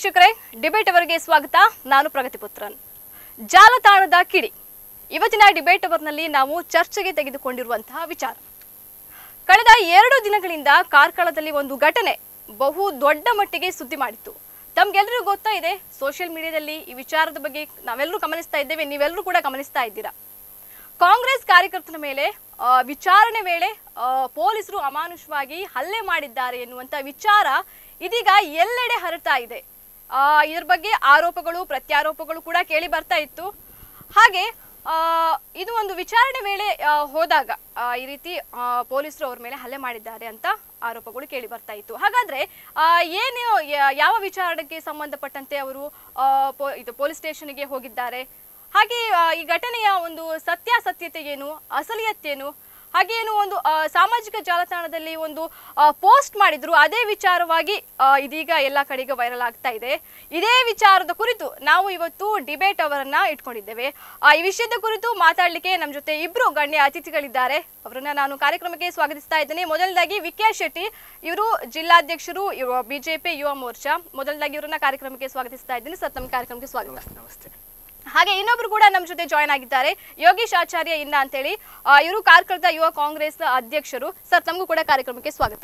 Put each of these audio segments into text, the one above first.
ವೀಕ್ಷಕರೇ ಡಿಬೇಟ್ ಅವರಿಗೆ ಸ್ವಾಗತ ನಾನು ಪ್ರಗತಿ ಪುತ್ರನ್ ಜಾಲತಾಣದ ಕಿಡಿ ಇವತ್ತಿನ ಡಿಬೇಟ್ ಅವರ್ನಲ್ಲಿ ನಾವು ಚರ್ಚೆಗೆ ತೆಗೆದುಕೊಂಡಿರುವಂತಹ ವಿಚಾರ ಕಳೆದ ಎರಡು ದಿನಗಳಿಂದ ಕಾರ್ಕಳದಲ್ಲಿ ಒಂದು ಘಟನೆ ಬಹು ದೊಡ್ಡ ಮಟ್ಟಿಗೆ ಸುದ್ದಿ ಮಾಡಿತ್ತು ತಮ್ಗೆಲ್ಲರಿಗೂ ಗೊತ್ತಾ ಇದೆ ಸೋಷಿಯಲ್ ಮೀಡಿಯಾದಲ್ಲಿ ಈ ವಿಚಾರದ ಬಗ್ಗೆ ನಾವೆಲ್ಲರೂ ಗಮನಿಸ್ತಾ ಇದ್ದೇವೆ ನೀವೆಲ್ಲರೂ ಕೂಡ ಗಮನಿಸ್ತಾ ಇದ್ದೀರಾ ಕಾಂಗ್ರೆಸ್ ಕಾರ್ಯಕರ್ತನ ಮೇಲೆ ಆ, ವಿಚಾರಣೆ ವೇಳೆ ಆ, ಪೊಲೀಸರು ಅಮಾನುಷವಾಗಿ ಹಲ್ಲೆ ಮಾಡಿದ್ದಾರೆ ಎನ್ನುವಂತ ವಿಚಾರ ಇದೀಗ ಎಲ್ಲೆಡೆ ಹರಡ್ತಾ ಇದೆ ಆ, ಇದ್ರ ಬಗ್ಗೆ ಆರೋಪಗಳು ಪ್ರತ್ಯಾರೋಪಗಳು ಕೂಡ ಕೇಳಿ ಬರ್ತಾ ಇತ್ತು ಹಾಗೆ ಆ, ಇದು ಒಂದು ವಿಚಾರಣೆ ವೇಳೆ ಆ, ಹೋದಾಗ ಆ, ಈ ರೀತಿ ಆ, ಪೊಲೀಸರು ಅವ್ರ ಮೇಲೆ ಹಲ್ಲೆ ಮಾಡಿದ್ದಾರೆ ಅಂತ ಆರೋಪಗಳು ಕೇಳಿ ಬರ್ತಾ ಇತ್ತು ಹಾಗಾದ್ರೆ ಆ, ಏನು ಯ- ಯಾವ ವಿಚಾರಣೆಗೆ ಸಂಬಂಧಪಟ್ಟಂತೆ ಅವರು ಆ, ಪೊ- ಇದು ಪೊಲೀಸ್ ಸ್ಟೇಷನ್ಗೆ ಹೋಗಿದ್ದಾರೆ ಹಾಗೆ ಆ, ಈ ಘಟನೆಯ ಒಂದು ಸತ್ಯಾಸತ್ಯತೆ ಏನು ಅಸಲಿಯತ್ತೇನು ಹಾಗೆ ಏನು ಒಂದು ಆ, ಸಾಮಾಜಿಕ ಜಾಲತಾಣದಲ್ಲಿ ಒಂದು ಪೋಸ್ಟ್ ಮಾಡಿದ್ರು ಅದೇ ವಿಚಾರವಾಗಿ ಆ, ಇದೀಗ ಎಲ್ಲ ಕಡೆಗೆ ವೈರಲ್ ಆಗ್ತಾ ಇದೆ ಇದೇ ವಿಚಾರದ ಕುರಿತು ನಾವು ಇವತ್ತು ಡಿಬೇಟ್ ಅವರನ್ನ ಇಟ್ಕೊಂಡಿದ್ದೇವೆ ಆ, ಈ ವಿಷಯದ ಕುರಿತು ಮಾತಾಡ್ಲಿಕ್ಕೆ ನಮ್ಮ ಜೊತೆ ಇಬ್ರು ಗಣ್ಯ ಅತಿಥಿಗಳಿದ್ದಾರೆ ಅವರನ್ನ ನಾನು ಕಾರ್ಯಕ್ರಮಕ್ಕೆ ಸ್ವಾಗತಿಸ್ತಾ ಇದ್ದೇನೆ ಮೊದಲನೇದಾಗಿ ವಿಕ್ಯಾಶ್ ಶೆಟ್ಟಿ ಇವರು ಜಿಲ್ಲಾಧ್ಯಕ್ಷರು ಬಿಜೆಪಿ ಯುವ ಮೋರ್ಚಾ ಮೊದಲನೇದಾಗಿ ಇವರನ್ನ ಕಾರ್ಯಕ್ರಮಕ್ಕೆ ಸ್ವಾಗತಿಸ್ತಾ ಇದ್ದೀನಿ ಸರ್ ತಮ್ಮ ಕಾರ್ಯಕ್ರಮಕ್ಕೆ ಸ್ವಾಗತ ನಮಸ್ತೆ ಹಾಗೆ ಇನ್ನೊಬ್ರು ಕೂಡ ನಮ್ಮ ಜೊತೆ ಜಾಯ್ನ್ ಆಗಿದ್ದಾರೆ ಯೋಗೇಶ್ ಆಚಾರ್ಯ ಇನ್ನ ಅಂತೇಳಿ ಆ, ಇವರು ಕಾರ್ಕಳದ ಯುವ ಕಾಂಗ್ರೆಸ್ ಅಧ್ಯಕ್ಷರು ಸರ್ ತಮಗೂ ಕೂಡ ಕಾರ್ಯಕ್ರಮಕ್ಕೆ ಸ್ವಾಗತ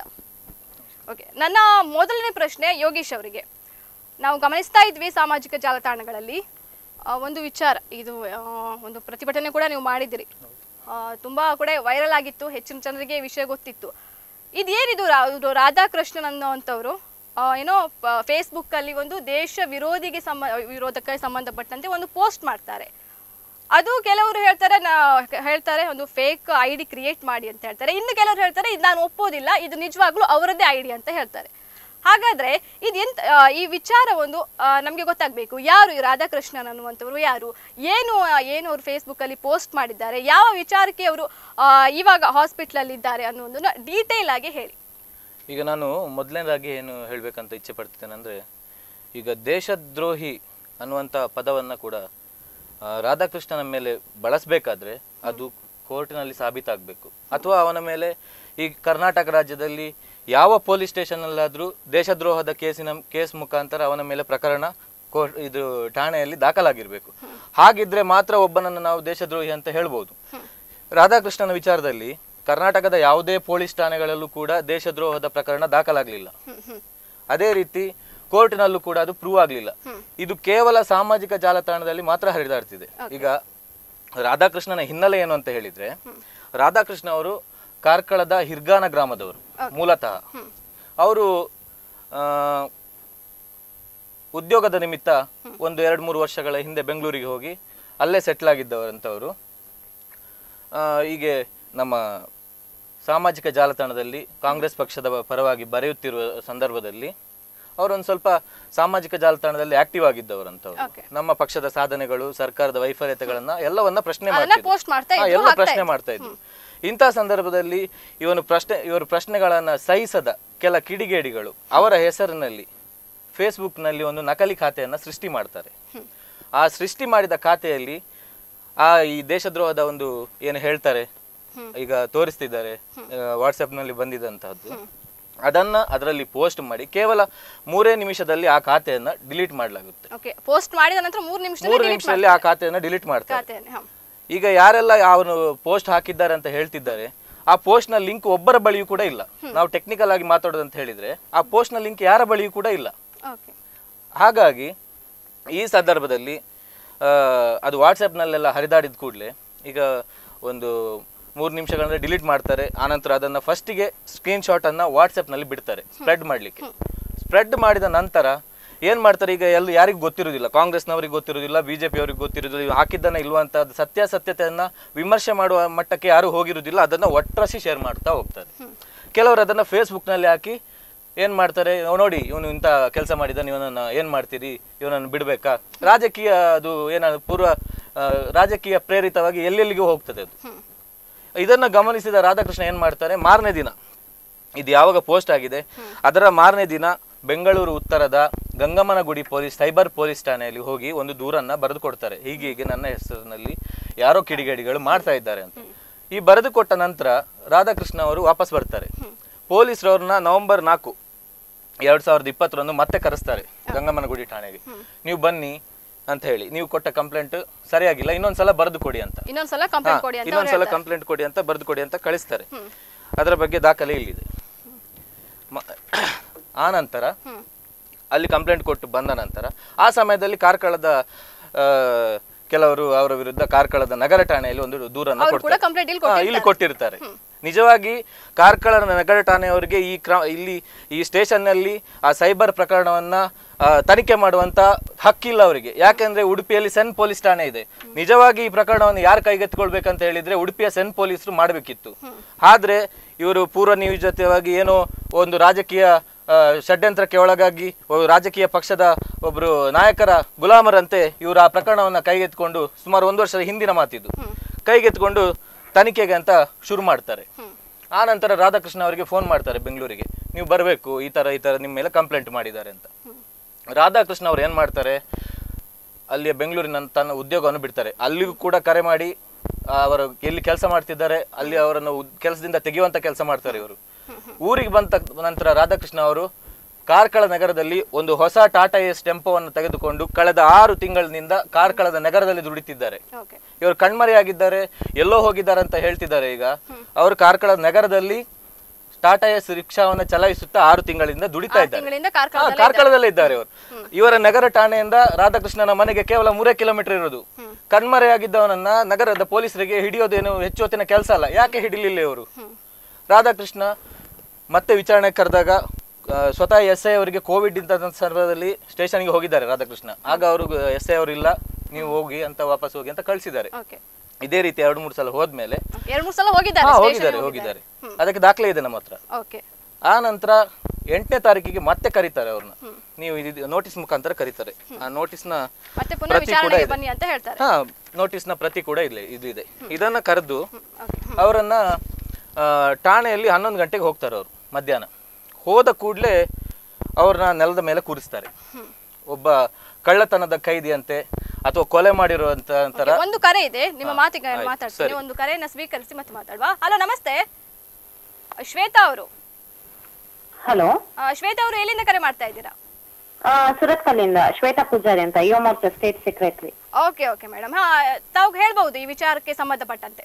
ಓಕೆ ನನ್ನ ಮೊದಲನೇ ಪ್ರಶ್ನೆ ಯೋಗೇಶ್ ಅವರಿಗೆ ನಾವು ಗಮನಿಸ್ತಾ ಇದ್ವಿ ಸಾಮಾಜಿಕ ಜಾಲತಾಣಗಳಲ್ಲಿ ಆ, ಒಂದು ವಿಚಾರ ಇದು ಆ, ಒಂದು ಪ್ರತಿಭಟನೆ ಕೂಡ ನೀವು ಮಾಡಿದಿರಿ ಆ, ತುಂಬಾ ಕೂಡ ವೈರಲ್ ಆಗಿತ್ತು ಹೆಚ್ಚಿನ ಜನರಿಗೆ ಈ ವಿಷಯ ಗೊತ್ತಿತ್ತು ಇದೇನಿದು ರಾ- ಇದು ರಾಧಾಕೃಷ್ಣನ್ ಅನ್ನೋವಂಥವ್ರು ಆ, ಏನೋ ಫೇಸ್ಬುಕ್ ಅಲ್ಲಿ ಒಂದು ದೇಶ ವಿರೋಧಿಗೆ ಸಂಬ ವಿರೋಧಕ್ಕೆ ಸಂಬಂಧಪಟ್ಟಂತೆ ಒಂದು ಪೋಸ್ಟ್ ಮಾಡ್ತಾರೆ ಅದು ಕೆಲವರು ಹೇಳ್ತಾರೆ ನಾ ಹೇಳ್ತಾರೆ ಒಂದು ಫೇಕ್ ಐ ಡಿ ಕ್ರಿಯೇಟ್ ಮಾಡಿ ಅಂತ ಹೇಳ್ತಾರೆ ಇನ್ನು ಕೆಲವರು ಹೇಳ್ತಾರೆ ಇದು ನಾನು ಒಪ್ಪೋದಿಲ್ಲ ಇದು ನಿಜವಾಗ್ಲೂ ಅವರದ್ದೇ ಐ ಡಿ ಅಂತ ಹೇಳ್ತಾರೆ ಹಾಗಾದ್ರೆ ಇದು ಎಂತ ಆ, ಈ ವಿಚಾರ ಒಂದು ನಮಗೆ ಗೊತ್ತಾಗಬೇಕು ಯಾರು ಈ ರಾಧಾಕೃಷ್ಣನ್ ಅನ್ನುವಂಥವ್ರು ಯಾರು ಏನು ಆ, ಏನು ಅವರು ಫೇಸ್ಬುಕ್ ಅಲ್ಲಿ ಪೋಸ್ಟ್ ಮಾಡಿದ್ದಾರೆ ಯಾವ ವಿಚಾರಕ್ಕೆ ಅವರು ಆ, ಇವಾಗ ಹಾಸ್ಪಿಟಲ್ ಅಲ್ಲಿ ಇದ್ದಾರೆ ಅನ್ನೋದನ್ನ ಡೀಟೇಲ್ ಆಗಿ ಹೇಳಿ ಈಗ ನಾನು ಮೊದಲನೇದಾಗಿ ಏನು ಹೇಳಬೇಕಂತ ಇಚ್ಛೆ ಪಡ್ತೇನೆ ಅಂದರೆ ಈಗ ದೇಶದ್ರೋಹಿ ಅನ್ನುವಂಥ ಪದವನ್ನು ಕೂಡ ಆ, ರಾಧಾಕೃಷ್ಣನ ಮೇಲೆ ಬಳಸಬೇಕಾದ್ರೆ ಅದು ಕೋರ್ಟಿನಲ್ಲಿ ಸಾಬೀತಾಗಬೇಕು ಅಥವಾ ಅವನ ಮೇಲೆ ಈ ಕರ್ನಾಟಕ ರಾಜ್ಯದಲ್ಲಿ ಯಾವ ಪೊಲೀಸ್ ಸ್ಟೇಷನಲ್ಲಾದರೂ ದೇಶದ್ರೋಹದ ಕೇಸಿನ ಕೇಸ್ ಮುಖಾಂತರ ಅವನ ಮೇಲೆ ಪ್ರಕರಣ ಕೋರ್ಟ್ ಇದು ಠಾಣೆಯಲ್ಲಿ ದಾಖಲಾಗಿರಬೇಕು ಹಾಗಿದ್ರೆ ಮಾತ್ರ ಒಬ್ಬನನ್ನು ನಾವು ದೇಶದ್ರೋಹಿ ಅಂತ ಹೇಳ್ಬೋದು ರಾಧಾಕೃಷ್ಣನ ವಿಚಾರದಲ್ಲಿ ಕರ್ನಾಟಕದ ಯಾವುದೇ ಪೊಲೀಸ್ ಠಾಣೆಗಳಲ್ಲೂ ಕೂಡ ದೇಶದ್ರೋಹದ ಪ್ರಕರಣ ದಾಖಲಾಗಲಿಲ್ಲ ಅದೇ ರೀತಿ ಕೋರ್ಟಿನಲ್ಲೂ ಕೂಡ ಅದು ಪ್ರೂವ್ ಆಗಲಿಲ್ಲ ಇದು ಕೇವಲ ಸಾಮಾಜಿಕ ಜಾಲತಾಣದಲ್ಲಿ ಮಾತ್ರ ಹರಿದಾಡ್ತಿದೆ ಈಗ ರಾಧಾಕೃಷ್ಣನ ಹಿನ್ನೆಲೆ ಏನು ಅಂತ ಹೇಳಿದ್ರೆ ರಾಧಾಕೃಷ್ಣ ಅವರು ಕಾರ್ಕಳದ ಹಿರ್ಗಾನ ಗ್ರಾಮದವರು ಮೂಲತಃ ಅವರು ಆ, ಉದ್ಯೋಗದ ನಿಮಿತ್ತ ಒಂದು ಎರಡು ಮೂರು ವರ್ಷಗಳ ಹಿಂದೆ ಬೆಂಗಳೂರಿಗೆ ಹೋಗಿ ಅಲ್ಲೇ ಸೆಟ್ಲ್ ಆಗಿದ್ದವರಂತವರು ಆ, ಹೀಗೆ ನಮ್ಮ ಸಾಮಾಜಿಕ ಜಾಲತಾಣದಲ್ಲಿ ಕಾಂಗ್ರೆಸ್ ಪಕ್ಷದ ಪರವಾಗಿ ಬರೆಯುತ್ತಿರುವ ಸಂದರ್ಭದಲ್ಲಿ ಅವರೊಂದು ಸ್ವಲ್ಪ ಸಾಮಾಜಿಕ ಜಾಲತಾಣದಲ್ಲಿ ಆಕ್ಟಿವ್ ಆಗಿದ್ದವರಂತವ್ರು Okay. ನಮ್ಮ ಪಕ್ಷದ ಸಾಧನೆಗಳು ಸರ್ಕಾರದ ವೈಫಲ್ಯತೆಗಳನ್ನ ಎಲ್ಲವನ್ನ ಪ್ರಶ್ನೆ ಅದನ್ನ ಮಾಡ್ತಿದ್ರು. post ಮಾಡ್ತಾ ಹಾ, ಇದ್ರು, ಎಲ್ಲ ಹಾಕ್ತಾ ಪ್ರಶ್ನೆ ಇದ್ರು. ಮಾಡ್ತಾ ಇದ್ರು ಇಂಥ ಸಂದರ್ಭದಲ್ಲಿ ಇವನು ಪ್ರಶ್ನೆ ಇವರು ಪ್ರಶ್ನೆಗಳನ್ನ ಸಹಿಸದ ಕೆಲ ಕಿಡಿಗೇಡಿಗಳು ಅವರ ಹೆಸರಿನಲ್ಲಿ ಫೇಸ್ಬುಕ್ನಲ್ಲಿ ಒಂದು ನಕಲಿ ಖಾತೆಯನ್ನ ಸೃಷ್ಟಿ ಮಾಡ್ತಾರೆ ಆ ಸೃಷ್ಟಿ ಮಾಡಿದ ಖಾತೆಯಲ್ಲಿ ಆ ಈ ದೇಶದ್ರೋಹದ ಒಂದು ಏನು ಹೇಳ್ತಾರೆ ಈಗ ತೋರಿಸ್ತಿದ್ದಾರೆ ವಾಟ್ಸಪ್ನಲ್ಲಿ ಬಂದಿದಂತಹದ್ದು ಅದನ್ನ ಅದರಲ್ಲಿ ಪೋಸ್ಟ್ ಮಾಡಿ ಕೇವಲ ಮೂರೇ ನಿಮಿಷದಲ್ಲಿ ಆ ಖಾತೆಯನ್ನ ಡಿಲೀಟ್ ಮಾಡಲಾಗುತ್ತೆ ಓಕೆ ಪೋಸ್ಟ್ ಮಾಡಿದ ನಂತರ ಮೂರು ನಿಮಿಷದಲ್ಲಿ ಮೂರು delete ನಿಮಿಷದಲ್ಲಿ ಆ ಖಾತೆಯನ್ನ ಡಿಲೀಟ್ ಮಾಡ್ತಾರೆ ಖಾತೆಯನ್ನು ಹ. ಈಗ ಯಾರೆಲ್ಲ ಅವನು ಪೋಸ್ಟ್ ಹಾಕಿದ್ದಾರೆ ಅಂತ ಹೇಳ್ತಿದ್ದಾರೆ ಆ ಪೋಸ್ಟ್ ನ ಲಿಂಕ್ ಒಬ್ಬರ ಬಳಿಯೂ ಕೂಡ ಇಲ್ಲ ನಾವು ಟೆಕ್ನಿಕಲ್ ಆಗಿ ಮಾತಾಡೋದು ಅಂತ ಹೇಳಿದ್ರೆ ಆ ಪೋಸ್ಟ್ ನ ಲಿಂಕ್ ಯಾರ ಬಳಿಯೂ ಕೂಡ ಇಲ್ಲ ಓಕೆ ಹಾಗಾಗಿ ಈ ಸಂದರ್ಭದಲ್ಲಿ ಆ, ಅದು ವಾಟ್ಸಪ್ನಲ್ಲೆಲ್ಲ ಹರಿದಾಡಿದ ಕೂಡಲೇ ಈಗ ಒಂದು ಮೂರು ನಿಮಿಷಗಳನ್ನ ಡಿಲೀಟ್ ಮಾಡ್ತಾರೆ ಆನಂತರ ಅದನ್ನು ಫಸ್ಟಿಗೆ ಸ್ಕ್ರೀನ್ ಶಾಟನ್ನು ವಾಟ್ಸಪ್ನಲ್ಲಿ ಬಿಡ್ತಾರೆ ಸ್ಪ್ರೆಡ್ ಮಾಡಲಿಕ್ಕೆ ಸ್ಪ್ರೆಡ್ ಮಾಡಿದ ನಂತರ ಏನು ಮಾಡ್ತಾರೆ ಈಗ ಎಲ್ಲ ಯಾರಿಗೂ ಗೊತ್ತಿರೋದಿಲ್ಲ ಕಾಂಗ್ರೆಸ್ನವರಿಗೆ ಗೊತ್ತಿರೋದಿಲ್ಲ ಬಿ ಜೆ ಅವ್ರಿಗೆ ಗೊತ್ತಿರೋದಿಲ್ಲ ಇವ್ರು ಹಾಕಿದ್ದನ್ನ ಇಲ್ವಂತ ಅದು ಸತ್ಯಾಸತ್ಯತೆಯನ್ನು ವಿಮರ್ಶೆ ಮಾಡುವ ಮಟ್ಟಕ್ಕೆ ಯಾರು ಹೋಗಿರೋದಿಲ್ಲ ಅದನ್ನು ಒಟ್ಟರಸಿ ಶೇರ್ ಮಾಡ್ತಾ ಹೋಗ್ತಾರೆ ಕೆಲವರು ಅದನ್ನು ಫೇಸ್ಬುಕ್ನಲ್ಲಿ ಹಾಕಿ ಏನ್ ಮಾಡ್ತಾರೆ ಇವ್ ನೋಡಿ ಇವನು ಇಂಥ ಕೆಲಸ ಮಾಡಿದ ಇವನನ್ನ ಏನ್ ಮಾಡ್ತೀರಿ ಇವನನ್ನು ಬಿಡ್ಬೇಕಾ ರಾಜಕೀಯ ಅದು ಏನ ಪೂರ್ವ ಆ, ರಾಜಕೀಯ ಪ್ರೇರಿತವಾಗಿ ಎಲ್ಲೆಲ್ಲಿಗೂ ಹೋಗ್ತದೆ ಅದು ಇದನ್ನ ಗಮನಿಸಿದ ರಾಧಾಕೃಷ್ಣ ಏನ್ ಮಾಡ್ತಾರೆ ಮಾರನೇ ದಿನ ಇದು ಯಾವಾಗ ಪೋಸ್ಟ್ ಆಗಿದೆ ಅದರ ಮಾರನೇ ದಿನ ಬೆಂಗಳೂರು ಉತ್ತರದ ಗಂಗಮ್ಮನಗುಡಿ ಪೊಲೀಸ್ ಸೈಬರ್ ಪೊಲೀಸ್ ಠಾಣೆಯಲ್ಲಿ ಹೋಗಿ ಒಂದು ದೂರನ್ನ ಬರೆದು ಕೊಡ್ತಾರೆ ಹೀಗೆ ಹೀಗೆ ನನ್ನ ಹೆಸರಿನಲ್ಲಿ ಯಾರೋ ಕಿಡಿಗೇಡಿಗಳು ಮಾಡ್ತಾ ಇದ್ದಾರೆ ಅಂತ ಈ ಬರೆದು ಕೊಟ್ಟ ನಂತರ ರಾಧಾಕೃಷ್ಣ ಅವರು ವಾಪಸ್ ಬರ್ತಾರೆ ಪೊಲೀಸರವ್ರನ್ನ ನವೆಂಬರ್ ನಾಲ್ಕು ಎರಡ್ ಸಾವಿರದ ಇಪ್ಪತ್ತರಂದು ಮತ್ತೆ ಕರೆಸ್ತಾರೆ ಗಂಗಮ್ಮನಗುಡಿ ಠಾಣೆಗೆ ನೀವು ಬನ್ನಿ ಅಂತ ಹೇಳಿ ನೀವು ಕೊಟ್ಟ ಕಂಪ್ಲೇಂಟ್ ಸರಿಯಾಗಿಲ್ಲ ಇನ್ನೊಂದ್ಸಲ ಬರೆದು ಕೊಡಿ ಅಂತ ಇನ್ನೊಂದ್ಸಲ ಕಂಪ್ಲೇಂಟ್ ಕೊಡಿ ಅಂತ ಅವ್ರು ಇನ್ನೊಂದ್ಸಲ ಹೇಳ್ತಾರೆ. ಕಂಪ್ಲೇಂಟ್ ಕೊಡಿ ಅಂತ ಬರೆದು ಕೊಡಿ ಅಂತ ಕಳಿಸ್ತಾರೆ ಅದರ ಬಗ್ಗೆ ದಾಖಲೆ ಇಲ್ಲಿದೆ ಮ- ಆ ನಂತರ ಹ್ಮ್. ಅಲ್ಲಿ ಕಂಪ್ಲೇಂಟ್ ಕೊಟ್ಟು ಬಂದ ನಂತರ ಆ ಸಮಯದಲ್ಲಿ ಕಾರ್ಕಳದ ಆ, ಕೆಲವರು ಅವರ ವಿರುದ್ಧ ಕಾರ್ಕಳದ ನಗರ ಠಾಣೆಯಲ್ಲಿ ಒಂದು ದೂರನ್ನ ಅವ್ರು ಕೂಡ ಕೊಡ್ತಾರೆ ಕಂಪ್ಲೇಂಟ್ ಇಲ್ಲಿ ಹಾ, ಇಲ್ಲಿ ಕೊಟ್ಟಿರ್ತಾರೆ ನಿಜವಾಗಿ ಕಾರ್ಕಳ ನಗರ ಠಾಣೆಯವರಿಗೆ ಈ ಕ್ರ ಇಲ್ಲಿ ಈ ಸ್ಟೇಷನ್ ನಲ್ಲಿ ಆ ಸೈಬರ್ ಪ್ರಕರಣವನ್ನ ಆ, ತನಿಖೆ ಮಾಡುವಂತ ಹಕ್ಕಿಲ್ಲ ಅವರಿಗೆ ಯಾಕೆಂದ್ರೆ ಉಡುಪಿಯಲ್ಲಿ ಸೆನ್ ಪೊಲೀಸ್ ಠಾಣೆ ಇದೆ ನಿಜವಾಗಿ ಈ ಪ್ರಕರಣವನ್ನು ಯಾರು ಕೈಗೆತ್ತಿಕೊಳ್ಬೇಕಂತ ಹೇಳಿದ್ರೆ ಉಡುಪಿಯ ಸೆನ್ ಪೊಲೀಸರು ಮಾಡಬೇಕಿತ್ತು ಆದ್ರೆ ಇವರು ಪೂರ್ವ ನಿಯೋಜಿತವಾಗಿ ಏನೋ ಒಂದು ರಾಜಕೀಯ ಆ, ಷಡ್ಯಂತ್ರಕ್ಕೆ ಒಳಗಾಗಿ ಒಬ್ಬ ರಾಜಕೀಯ ಪಕ್ಷದ ಒಬ್ರು ನಾಯಕರ ಗುಲಾಮರಂತೆ ಇವರು ಆ ಪ್ರಕರಣವನ್ನ ಕೈಗೆತ್ತಿಕೊಂಡು ಸುಮಾರು ಒಂದು ವರ್ಷದ ಹಿಂದಿನ ಮಾತಿದ್ದು ಕೈಗೆತ್ತಿಕೊಂಡು ತನಿಖೆಗೆ ಅಂತ ಶುರು ಮಾಡ್ತಾರೆ ಆ ನಂತರ ರಾಧಾಕೃಷ್ಣ ಅವರಿಗೆ ಫೋನ್ ಮಾಡ್ತಾರೆ ಬೆಂಗಳೂರಿಗೆ ನೀವು ಬರಬೇಕು ಈ ತರ ಈ ತರ ನಿಮ್ಮ ಮೇಲೆ ಕಂಪ್ಲೇಂಟ್ ಮಾಡಿದ್ದಾರೆ ಅಂತ ರಾಧಾಕೃಷ್ಣ ಅವ್ರು ಏನ್ ಮಾಡ್ತಾರೆ ಅಲ್ಲಿಯ ಬೆಂಗಳೂರಿನ ತನ್ನ ಉದ್ಯೋಗವನ್ನು ಬಿಡ್ತಾರೆ ಅಲ್ಲಿಗೂ ಕೂಡ ಕರೆ ಮಾಡಿ ಆ, ಅವರು ಎಲ್ಲಿ ಕೆಲಸ ಮಾಡ್ತಿದ್ದಾರೆ ಅಲ್ಲಿ ಅವರನ್ನು ಕೆಲಸದಿಂದ ತೆಗೆಯುವಂತ ಕೆಲಸ ಮಾಡ್ತಾರೆ ಇವರು ಊರಿಗೆ ಬಂದ ತಕ್- ನಂತರ ರಾಧಾಕೃಷ್ಣ ಅವರು ಕಾರ್ಕಳ ನಗರದಲ್ಲಿ ಒಂದು ಹೊಸ ಟಾಟಾ ಎಸ್ ಟೆಂಪೋವನ್ನು ತೆಗೆದುಕೊಂಡು ಕಳೆದ ಆರು ತಿಂಗಳಿನಿಂದ ಕಾರ್ಕಳದ ನಗರದಲ್ಲಿ ದುಡಿತಿದ್ದಾರೆ ಓಕೆ ಇವರು ಕಣ್ಮರೆಯಾಗಿದ್ದಾರೆ ಎಲ್ಲೋ ಹೋಗಿದ್ದಾರೆ ಅಂತ ಹೇಳ್ತಿದ್ದಾರೆ ಈಗ ಅವರು ಕಾರ್ಕಳ ನಗರದಲ್ಲಿ ಟಾಟಾ ಎಸ್ ರಿಕ್ಷಾವನ್ನು ಚಲಾಯಿಸುತ್ತಾ ಆರು ತಿಂಗಳಿಂದ ದುಡಿತಾ ಇದ್ದಾರೆ ತಿಂಗಳಿಂದ ಹಾ, ಕಾರ್ಕಳದಲ್ಲೇ ಕಾರ್ಕಳದಲ್ಲೇ ಇದ್ದಾರೆ ಅವರು ಇವರ ನಗರ ಠಾಣೆಯಿಂದ ರಾಧಾಕೃಷ್ಣನ ಮನೆಗೆ ಕೇವಲ ಮೂರೇ ಕಿಲೋಮೀಟರ್ ಇರೋದು ಕಣ್ಮರೆಯಾಗಿದ್ದವನನ್ನ ನಗರದ ಪೊಲೀಸರಿಗೆ ಹಿಡಿಯೋದೇನು ಹೆಚ್ಚು ಹೊತ್ತಿನ ಕೆಲಸ ಅಲ್ಲ ಯಾಕೆ ಹಿಡಿಲಿಲ್ಲ ಇವರು ರಾಧಾಕೃಷ್ಣ ಮತ್ತೆ ವಿಚಾರಣೆ ಕರೆದಾಗ ಆ, ಸ್ವತಃ ಎಸ್ ಐ ಅವರಿಗೆ ಕೋವಿಡ್ ಇದ್ದ ಸಂದರ್ಭದಲ್ಲಿ ಸ್ಟೇಷನ್ಗೆ ಹೋಗಿದ್ದಾರೆ ರಾಧಾಕೃಷ್ಣ ಆಗ ಅವರು ಎಸ್ ಐ ಅವರು ಇಲ್ಲ ನೀವು ಹೋಗಿ ಅಂತ ವಾಪಸ್ ಹೋಗಿ ಅಂತ ಕಳಿಸಿದ್ದಾರೆ ಓಕೆ ಇದೇ ರೀತಿ ಎರಡು ಮೂರು ಸಲ ಹೋದ್ಮೇಲೆ ಎರಡ್ ಮೂರ್ ಸಲ ಹೋಗಿದ್ದಾರೆ ಹಾ station ಹೋಗಿದ್ದಾರೆ ಗೆ ಹೋಗಿದ್ದಾರೆ ಅದಕ್ಕೆ ದಾಖಲೆ ಇದೆ ನಮ್ಮ ಹತ್ರ ಓಕೆ ಆ ನಂತರ ಎಂಟನೇ ತಾರೀಕಿಗೆ ಮತ್ತೆ ಕರೀತಾರೆ ಅವ್ರನ್ನ ನೀವು ಇದು ನೋಟಿಸ್ ಮುಖಾಂತರ ಕರೀತಾರೆ ಆ ನೋಟಿಸ್ನ ಮತ್ತೆ ಪುನಃ ಪ್ರತಿ ಕೂಡ ವಿಚಾರಣೆಗೆ ಇದೆ ಬನ್ನಿ ಅಂತ ಹೇಳ್ತಾರೆ ಹಾ ನೋಟಿಸ್ನ ಪ್ರತಿ ಕೂಡ ಇಲ್ಲ ಇದು ಇದೆ ಇದನ್ನ ಕರೆದು ಓಕೆ ಅವರನ್ನ ಆ, ಠಾಣೆಯಲ್ಲಿ ಹನ್ನೊಂದು ಗಂಟೆಗೆ ಹೋಗ್ತಾರೆ ಅವರು ಮಧ್ಯಾಹ್ನ ಹೋದ ಕೂಡಲೇ ಅವ್ರನ್ನ ನೆಲದ ಮೇಲೆ ಕೂರಿಸ್ತಾರೆ ಒಬ್ಬ ಕಳ್ಳತನದ ಕೈದಿಯಂತೆ ಅಥವಾ ಕೊಲೆ ಮಾಡಿರುವಂತ ತರ ಒಂದು ಕರೆ ಇದೆ ನಿಮ್ಮ ಮಾತಿಗೆ ಆಯ್ತು, ಮಾತಾಡ್ತೀನಿ ಸರಿ. ಒಂದು ಕರೆಯನ್ನ ಸ್ವೀಕರಿಸಿ ಮತ್ತೆ ಮಾತಾಡುವ ಹಲೋ ನಮಸ್ತೆ ಶ್ವೇತಾ ಅವರು ಹಲೋ ಆ, ಶ್ವೇತಾ ಅವರು ಎಲ್ಲಿಂದ ಕರೆ ಮಾಡ್ತಾ ಇದ್ದೀರಾ ಸುರತ್ಕಲ್ಲಿಂದ ಶ್ವೇತಾ ಪೂಜಾರಿ ಅಂತ Yuva Morcha state secretary okay okay madam ಹಾ ತಾವು ಹೇಳ್ಬಹುದು ಈ ವಿಚಾರಕ್ಕೆ ಸಂಬಂಧಪಟ್ಟಂತೆ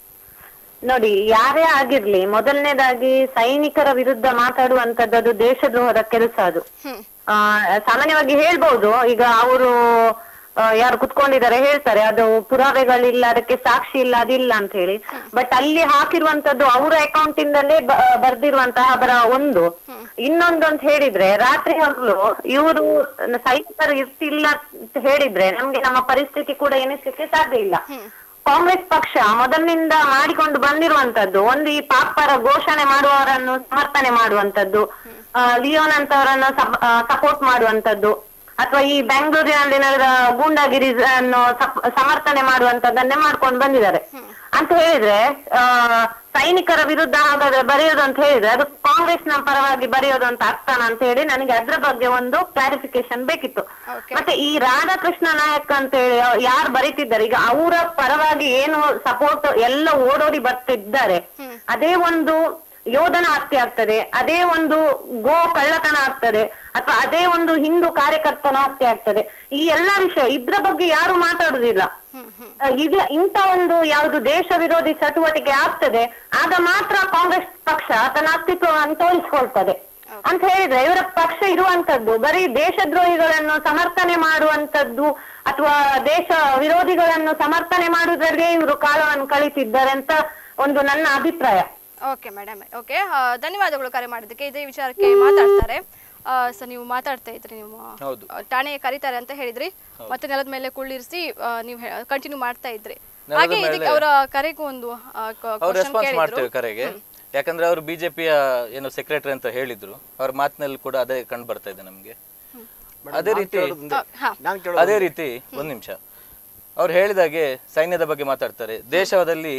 ನೋಡಿ ಯಾರೇ ಆಗಿರ್ಲಿ ಮೊದಲನೇದಾಗಿ ಸೈನಿಕರ ವಿರುದ್ಧ ಮಾತಾಡುವಂತದ್ದು ದೇಶದ್ರೋಹದ ಕೆಲಸ ಅದು ಹ್ಮ್ ಆ, ಸಾಮಾನ್ಯವಾಗಿ ಹೇಳ್ಬಹುದು ಈಗ ಅವರು ಯಾರು ಕುತ್ಕೊಂಡಿದ್ದಾರೆ ಹೇಳ್ತಾರೆ ಅದು ಪುರಾವೆಗಳಿಲ್ಲ ಅದಕ್ಕೆ ಸಾಕ್ಷಿ ಇಲ್ಲ ಅದಿಲ್ಲ ಅಂತ ಹೇಳಿ ಬಟ್ ಅಲ್ಲಿ ಹಾಕಿರುವಂತದ್ದು ಅವರ ಅಕೌಂಟ್ ಇಂದಲೇ ಬ- ಬರ್ದಿರುವಂತಹ ಬರ ಒಂದು ಇನ್ನೊಂದು ಅಂತ ಹೇಳಿದ್ರೆ ರಾತ್ರಿ ಹಗಲು ಇವರು ಸೈನಿಕರು ಇರ್ತಿಲ್ಲ ಅಂತ ಹೇಳಿದ್ರೆ ನಮ್ಗೆ ನಮ್ಮ ಪರಿಸ್ಥಿತಿ ಕೂಡ ಎನಿಸ್ಲಿಕ್ಕೆ ಸಾಧ್ಯ ಇಲ್ಲ ಕಾಂಗ್ರೆಸ್ ಪಕ್ಷ ಮೊದಲಿನಿಂದ ಮಾಡಿಕೊಂಡು ಬಂದಿರುವಂತದ್ದು ಒಂದು ಈ ಪಾಪರ ಘೋಷಣೆ ಮಾಡುವವರನ್ನು ಸಮರ್ಥನೆ ಮಾಡುವಂತದ್ದು ಆ, ಲಿಯೋನ್ ಅಂತವರನ್ನು ಸಪೋರ್ಟ್ ಮಾಡುವಂತದ್ದು ಅಥವಾ ಈ ಬೆಂಗಳೂರಿನಲ್ಲಿ ನಡೆದ ಗೂಂಡಾಗಿರಿ ಅನ್ನು ಸಪ್- ಸಮರ್ಥನೆ ಮಾಡುವಂತದ್ದನ್ನೇ ಮಾಡ್ಕೊಂಡು ಬಂದಿದ್ದಾರೆ ಅಂತ ಹೇಳಿದ್ರೆ ಆ ಸೈನಿಕರ ವಿರುದ್ಧ ಹಾಗಾದ್ರೆ ಬರೆಯೋದು ಅಂತ ಹೇಳಿದ್ರೆ ಅದು ಕಾಂಗ್ರೆಸ್ನ ಪರವಾಗಿ ಬರೆಯೋದು ಅಂತ ಅರ್ಥನ ಅಂತ ಹೇಳಿ ನನಗೆ ಅದ್ರ ಬಗ್ಗೆ ಒಂದು ಕ್ಲಾರಿಫಿಕೇಶನ್ ಬೇಕಿತ್ತು Okay. ಮತ್ತೆ ಈ ರಾಧಾಕೃಷ್ಣ ನಾಯಕ್ ಅಂತ ಹೇಳಿ ಯಾರು ಬರೀತಿದ್ದಾರೆ ಈಗ ಅವರ ಪರವಾಗಿ ಏನು ಸಪೋರ್ಟ್ ಎಲ್ಲ ಓಡೋಡಿ ಬರ್ತಿದ್ದಾರೆ ಅದೇ ಒಂದು ಯೋಧನ ಹತ್ಯೆ ಆಗ್ತದೆ ಅದೇ ಒಂದು ಗೋ ಕಳ್ಳತನ ಆಗ್ತದೆ ಅಥವಾ ಅದೇ ಒಂದು ಹಿಂದೂ ಕಾರ್ಯಕರ್ತನ ಹತ್ಯೆ ಆಗ್ತದೆ ಈ ಎಲ್ಲಾ ವಿಷಯ ಇದ್ರ ಬಗ್ಗೆ ಯಾರು ಮಾತಾಡುದಿಲ್ಲ ಆ, ಇದು ಇಂತ ಒಂದು ಯಾವುದು ದೇಶ ವಿರೋಧಿ ಚಟುವಟಿಕೆ ಆಗ್ತದೆ ಆಗ ಮಾತ್ರ ಕಾಂಗ್ರೆಸ್ ಪಕ್ಷ ತನ್ನ ಅಸ್ತಿತ್ವವನ್ನು ತೋರಿಸ್ಕೊಳ್ತದೆ ಅಂತ ಹೇಳಿದ್ರೆ ಇವರ ಪಕ್ಷ ಇರುವಂತದ್ದು ಬರೀ ದೇಶದ್ರೋಹಿಗಳನ್ನು ಸಮರ್ಥನೆ ಮಾಡುವಂತದ್ದು ಅಥವಾ ದೇಶ ವಿರೋಧಿಗಳನ್ನು ಸಮರ್ಥನೆ ಮಾಡುವುದರಲ್ಲೇ ಇವರು ಕಾಲವನ್ನು ಕಳೀತಿದ್ದಾರೆ ಅಂತ ಒಂದು ನನ್ನ ಅಭಿಪ್ರಾಯ ಓಕೆ ಮೇಡಮ್ ಓಕೆ ಧನ್ಯವಾದಗಳು ಕರೆ ಮಾಡೋದಕ್ಕೆ ಇದೇ ವಿಚಾರಕ್ಕೆ ಮಾತಾಡ್ತಾರೆ ಸೊ ನೀವು ಮಾತಾಡ್ತಾ ಇದ್ರಿ ನೀವು ಹೌದು. ಆ, ಠಾಣೆಗೆ ಕರೀತಾರೆ ಅಂತ ಹೇಳಿದ್ರಿ ಮತ್ತೆ ನೆಲದ ಮೇಲೆ ಕುಳ್ಳಿರಿಸಿ ಆ, ನೀವು ಕಂಟಿನ್ಯೂ ಮಾಡ್ತಾ ಇದ್ರಿ ನೆಲದ ಹಾಗೆ ಇದಕ್ಕೆ ಮೇಲೆ- ಅವರ ಕರೆಗೂ ಒಂದು ಆ, ಕ- ಅವ್ರು question ರೆಸ್ಪಾನ್ಸ್ ಕೇಳಿದ್ರು ಮಾಡ್ತೇವೆ ಕರೆಗೆ ಯಾಕಂದ್ರೆ ಅವರು ಬಿಜೆಪಿಯ ಏನು ಸೆಕ್ರೆಟರಿ ಅಂತ ಹೇಳಿದ್ರು ಅವ್ರ ಮಾತಿನಲ್ಲಿ ಕೂಡ ಅದೇ ಕಂಡು ಬರ್ತಾ ಇದೆ ನಮ್ಗೆ ಅದೇ ರೀತಿ ಆ, ಹಾ ಅದೇ ರೀತಿ ಒಂದ್ ನಿಮಿಷ ಅವ್ರು ಹೇಳಿದಾಗೆ ಸೈನ್ಯದ ಬಗ್ಗೆ ಮಾತಾಡ್ತಾರೆ ದೇಶದಲ್ಲಿ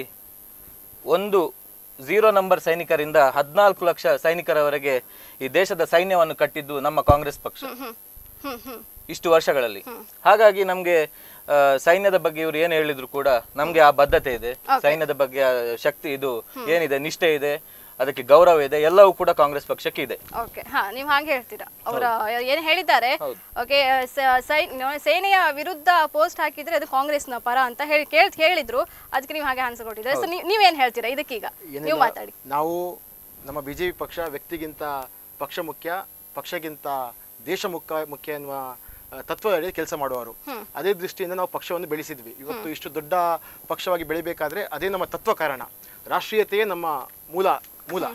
ಒಂದು ಝೀರೋ ನಂಬರ್ ಸೈನಿಕರಿಂದ ಹದಿನಾಲ್ಕು ಲಕ್ಷ ಸೈನಿಕರವರೆಗೆ ಈ ದೇಶದ ಸೈನ್ಯವನ್ನು ಕಟ್ಟಿದ್ದು ನಮ್ಮ ಕಾಂಗ್ರೆಸ್ ಪಕ್ಷ ಹ್ಮ್ ಹ್ಮ್ ಹ್ಮ್ ಇಷ್ಟು ವರ್ಷಗಳಲ್ಲಿ ಹಾಗಾಗಿ ನಮ್ಗೆ ಆ, ಸೈನ್ಯದ ಬಗ್ಗೆ ಇವ್ರು ಏನ್ ಹೇಳಿದ್ರು ಕೂಡ ನಮ್ಗೆ ಆ ಬದ್ಧತೆ ಇದೆ ಸೈನ್ಯದ ಬಗ್ಗೆ ಆ ಶಕ್ತಿ ಇದು ಏನಿದೆ ನಿಷ್ಠೆ ಇದೆ ಅದಕ್ಕೆ ಗೌರವ ಇದೆ ಎಲ್ಲವೂ ಕೂಡ ಕಾಂಗ್ರೆಸ್ ಪಕ್ಷಕ್ಕೆ ಇದೆ ಓಕೆ ಹಾ ನೀವು ಹಾಗೆ ಹೇಳ್ತೀರಾ ಅವರ ಏನು ಹೇಳಿದ್ದಾರೆ ಹೌದು. ಓಕೆ ಸೇನೆಯ ವಿರುದ್ಧ ಪೋಸ್ಟ್ ಹಾಕಿದ್ರೆ ಅದು ಕಾಂಗ್ರೆಸ್ನ ಪರ ಅಂತ ಹೇಳಿ ಕೇಳ್ ಹೇಳಿದ್ರು ಅದಕ್ಕೆ ನೀವು ಹಾಗೆ ಆನ್ಸರ್ ಕೊಟ್ಟಿದ್ದಾರೆ ಸೊ ನೀವೇನ್ ಹೇಳ್ತೀರಾ ಇದಕ್ಕೀಗ ನೀವು ಏನಿಲ್ಲ, ಮಾತಾಡಿ ನಾವು ನಮ್ಮ ಬಿಜೆಪಿ ಪಕ್ಷ ವ್ಯಕ್ತಿಗಿಂತ ಪಕ್ಷ ಮುಖ್ಯ ಪಕ್ಷಗಿಂತ ದೇಶ ಮುಖ್ಯ ಮುಖ್ಯ ಎನ್ನುವ ಆ, ತತ್ವದಲ್ಲಿ ಕೆಲಸ ಮಾಡುವವರು ಅದೇ ದೃಷ್ಟಿಯಿಂದ ನಾವು ಪಕ್ಷವನ್ನು ಬೆಳೆಸಿದ್ವಿ ಇವತ್ತು ಇಷ್ಟು ದೊಡ್ಡ ಪಕ್ಷವಾಗಿ ಬೆಳಿಬೇಕಾದ್ರೆ ಅದೇ ನಮ್ಮ ತತ್ವ ಕಾರಣ ರಾಷ್ಟ್ರೀಯತೆಯೇ ನಮ್ಮ ಮೂಲ ಮೂಲ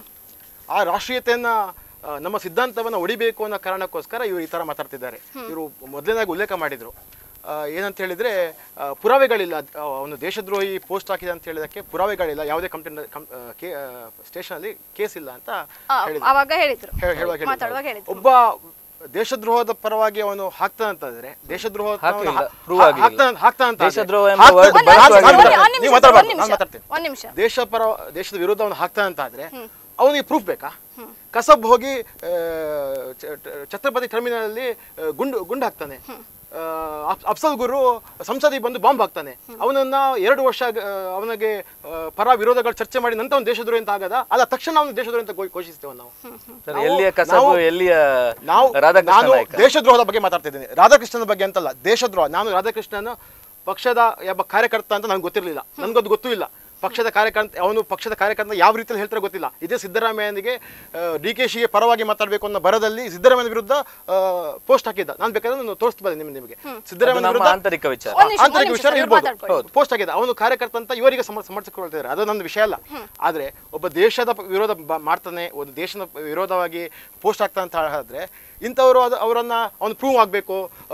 ಆ ರಾಷ್ಟ್ರೀಯತೆಯನ್ನ ಆ, ನಮ್ಮ ಸಿದ್ಧಾಂತವನ್ನ ಒಡಿಬೇಕು ಅನ್ನೋ ಕಾರಣಕ್ಕೋಸ್ಕರ ಇವರು ಈ ತರ ಮಾತಾಡ್ತಿದ್ದಾರೆ ಇವರು ಮೊದಲನೇದಾಗಿ ಉಲ್ಲೇಖ ಮಾಡಿದ್ರು ಆ, ಏನಂತ ಹೇಳಿದ್ರೆ ಆ, ಪುರಾವೆಗಳಿಲ್ಲ ಆ, ಒಂದು ದೇಶದ್ರೋಹಿ ಪೋಸ್ಟ್ ಹಾಕಿದೆ ಅಂತ ಹೇಳಿದಕ್ಕೆ ಪುರಾವೆಗಳಿಲ್ಲ ಯಾವುದೇ ಕಂಪ್ಲೇಂಟ್ ಸ್ಟೇಷನ್ ಅಲ್ಲಿ ಕೇಸ್ ಇಲ್ಲ ಅಂತ ಆ, ಹೇಳಿದ್ರು ಅವಾಗ ಹೇಳಿದ್ರು ಹೇ- ಹೇಳುವಾಗ ಹೇಳಿದ್ರು. ಮಾತಾಡುವಾಗ ಹೇಳಿದ್ರು ಒಬ್ಬ ದೇಶದ್ರೋಹದ ಪರವಾಗಿ ಅವನು ಹಾಕ್ತಾನಂತಂದ್ರೆ ದೇಶದ್ರೋಹ ಹಾಕ್ಲಿಲ್ಲ, prove ಆಗ್ಲಿಲ್ಲ. ಹಾಕ್ತಾನಂತ ದೇಶದ್ರೋಹ ಎಂಬ ಹಾಕ್ತಾ- word ನಾನು- ಬಳಸುವಾಗ ನಾನು ಇಲ್ಲ. ಮಾತಾಡ್ತೀನಿ. ಒಂದ್ ನೀವು ನಿಮಿಷ, ಮಾತಾಡ್ಬಾರ್ದು, ಒಂದ್ ನಾನು ನಿಮಿಷ, ಮಾತಾಡ್ತೀನಿ ಒಂದ್ ನಿಮಿಷ ದೇಶ ಪರ ದೇಶದ ವಿರುದ್ಧ ಅವನು ಹಾಕ್ತಾನಂತ ಆದ್ರೆ ಅವನಿಗೆ ಪ್ರೂಫ್ ಬೇಕಾ ಕಸಬ್ ಹೋಗಿ ಆ, ಚ- ಟ- ಛತ್ರಪತಿ ಟರ್ಮಿನಲ್ ಅಲ್ಲಿ ಆ, ಗುಂಡು ಗುಂಡು ಹಾಕ್ತಾನೆ ಆ, ಅಫ್- ಅಫ್ಸಲ್ ಗುರು ಸಂಸದಿಗೆ ಬಂದು ಬಾಂಬ್ ಹಾಕ್ತಾನೆ ಅವನನ್ನ ಎರಡು ವರ್ಷ ಆ, ಅವನಿಗೆ ಆ, ಪರ ವಿರೋಧಗಳು ಚರ್ಚೆ ಮಾಡಿ ನಂತರ ಅವ್ನು ದೇಶದ್ರೋಹಿ ಅಂತ ಆಗದ ಅಲ್ಲ ತಕ್ಷಣ ಅವನು ದೇಶದ್ರೋಹಿ ಅಂತ ಘೋ- ಘೋಷಿಸ್ತೇವೆ ನಾವು ಸರ್ ನಾವು- ಎಲ್ಲಿಯ ಕಸಬು ನಾವು- ಎಲ್ಲಿಯ ನಾವು ರಾಧಾಕೃಷ್ಣ ನಾನು ನಾಯಕ ದೇಶದ್ರೋಹದ ಬಗ್ಗೆ ಮಾತಾಡ್ತಿದ್ದೀನಿ ರಾಧಾಕೃಷ್ಣನ ಬಗ್ಗೆ ಅಂತಲ್ಲ ದೇಶದ್ರೋಹ ನಾನು ರಾಧಾಕೃಷ್ಣನ ಪಕ್ಷದ ಒಬ್ಬ ಕಾರ್ಯಕರ್ತ ಅಂತ ನನಗೆ ಗೊತ್ತಿರಲಿಲ್ಲ ನನಗದು ಗೊತ್ತೂ ಇಲ್ಲ ಪಕ್ಷದ ಕಾರ್ಯಕರ್ತ ಅವನು ಪಕ್ಷದ ಕಾರ್ಯಕರ್ತ ಯಾವ ರೀತಿಯಲ್ಲಿ ಹೇಳ್ತಾರೆ ಗೊತ್ತಿಲ್ಲ ಇದೇ ಸಿದ್ದರಾಮಯ್ಯನಿಗೆ ಡಿ ಕೆ ಶಿಗೆ ಪರವಾಗಿ ಮಾತಾಡಬೇಕು ಅನ್ನೋ ಬರದಲ್ಲಿ ಸಿದ್ದರಾಮಯ್ಯ ವಿರುದ್ಧ ಪೋಸ್ಟ್ ಹಾಕಿದ್ದ ನಾನು ಬೇಕಾದ್ರೆ ನಾನು ತೋರಿಸ್ಬೋದು ನಿಮ್ಗೆ ನಿಮಗೆ ಅದು ಸಿದ್ದರಾಮಯ್ಯ ನಮ್ಮ ವಿರುದ್ಧ ಆಂತರಿಕ ವಿಚಾರ ಒಂದ್ ನಿಮಿಷ, ಆಂತರಿಕ ಒಂದ್ ವಿಚಾರ ನಿಮಿಷ, ಇರ್ಬೋದು ಮಾತಾಡ್ಕೊಳ್ಳಿ. ಪೋಸ್ಟ್ ಆಗಿದೆ ಅವನು ಕಾರ್ಯಕರ್ತ ಅಂತ ಇವರಿಗೆ ಸಮ ಸಮರ್ಥಿಸಿಕೊಳ್ತಿದ್ದಾರೆ ಅದು ನನ್ನ ವಿಷಯ ಅಲ್ಲ ಆದ್ರೆ ಒಬ್ಬ ದೇಶದ ಪ- ವಿರೋಧ ಬ- ಮಾಡ್ತಾನೆ ಒಂದು ದೇಶದ ಪ- ವಿರೋಧವಾಗಿ ಪೋಸ್ಟ್ ಆಗ್ತಾ ಅಂತ ಹೇಳಿದ್ರೆ ಇಂಥವರು ಅದು ಅವರನ್ನ ಅವನು ಪ್ರೂವ್ ಆಗಬೇಕು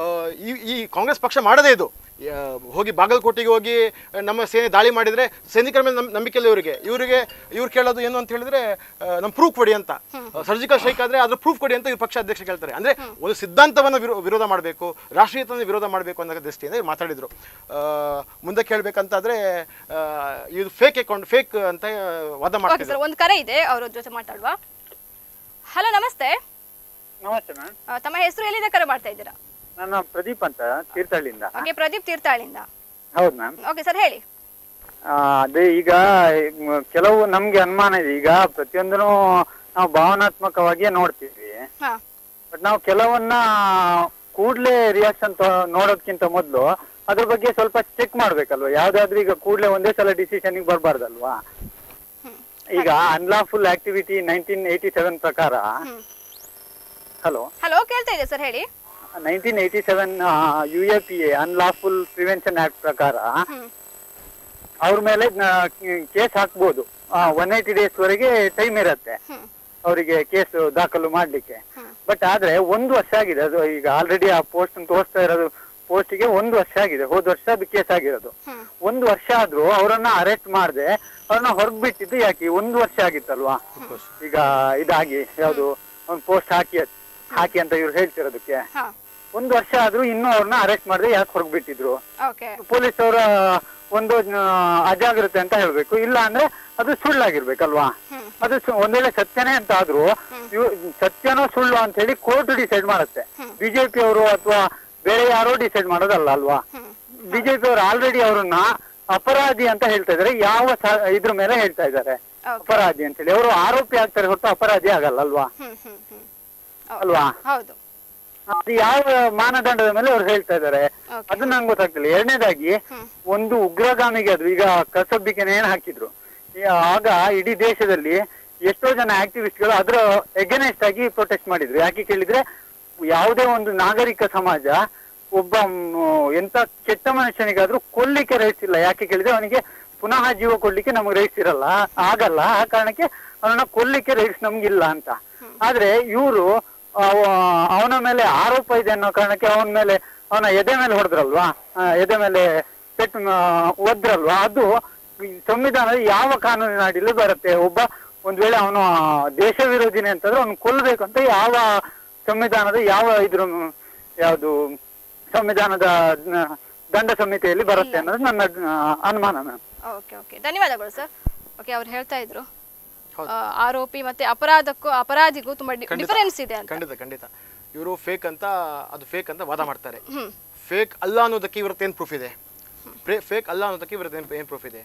ಈ ಈ ಕಾಂಗ್ರೆಸ್ ಪಕ್ಷ ಮಾಡದೇ ಇದು ಆ, ಹೋಗಿ ಬಾಗಲಕೋಟೆಗೆ ಹೋಗಿ ನಮ್ಮ ಸೇನೆ ದಾಳಿ ಮಾಡಿದ್ರೆ ಸೈನಿಕರ ಮೇಲೆ ನಮ್- ನಂಬಿಕೆ ಇಲ್ಲ ಇವರಿಗೆ ಇವರಿಗೆ ಇವ್ರು ಕೇಳೋದು ಏನು ಅಂತ ಹೇಳಿದ್ರೆ ನಮ್ಮ ಪ್ರೂಫ್ ಕೊಡಿ ಅಂತ ಸರ್ಜಿಕಲ್ ಸ್ಟ್ರೈಕ್ ಆದ್ರೆ ಅದ್ರ ಪ್ರೂಫ್ ಕೊಡಿ ಅಂತ ಇವ್ರು ಪಕ್ಷ ಅಧ್ಯಕ್ಷ ಕೇಳ್ತಾರೆ ಅಂದ್ರೆ ಒಂದು ಸಿದ್ಧಾಂತವನ್ನು ವಿರೋ- ವಿರೋಧ ಮಾಡಬೇಕು ರಾಷ್ಟ್ರೀಯತೆಯನ್ನು ವಿರೋಧ ಮಾಡಬೇಕು ಅನ್ನೋ ದೃಷ್ಟಿಯಿಂದ ಇವ್ರು ಮಾತಾಡಿದ್ರು ಆ, ಮುಂದೆ ಕೇಳ್ಬೇಕಂತಾದ್ರೆ ಆ, ಇದು ಫೇಕ್ ಅಕೌಂಟ್ ಫೇಕ್ ಅಂತ ವಾದ ಓಕೆ ಮಾಡ್ತಿದ್ರು ಸರ್ ಒಂದು ಕರೆ ಇದೆ ಅವ್ರ ಜೊತೆ ಮಾತಾಡುವ ಹಲೋ ನಮಸ್ತೆ ನಮಸ್ತೆ ಮ್ಯಾಮ್ ಆ, ತಮ್ಮ ಹೆಸರು ಎಲ್ಲಿಂದ ಕರೆ ಮಾಡ್ತಾ ಇದ್ದೀರಾ ನಾನು ಪ್ರದೀಪ್ ಅಂತ ತೀರ್ಥಹಳ್ಳಿಯಿಂದ ಓಕೆ ಪ್ರದೀಪ್ ತೀರ್ಥಾಳಿಂದ ಹೌದು ಮ್ಯಾಮ್ ಓಕೆ ಸರ್ ಹೇಳಿ ಅದೇ ಈಗ ಮ್, ಕೆಲವು ನಮ್ಗೆ ಅನುಮಾನ ಇದೆ ಈಗ ಪ್ರತಿಯೊಂದನ್ನು ನಾವು ಭಾವನಾತ್ಮಕವಾಗಿಯೇ ನೋಡ್ತೀವಿ ಹಾ ಬಟ್ ನಾವು ಕೆಲವನ್ನ ಕೂಡ್ಲೆ ರಿಯಾಕ್ಷನ್ ನೋಡೋದ್ಕಿಂತ ಮೊದಲು ಅದ್ರ ಬಗ್ಗೆ ಸ್ವಲ್ಪ ಚೆಕ್ ಮಾಡ್ಬೇಕಲ್ವಾ ಯಾವ್ದಾದ್ರು ಈಗ ಕೂಡ್ಲೆ ಒಂದೇ ಸಲ ಡಿಸಿಷನ್ ಬರಬಾರ್ದಲ್ವಾ ಈಗ unlawful activity nineteen eighty seven ಪ್ರಕಾರ ಹಲೋ ಹಲೋ ಕೇಳ್ತಾ ಇದೆ ಸರ್ ಹೇಳಿ nineteen eighty seven U A P A unlawful prevention act ಪ್ರಕಾರ ಹ್ಮ್ ಅವ್ರ ಮೇಲೆ ಕೇಸ್ ಹಾಕ್ಬೋದು ಒನ್ ಏಯ್ಟಿ ಡೇಸ್ ವರೆಗೆ ಟೈಮ್ ಇರತ್ತೆ ಹ್ಮ್ ಅವರಿಗೆ ಕೇಸ್ ದಾಖಲು ಮಾಡ್ಲಿಕ್ಕೆ ಬಟ್ ಆದ್ರೆ ಒಂದು ವರ್ಷ ಆಗಿದೆ ಅದು ಈಗ ಆಲ್ರೆಡಿ ಆ ಪೋಸ್ಟ್ ತೋರಿಸ್ತಾ ಇರೋದು ಪೋಸ್ಟಿಗೆ ಒಂದು ವರ್ಷ ಆಗಿದೆ ಹೋದ ವರ್ಷ ಅದು ಕೇಸ್ ಆಗಿರೋದು ಹ್ಮ್. ಒಂದು ವರ್ಷ ಆದ್ರೂ ಅವರನ್ನ ಅರೆಸ್ಟ್ ಮಾಡದೆ ಅವ್ರನ್ನ ಹೊರಗ್ ಬಿಟ್ಟಿದ್ದು ಯಾಕೆ ಒಂದು ವರ್ಷ ಆಗಿತ್ತಲ್ವಾ ಈಗ ಇದಾಗಿ ಯಾವುದು ಒಂದು ಪೋಸ್ಟ್ ಹಾಕಿ ಹಾಕಿ ಅಂತ ಇವ್ರು ಹೇಳ್ತಿರೋದಕ್ಕೆ ಹಾ ಒಂದು ವರ್ಷ ಆದ್ರೂ ಇನ್ನೂ ಅವ್ರನ್ನ ಅರೆಸ್ಟ್ ಮಾಡದೆ ಯಾಕೆ ಹೊರಗ್ ಬಿಟ್ಟಿದ್ರು ಓಕೆ ಪೊಲೀಸ್ ಅವರ ಒಂದು ಆ, ಅಜಾಗ್ರತೆ ಅಂತ ಹೇಳ್ಬೇಕು ಇಲ್ಲ ಅಂದ್ರೆ ಅದು ಸುಳ್ಳಾಗಿರ್ಬೇಕಲ್ವಾ ಅದು ಸು- ಒಂದ್ ವೇಳೆ ಸತ್ಯನೇ ಅಂತ ಆದ್ರೂ ಇವ್- ಸತ್ಯನೋ ಸುಳ್ಳು ಅಂತ ಹೇಳಿ ಕೋರ್ಟ್ ಡಿಸೈಡ್ ಮಾಡುತ್ತೆ ಬಿಜೆಪಿ ಅವರು ಅಥವಾ ಬೇರೆ ಯಾರೋ ಡಿಸೈಡ್ ಮಾಡೋದಲ್ಲ ಅಲ್ವಾ ಬಿಜೆಪಿ ಅವರು ಆಲ್ರೆಡಿ ಅವರನ್ನ ಅಪರಾಧಿ ಅಂತ ಹೇಳ್ತಾ ಇದಾರೆ ಯಾವ ಸ- ಇದ್ರ ಮೇಲೆ ಹೇಳ್ತಾ ಇದ್ದಾರೆ ಓಕೆ ಅಪರಾಧಿ ಅಂತ ಹೇಳಿ ಅವರು ಆರೋಪಿ ಆಗ್ತಾರೆ ಹೊರತು ಅಪರಾಧಿ ಆಗಲ್ಲ ಅಲ್ವಾ ಹ್ಮ್ ಹ್ಮ್ ಹ್ಮ್ ಅಲ್ವಾ ಹೌದು ಅದು ಯಾವ ಮಾನದಂಡದ ಮೇಲೆ ಅವ್ರು ಹೇಳ್ತಾ ಇದ್ದಾರೆ Okay. ಅದು ನಂಗೆ ಗೊತ್ತಾಗ್ತಿಲ್ಲ ಎರಡನೇದಾಗಿ ಒಂದು ಉಗ್ರಗಾಮಿಗೆ ಅದು ಈಗ ಕಸಬ್ಬಿಗೆ ಏನ್ ಹಾಕಿದ್ರು ಈ ಆಗ ಇಡೀ ದೇಶದಲ್ಲಿ ಎಷ್ಟೋ ಜನ ಆಕ್ಟಿವಿಸ್ಟ್ಗಳು ಅದರ ಎಗನೆಸ್ಟ್ ಆಗಿ ಪ್ರೊಟೆಸ್ಟ್ ಮಾಡಿದ್ರು ಯಾಕೆ ಕೇಳಿದ್ರೆ ಯಾವುದೇ ಒಂದು ನಾಗರಿಕ ಸಮಾಜ ಒಬ್ಬ ಮ್, ಎಂತ ಕೆಟ್ಟ ಮನುಷ್ಯನಿಗಾದ್ರೂ ಕೊಲ್ಲಿಕ್ಕೆ ರೈಟ್ಸ್ ಇಲ್ಲ ಯಾಕೆ ಕೇಳಿದ್ರೆ ಅವನಿಗೆ ಪುನಃ ಜೀವ ಕೊಡ್ಲಿಕ್ಕೆ ನಮ್ಗೆ ರೈಟ್ಸ್ ಇರಲ್ಲ ಆಗಲ್ಲ ಆ ಕಾರಣಕ್ಕೆ ಅವನನ್ನ ಕೊಲ್ಲಿಕ್ಕೆ ರೈಟ್ಸ್ ನಮ್ಗಿಲ್ಲ ಅಂತ ಆದ್ರೆ ಇವರು ಅವನ ಮೇಲೆ ಆರೋಪ ಇದೆ ಅನ್ನೋ ಕಾರಣಕ್ಕೆ ಅವನ ಮೇಲೆ ಅವನ ಎದೆ ಮೇಲೆ ಹೊಡೆದ್ರಲ್ವಾ ಆ, ಎದೆ ಮೇಲೆ ಪೆಟ್ಟು ಆ, ಒದ್ರಲ್ವಾ ಅದು ಈ ಸಂವಿಧಾನದ ಯಾವ ಕಾನೂನಿನ ಅಡಿಲೂ ಬರುತ್ತೆ ಒಬ್ಬ ಒಂದ್ ವೇಳೆ ಅವನು ದೇಶ ವಿರೋಧಿನೇ ಅಂತಂದ್ರೆ ಅವ್ನು ಕೊಲ್ಬೇಕು ಅಂತ ಯಾವ ಸಂವಿಧಾನದ ಯಾವ ಇದ್ರ ಯಾವುದು ಸಂವಿಧಾನದ ಆ, ದಂಡ ಸಂಹಿತೆಯಲ್ಲಿ ಬರುತ್ತೆ ಅನ್ನೋದು ನನ್ನ ಆ, ಅನುಮಾನ ಮ್ಯಾಮ್ ಓಕೆ ಓಕೆ ಧನ್ಯವಾದಗಳು ಸರ್ ಓಕೆ ಅವ್ರು ಹೇಳ್ತಾ ಇದ್ರು ಆ, ಆರೋಪಿ ಮತ್ತೆ ಅಪರಾಧಕ್ಕೂ ಅಪರಾಧಿಗೂ ತುಂಬಾ ಡಿಫರೆನ್ಸ್ ಇದೆ ಅಂತ ಖಂಡಿತ ಖಂಡಿತ ಇವರು ಫೇಕ್ ಅಂತ ಅದು ಫೇಕ್ ಅಂತ ವಾದ ಮಾಡ್ತಾರೆ ಹ್ಮ್ ಫೇಕ್ ಅಲ್ಲ ಅನ್ನೋದಕ್ಕೆ ಇವ್ರದ್ದು ಏನು ಪ್ರೂಫ್ ಇದೆ ಫೇಕ್ ಅಲ್ಲ ಅನ್ನೋದಕ್ಕೆ ಇವ್ರದ್ದು ಏನು ಏನು ಪ್ರೂಫ್ ಇದೆ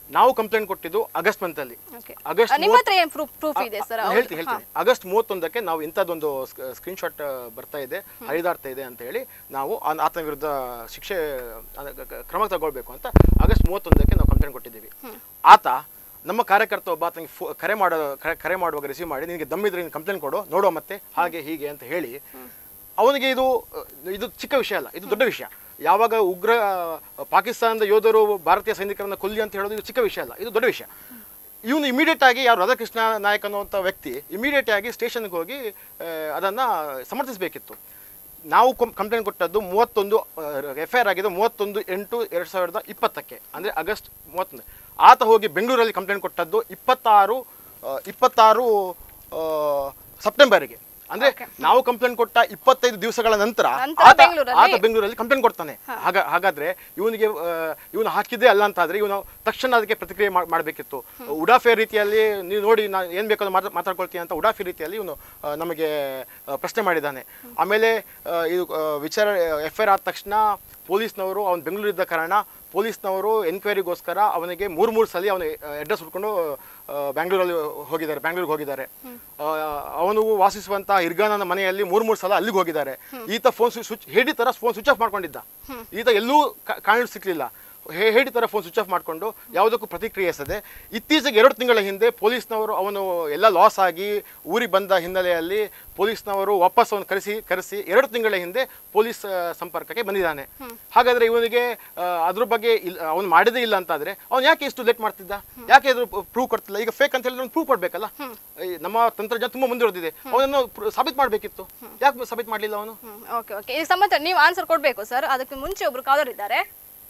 ನಾವು ಕಂಪ್ಲೇಂಟ್ ಕೊಟ್ಟಿದ್ದು ಆಗಸ್ಟ್ ಮಂತ್ ಅಲ್ಲಿ Okay. ಆಗಸ್ಟ್ ನಿಮ್ಮ ಹತ್ರ ಏನು ಪ್ರೂಫ್ ಪ್ರೂಫ್ ಇದೆ ಸರ್ ನಾನು ಹೇಳ್ತೀನಿ ಹೇಳ್ತೀನಿ ಆಗಸ್ಟ್ ಮೂವತ್ತೊಂದಕ್ಕೆ ನಾವು ಇಂಥದ್ದೊಂದು ಸ್ಕ್ರೀನ್ ಶಾಟ್ ಬರ್ತಾ ಇದೆ ಹರಿದಾಡ್ತಾ ಇದೆ ಅಂತ ಹೇಳಿ ನಾವು ಆ- ಆತನ ವಿರುದ್ಧ ಶಿಕ್ಷೆ ಅದ- ಕ- ಕ- ಕ್ರಮ ತಗೊಳ್ಬೇಕು ಅಂತ ಆಗಸ್ಟ್ ಮೂವತ್ತೊಂದಕ್ಕೆ ನಾವು ಕಂಪ್ಲೇಂಟ್ ಕೊಟ್ಟಿದ್ದೀವಿ ಆತ ನಮ್ಮ ಕಾರ್ಯಕರ್ತ ಒಬ್ಬ ಆತನಿಗೆ ಫೋ- ಕರೆ ಮಾಡೋ ಕರೆ- ಕರೆ ಮಾಡುವಾಗ ರಿಸೀವ್ ಮಾಡಿ ನಿನಗೆ ದಮ್ಮಿದ್ರೆ ನೀನು ಕಂಪ್ಲೇಂಟ್ ಕೊಡು ನೋಡೋ ಮತ್ತೆ ಹಾಗೆ ಹೀಗೆ ಅಂತ ಹೇಳಿ ಅವನಿಗೆ ಇದು ಅಹ್, ಇದು ಚಿಕ್ಕ ವಿಷಯ ಅಲ್ಲ ಇದು ದೊಡ್ಡ ವಿಷಯ ಯಾವಾಗ ಉಗ್ರ ಅಹ್, ಪಾಕಿಸ್ತಾನದ ಯೋಧರು ಭಾರತೀಯ ಸೈನಿಕರನ್ನ ಕೊಲ್ಲಿ ಅಂತ ಹೇಳೋದು ಇದು ಚಿಕ್ಕ ವಿಷಯ ಅಲ್ಲ ಇದು ದೊಡ್ಡ ವಿಷಯ ಇವನು ಇಮಿಡಿಯೇಟ್ ಆಗಿ ಯಾರು ರಾಧಾಕೃಷ್ಣ ನಾಯಕ್ ಅನ್ನುವಂಥ ವ್ಯಕ್ತಿ ಇಮಿಡಿಯೇಟ್ ಆಗಿ ಸ್ಟೇಷನ್ಗೆ ಹೋಗಿ ಅಹ್, ಅದನ್ನ ಸಮರ್ಥಿಸಬೇಕಿತ್ತು ನಾವು ಕಂಪ್ಲೇಂಟ್ ಕೊಟ್ಟದ್ದು ಮೂವತ್ತೊಂದು ಎಫ್ ಐ ಆರ್ ಆಗಿದೆ ಮೂವತ್ತೊಂದು ಎಂಟು ಎರಡು ಸಾವಿರದ ಇಪ್ಪತ್ತಕ್ಕೆ ಅಂದರೆ ಆಗಸ್ಟ್ ಮೂವತ್ತೊಂದು ಆತ ಹೋಗಿ ಬೆಂಗಳೂರಲ್ಲಿ ಕಂಪ್ಲೇಂಟ್ ಕೊಟ್ಟದ್ದು ಇಪ್ಪತ್ತಾರು ಅಹ್, ಇಪ್ಪತ್ತಾರು ಅಹ್, ಸೆಪ್ಟೆಂಬರ್ಗೆ ಅಂದ್ರೆ ನಾವು ಕಂಪ್ಲೇಂಟ್ ಕೊಟ್ಟ ಇಪ್ಪತ್ತೈದು ದಿವಸಗಳ ನಂತರ ನಂತರ ಆತ ಬೆಂಗಳೂರಲ್ಲಿ? ಆತ ಬೆಂಗಳೂರಲ್ಲಿ ಕಂಪ್ಲೇಂಟ್ ಕೊಡ್ತಾನೆ ಹಾಗ ಹಾಗಾದ್ರೆ ಇವನಿಗೆ ಇವನು ಹಾಕಿದ್ದೆ ಅಲ್ಲ ಅಂತ ಆದ್ರೆ ಇವನು ತಕ್ಷಣ ಅದಕ್ಕೆ ಪ್ರತಿಕ್ರಿಯೆ ಮಾಡ್- ಮಾಡ್ಬೇಕಿತ್ತು ಉಡಾಫೆ ರೀತಿಯಲ್ಲಿ ನೀವು ನೋಡಿ ನಾ ಏನ್ ಬೇಕಾದ್ರೂ ಮಾತಾ ಮಾತಾಡ್ಕೊಳ್ತೀನಿ ಅಂತ ಉಡಾಫೆ ರೀತಿಯಲ್ಲಿ ಇವನು ಆ, ನಮಗೆ ಆ, ಪ್ರಶ್ನೆ ಮಾಡಿದ್ದಾನೆ ಆಮೇಲೆ ಆ, ಇದು ಆ, ವಿಚಾರ ಎಫ್ ಐ ಆರ್ ಆದ ತಕ್ಷಣ ಪೊಲೀಸ್ನವರು ಅವನು ಬೆಂಗಳೂರಿದ್ದ ಕಾರಣ ಪೊಲೀಸ್ನವರು ಎನ್ಕ್ವೈರಿಗೋಸ್ಕರ ಅವನಿಗೆ ಮೂರು ಮೂರು ಸಲ ಅವನ ಅಡ್ರೆಸ್ ಹುಡ್ಕೊಂಡು ಆ, ಬ್ಯಾಂಗ್ಳೂರಲ್ಲಿ ಹೋಗಿದ್ದಾರೆ ಬ್ಯಾಂಗ್ಳೂರಿಗೆ ಹೋಗಿದ್ದಾರೆ ಆ, ಅವನು ವಾಸಿಸುವಂತ ಇರ್ಗಾನನ ಮನೆಯಲ್ಲಿ ಮೂರು ಮೂರು ಸಲ ಅಲ್ಲಿಗೆ ಹೋಗಿದ್ದಾರೆ ಈತ ಫೋನ್ ಸ್ವಿಚ್ ಹೇಳಿ ತರ ಫೋನ್ ಸ್ವಿಚ್ ಆಫ್ ಮಾಡ್ಕೊಂಡಿದ್ದ ಈತ ಎಲ್ಲೂ ಕಾ- ಕಾಣಲು ಸಿಕ್ಲಿಲ್ಲ ಹೇ- ಹೇಳಿ ತರ ಫೋನ್ ಸ್ವಿಚ್ ಆಫ್ ಮಾಡಿಕೊಂಡು ಯಾವುದಕ್ಕೂ ಪ್ರತಿಕ್ರಿಯಿಸದೆ ಇತ್ತೀಚೆಗೆ ಎರಡು ತಿಂಗಳ ಹಿಂದೆ ಪೊಲೀಸ್ನವರು ಅವನು ಎಲ್ಲ ಲಾಸ್ ಆಗಿ ಊರಿಗೆ ಬಂದ ಹಿನ್ನೆಲೆಯಲ್ಲಿ ಪೊಲೀಸ್ನವರು ವಾಪಸ್ ಅವನು ಕರೆಸಿ ಕರೆಸಿ ಎರಡು ತಿಂಗಳ ಹಿಂದೆ ಪೊಲೀಸ್ ಆ, ಸಂಪರ್ಕಕ್ಕೆ ಬಂದಿದ್ದಾನೆ ಹಾಗಾದ್ರೆ ಇವನಿಗೆ ಆ, ಅದ್ರ ಬಗ್ಗೆ ಇಲ್ಲ ಅವನು ಮಾಡಿದೇ ಇಲ್ಲ ಅಂತಾದ್ರೆ ಅವನು ಯಾಕೆ ಇಷ್ಟು ಲೇಟ್ ಮಾಡ್ತಿದ್ದ ಯಾಕೆ ಅದು ಪ್ರೂವ್ ಕೊಡ್ತಿಲ್ಲ ಈಗ ಫೇಕ್ ಅಂತ ಹೇಳಿದ್ರೆ ಪ್ರೂವ್ ಕೊಡ್ಬೇಕಲ್ಲ ಈ ನಮ್ಮ ತಂತ್ರಜ್ಞಾನ ತುಂಬಾ ಮುಂದುವರೆದಿದೆ ಅವನನ್ನು ಸಾಬೀತು ಮಾಡಬೇಕಿತ್ತು ಯಾಕೆ ಸಾಬೀತು ಮಾಡಲಿಲ್ಲ ಅವನು ಓಕೆ ಓಕೆ ಈ ಸಂಬಂಧ ನೀವು ಆನ್ಸರ್ ಕೊಡಬೇಕು ಸರ್ ಅದಕ್ಕೆ ಮುಂಚೆ ಒಬ್ರು ಕಾಲರ್ ಇದ್ದಾರೆ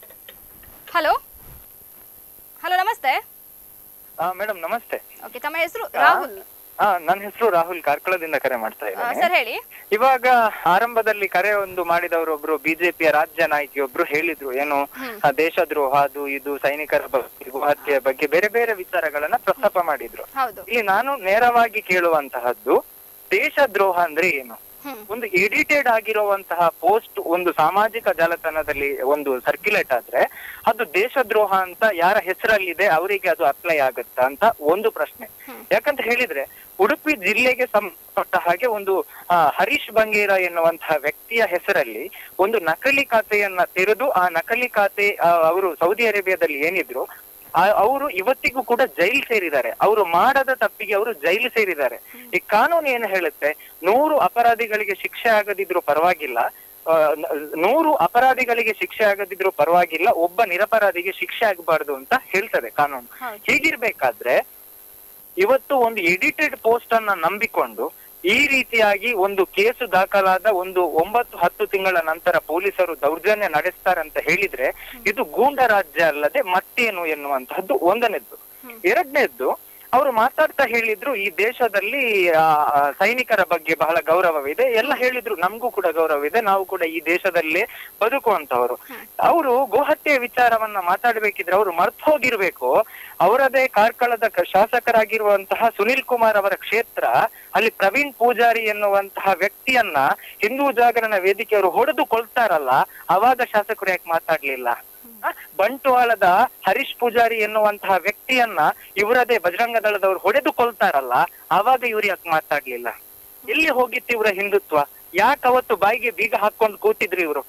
ಹಲೋ ಹಲೋ ನಮಸ್ತೆ ಮೇಡಮ್ ನಮಸ್ತೆ ಓಕೆ ತಮ್ಮ ಹೆಸರು ರಾಹುಲ್ ಹಾ ನನ್ನ ಹೆಸರು ರಾಹುಲ್ ಕಾರ್ಕಳದಿಂದ ಕರೆ ಮಾಡ್ತಾ ಇದ್ದೇನೆ ಸರ್ ಹೇಳಿ ಇವಾಗ ಆರಂಭದಲ್ಲಿ ಕರೆ ಒಂದು ಮಾಡಿದವರು ಒಬ್ರು ಬಿಜೆಪಿಯ ರಾಜ್ಯ ನಾಯಕಿ ಒಬ್ರು ಹೇಳಿದ್ರು ಏನು ಆ, ದೇಶದ್ರೋಹ ಅದು ಇದು ಸೈನಿಕರ ಬಗ್ಗೆ ಹತ್ಯೆ ಬಗ್ಗೆ ಬೇರೆ ಬೇರೆ ವಿಚಾರಗಳನ್ನ ಪ್ರಸ್ತಾಪ ಮಾಡಿದ್ರು ಹೌದು ಇಲ್ಲಿ ನಾನು ನೇರವಾಗಿ ಕೇಳುವಂತಹದ್ದು ದೇಶದ್ರೋಹ ಅಂದ್ರೆ ಏನು ಹ್ಮ್. ಒಂದು ಎಡಿಟೆಡ್ ಆಗಿರುವಂತಹ ಪೋಸ್ಟ್ ಒಂದು ಸಾಮಾಜಿಕ ಜಾಲತಾಣದಲ್ಲಿ ಒಂದು ಸರ್ಕ್ಯುಲೇಟ್ ಆದ್ರೆ ಅದು ದೇಶದ್ರೋಹ ಅಂತ ಯಾರ ಹೆಸರಲ್ಲಿದೆ ಅವರಿಗೆ ಅದು ಅಪ್ಲೈ ಆಗುತ್ತಾ ಅಂತ ಒಂದು ಪ್ರಶ್ನೆ ಯಾಕಂತ ಹೇಳಿದ್ರೆ ಉಡುಪಿ ಜಿಲ್ಲೆಗೆ ಸಂಬಂಧಪಟ್ಟ ಹಾಗೆ ಒಂದು ಆ, ಹರೀಶ್ ಬಂಗೇರ ಎನ್ನುವಂತಹ ವ್ಯಕ್ತಿಯ ಹೆಸರಲ್ಲಿ ಒಂದು ನಕಲಿ ಖಾತೆಯನ್ನ ತೆರೆದು ಆ ನಕಲಿ ಖಾತೆ ಅವರು ಸೌದಿ ಅರೇಬಿಯಾದಲ್ಲಿ ಏನಿದ್ರು ಅವರು ಇವತ್ತಿಗೂ ಕೂಡ ಜೈಲು ಸೇರಿದ್ದಾರೆ ಅವರು ಮಾಡದ ತಪ್ಪಿಗೆ ಅವರು ಜೈಲು ಸೇರಿದ್ದಾರೆ ಈ ಕಾನೂನು ಏನು ಹೇಳುತ್ತೆ ನೂರು ಅಪರಾಧಿಗಳಿಗೆ ಶಿಕ್ಷೆ ಆಗದಿದ್ರು ಪರವಾಗಿಲ್ಲ ಆ, ನ- ನೂರು ಅಪರಾಧಿಗಳಿಗೆ ಶಿಕ್ಷೆ ಆಗದಿದ್ರು ಪರವಾಗಿಲ್ಲ ಒಬ್ಬ ನಿರಪರಾಧಿಗೆ ಶಿಕ್ಷೆ ಆಗಬಾರ್ದು ಅಂತ ಹೇಳ್ತದೆ ಕಾನೂನು ಹೌದು. ಹೀಗಿರ್ಬೇಕಾದ್ರೆ ಇವತ್ತು ಒಂದು ಎಡಿಟೆಡ್ ಪೋಸ್ಟ್ ಅನ್ನ ನಂಬಿಕೊಂಡು ಈ ರೀತಿಯಾಗಿ ಒಂದು ಕೇಸು ದಾಖಲಾದ ಒಂದು ಒಂಬತ್ತು ಹತ್ತು ತಿಂಗಳ ನಂತರ ಪೊಲೀಸರು ದೌರ್ಜನ್ಯ ನಡೆಸ್ತಾರಂತ ಹೇಳಿದ್ರೆ ಇದು ಗೂಂಡ ರಾಜ್ಯ ಅಲ್ಲದೆ ಮತ್ತೇನು ಎನ್ನುವಂತಹದ್ದು ಒಂದನೇದ್ದು ಎರಡನೇದ್ದು ಅವರು ಮಾತಾಡ್ತಾ ಹೇಳಿದ್ರು ಈ ದೇಶದಲ್ಲಿ ಆ, ಆ, ಸೈನಿಕರ ಬಗ್ಗೆ ಬಹಳ ಗೌರವವಿದೆ ಎಲ್ಲ ಹೇಳಿದ್ರು ನಮಗೂ ಕೂಡ ಗೌರವವಿದೆ ನಾವು ಕೂಡ ಈ ದೇಶದಲ್ಲೇ ಬದುಕುವಂತವರು ಅವರು ಗೋಹತ್ಯೆ ವಿಚಾರವನ್ನ ಮಾತಾಡ್ಬೇಕಿದ್ರೆ ಅವರು ಮರ್ತು ಹೋಗಿರ್ಬೇಕು ಅವರದೇ ಕಾರ್ಕಳದ ಕ- ಶಾಸಕರಾಗಿರುವಂತಹ ಸುನಿಲ್ ಕುಮಾರ್ ಅವರ ಕ್ಷೇತ್ರ ಅಲ್ಲಿ ಪ್ರವೀಣ್ ಪೂಜಾರಿ ಎನ್ನುವಂತಹ ವ್ಯಕ್ತಿಯನ್ನ ಹಿಂದೂ ಜಾಗರಣ ವೇದಿಕೆಯವರು ಹೊಡೆದು ಕೊಳ್ತಾರಲ್ಲ ಅವಾಗ ಶಾಸಕರು ಯಾಕೆ ಮಾತಾಡ್ಲಿಲ್ಲ ಆ, ಬಂಟ್ವಾಳದ ಹರೀಶ್ ಪೂಜಾರಿ ಎನ್ನುವಂತಹ ವ್ಯಕ್ತಿಯನ್ನ ಇವರದೇ ಬಜರಂಗ ದಳದವರು ಹೊಡೆದು ಕೊಳ್ತಾರಲ್ಲ ಅವಾಗ ಇವ್ರು ಯಾಕೆ ಮಾತಾಡ್ಲಿಲ್ಲ ಎಲ್ಲಿ ಹೋಗಿತ್ತು ಇವರ ಹಿಂದುತ್ವ ಯಾಕೆ ಅವತ್ತು ಬಾಯಿಗೆ ಬೀಗ ಹಾಕೊಂಡು ಕೂತಿದ್ರು ಇವರು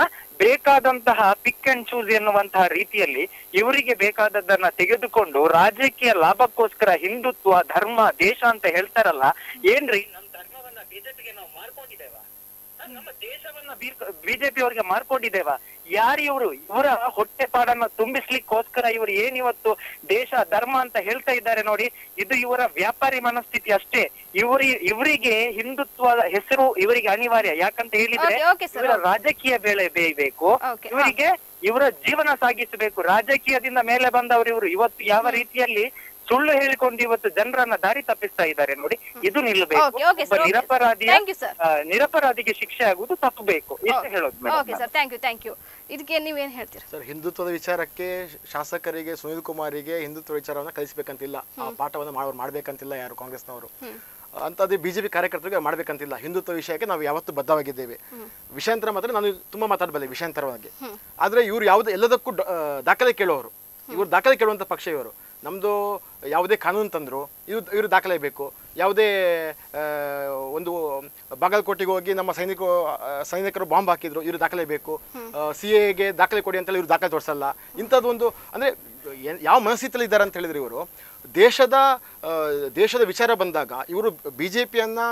ಬೇಕಾದಂತಹ ಪಿಕ್ ಅಂಡ್ ಚೂಸ್ ಎನ್ನುವಂತಹ ರೀತಿಯಲ್ಲಿ ಇವರಿಗೆ ಬೇಕಾದದ್ದನ್ನ ತೆಗೆದುಕೊಂಡು ರಾಜಕೀಯ ಲಾಭಕ್ಕೋಸ್ಕರ ಹಿಂದುತ್ವ ಧರ್ಮ ದೇಶ ಅಂತ ಹೇಳ್ತಾರಲ್ಲ ಏನ್ರಿ ನಮ್ ಧರ್ಮವನ್ನ ಬಿಜೆಪಿಗೆ ನಾವು ಮಾರ್ಕೊಂಡಿದ್ದೇವ ನಮ್ಮ ದೇಶವನ್ನ ಬಿಜೆಪಿ ಅವರಿಗೆ ಮಾರ್ಕೊಂಡಿದ್ದೇವ ಯಾರು ಇವರು ಇವರ ಹೊಟ್ಟೆ ಪಾಡನ್ನ ತುಂಬಿಸ್ಲಿಕ್ಕೋಸ್ಕರ ಇವರು ಏನಿವತ್ತು ದೇಶ ಧರ್ಮ ಅಂತ ಹೇಳ್ತಾ ಇದ್ದಾರೆ ನೋಡಿ ಇದು ಇವರ ವ್ಯಾಪಾರಿ ಮನಸ್ಥಿತಿ ಅಷ್ಟೇ ಇವರಿ ಇವರಿಗೆ ಹಿಂದುತ್ವದ ಹೆಸರು ಇವರಿಗೆ ಅನಿವಾರ್ಯ ಯಾಕಂತ ಹೇಳಿದ್ರೆ Okay, okay, sir. ಇವರ ರಾಜಕೀಯ ಬೆಳೆ ಬೇಯಬೇಕು Okay, ಹಾ. ಇವರಿಗೆ ಇವರ ಜೀವನ ಸಾಗಿಸಬೇಕು ರಾಜಕೀಯದಿಂದ ಮೇಲೆ ಬಂದವರು ಇವರು ಇವತ್ತು ಯಾವ ರೀತಿಯಲ್ಲಿ ಸುಳ್ಳು ಹೇಳಿಕೊಂಡು ಇವತ್ತು ಜನರನ್ನ ದಾರಿ ತಪ್ಪಿಸ್ತಾ ಇದ್ದಾರೆ ನೋಡಿ ಇದು ನಿಲ್ಲಬೇಕು Okay, okay, ಒಬ್ಬ sir, okay. ನಿರಪರಾಧಿಯ Thank you, sir. ಆ, ನಿರಪರಾಧಿಗೆ ಶಿಕ್ಷೆ ಆಗುವುದು ತಪ್ಪಬೇಕು ಇಷ್ಟು ಹೇಳೋದು okay madam sir thank you thank you ಇದಕ್ಕೆ ನೀವೇನು ಹೇಳ್ತೀರಾ ಸರ್ ಹಿಂದುತ್ವದ ವಿಚಾರಕ್ಕೆ ಶಾಸಕರಿಗೆ ಸುನೀಲ್ ಕುಮಾರಿಗೆ ಹಿಂದುತ್ವ ವಿಚಾರವನ್ನ ಕಲಿಸ್ಬೇಕಂತಿಲ್ಲ ಆ ಪಾಠವನ್ನು ಮಾಡೋರು ಮಾಡ್ಬೇಕಂತಿಲ್ಲ ಯಾರು ಕಾಂಗ್ರೆಸ್ನವರು ಅಂತದೇ ಬಿಜೆಪಿ ಕಾರ್ಯಕರ್ತರಿಗೆ ಮಾಡ್ಬೇಕಂತಿಲ್ಲ ಹಿಂದುತ್ವ ವಿಷಯಕ್ಕೆ ನಾವು ಯಾವತ್ತೂ ಬದ್ಧವಾಗಿದ್ದೇವೆ ವಿಷಯಾಂತರ ಮಾತ್ರ ನಾನು ತುಂಬಾ ಮಾತಾಡಬಲ್ಲೆ ವಿಷಯಾಂತರ ಬಗ್ಗೆ ಆದ್ರೆ ಇವ್ರು ಯಾವ್ದು ಎಲ್ಲದಕ್ಕೂ ಡ- ಆ, ದಾಖಲೆ ಕೇಳೋರು ಇವರು ದಾಖಲೆ ಕೇಳುವಂಥ ಪಕ್ಷ ಇವರು ನಮ್ಮದು ಯಾವುದೇ ಕಾನೂನು ತಂದರು ಇವ್ರು ಇವರು ದಾಖಲೆ ಬೇಕು ಯಾವುದೇ ಆ, ಒಂದು ಬಾಗಲಕೋಟೆಗೆ ಹೋಗಿ ನಮ್ಮ ಸೈನಿಕರು ಆ, ಸೈನಿಕರು ಬಾಂಬ್ ಹಾಕಿದ್ರು ಇವರು ದಾಖಲೆ ಬೇಕು ಸಿ ಎಗೆ ದಾಖಲೆ ಕೊಡಿ ಅಂತೇಳಿ ಇವರು ದಾಖಲೆ ತೋರಿಸಲ್ಲ ಇಂಥದ್ದು ಒಂದು ಅಂದರೆ ಯಾವ ಮನಸ್ಥಿತಿಯಲ್ಲಿ ಇದ್ದಾರೆ ಅಂತ ಹೇಳಿದ್ರೆ ಇವರು ದೇಶದ ಆ, ದೇಶದ ವಿಚಾರ ಬಂದಾಗ ಇವರು ಬಿ ಜೆ ಪಿಯನ್ನು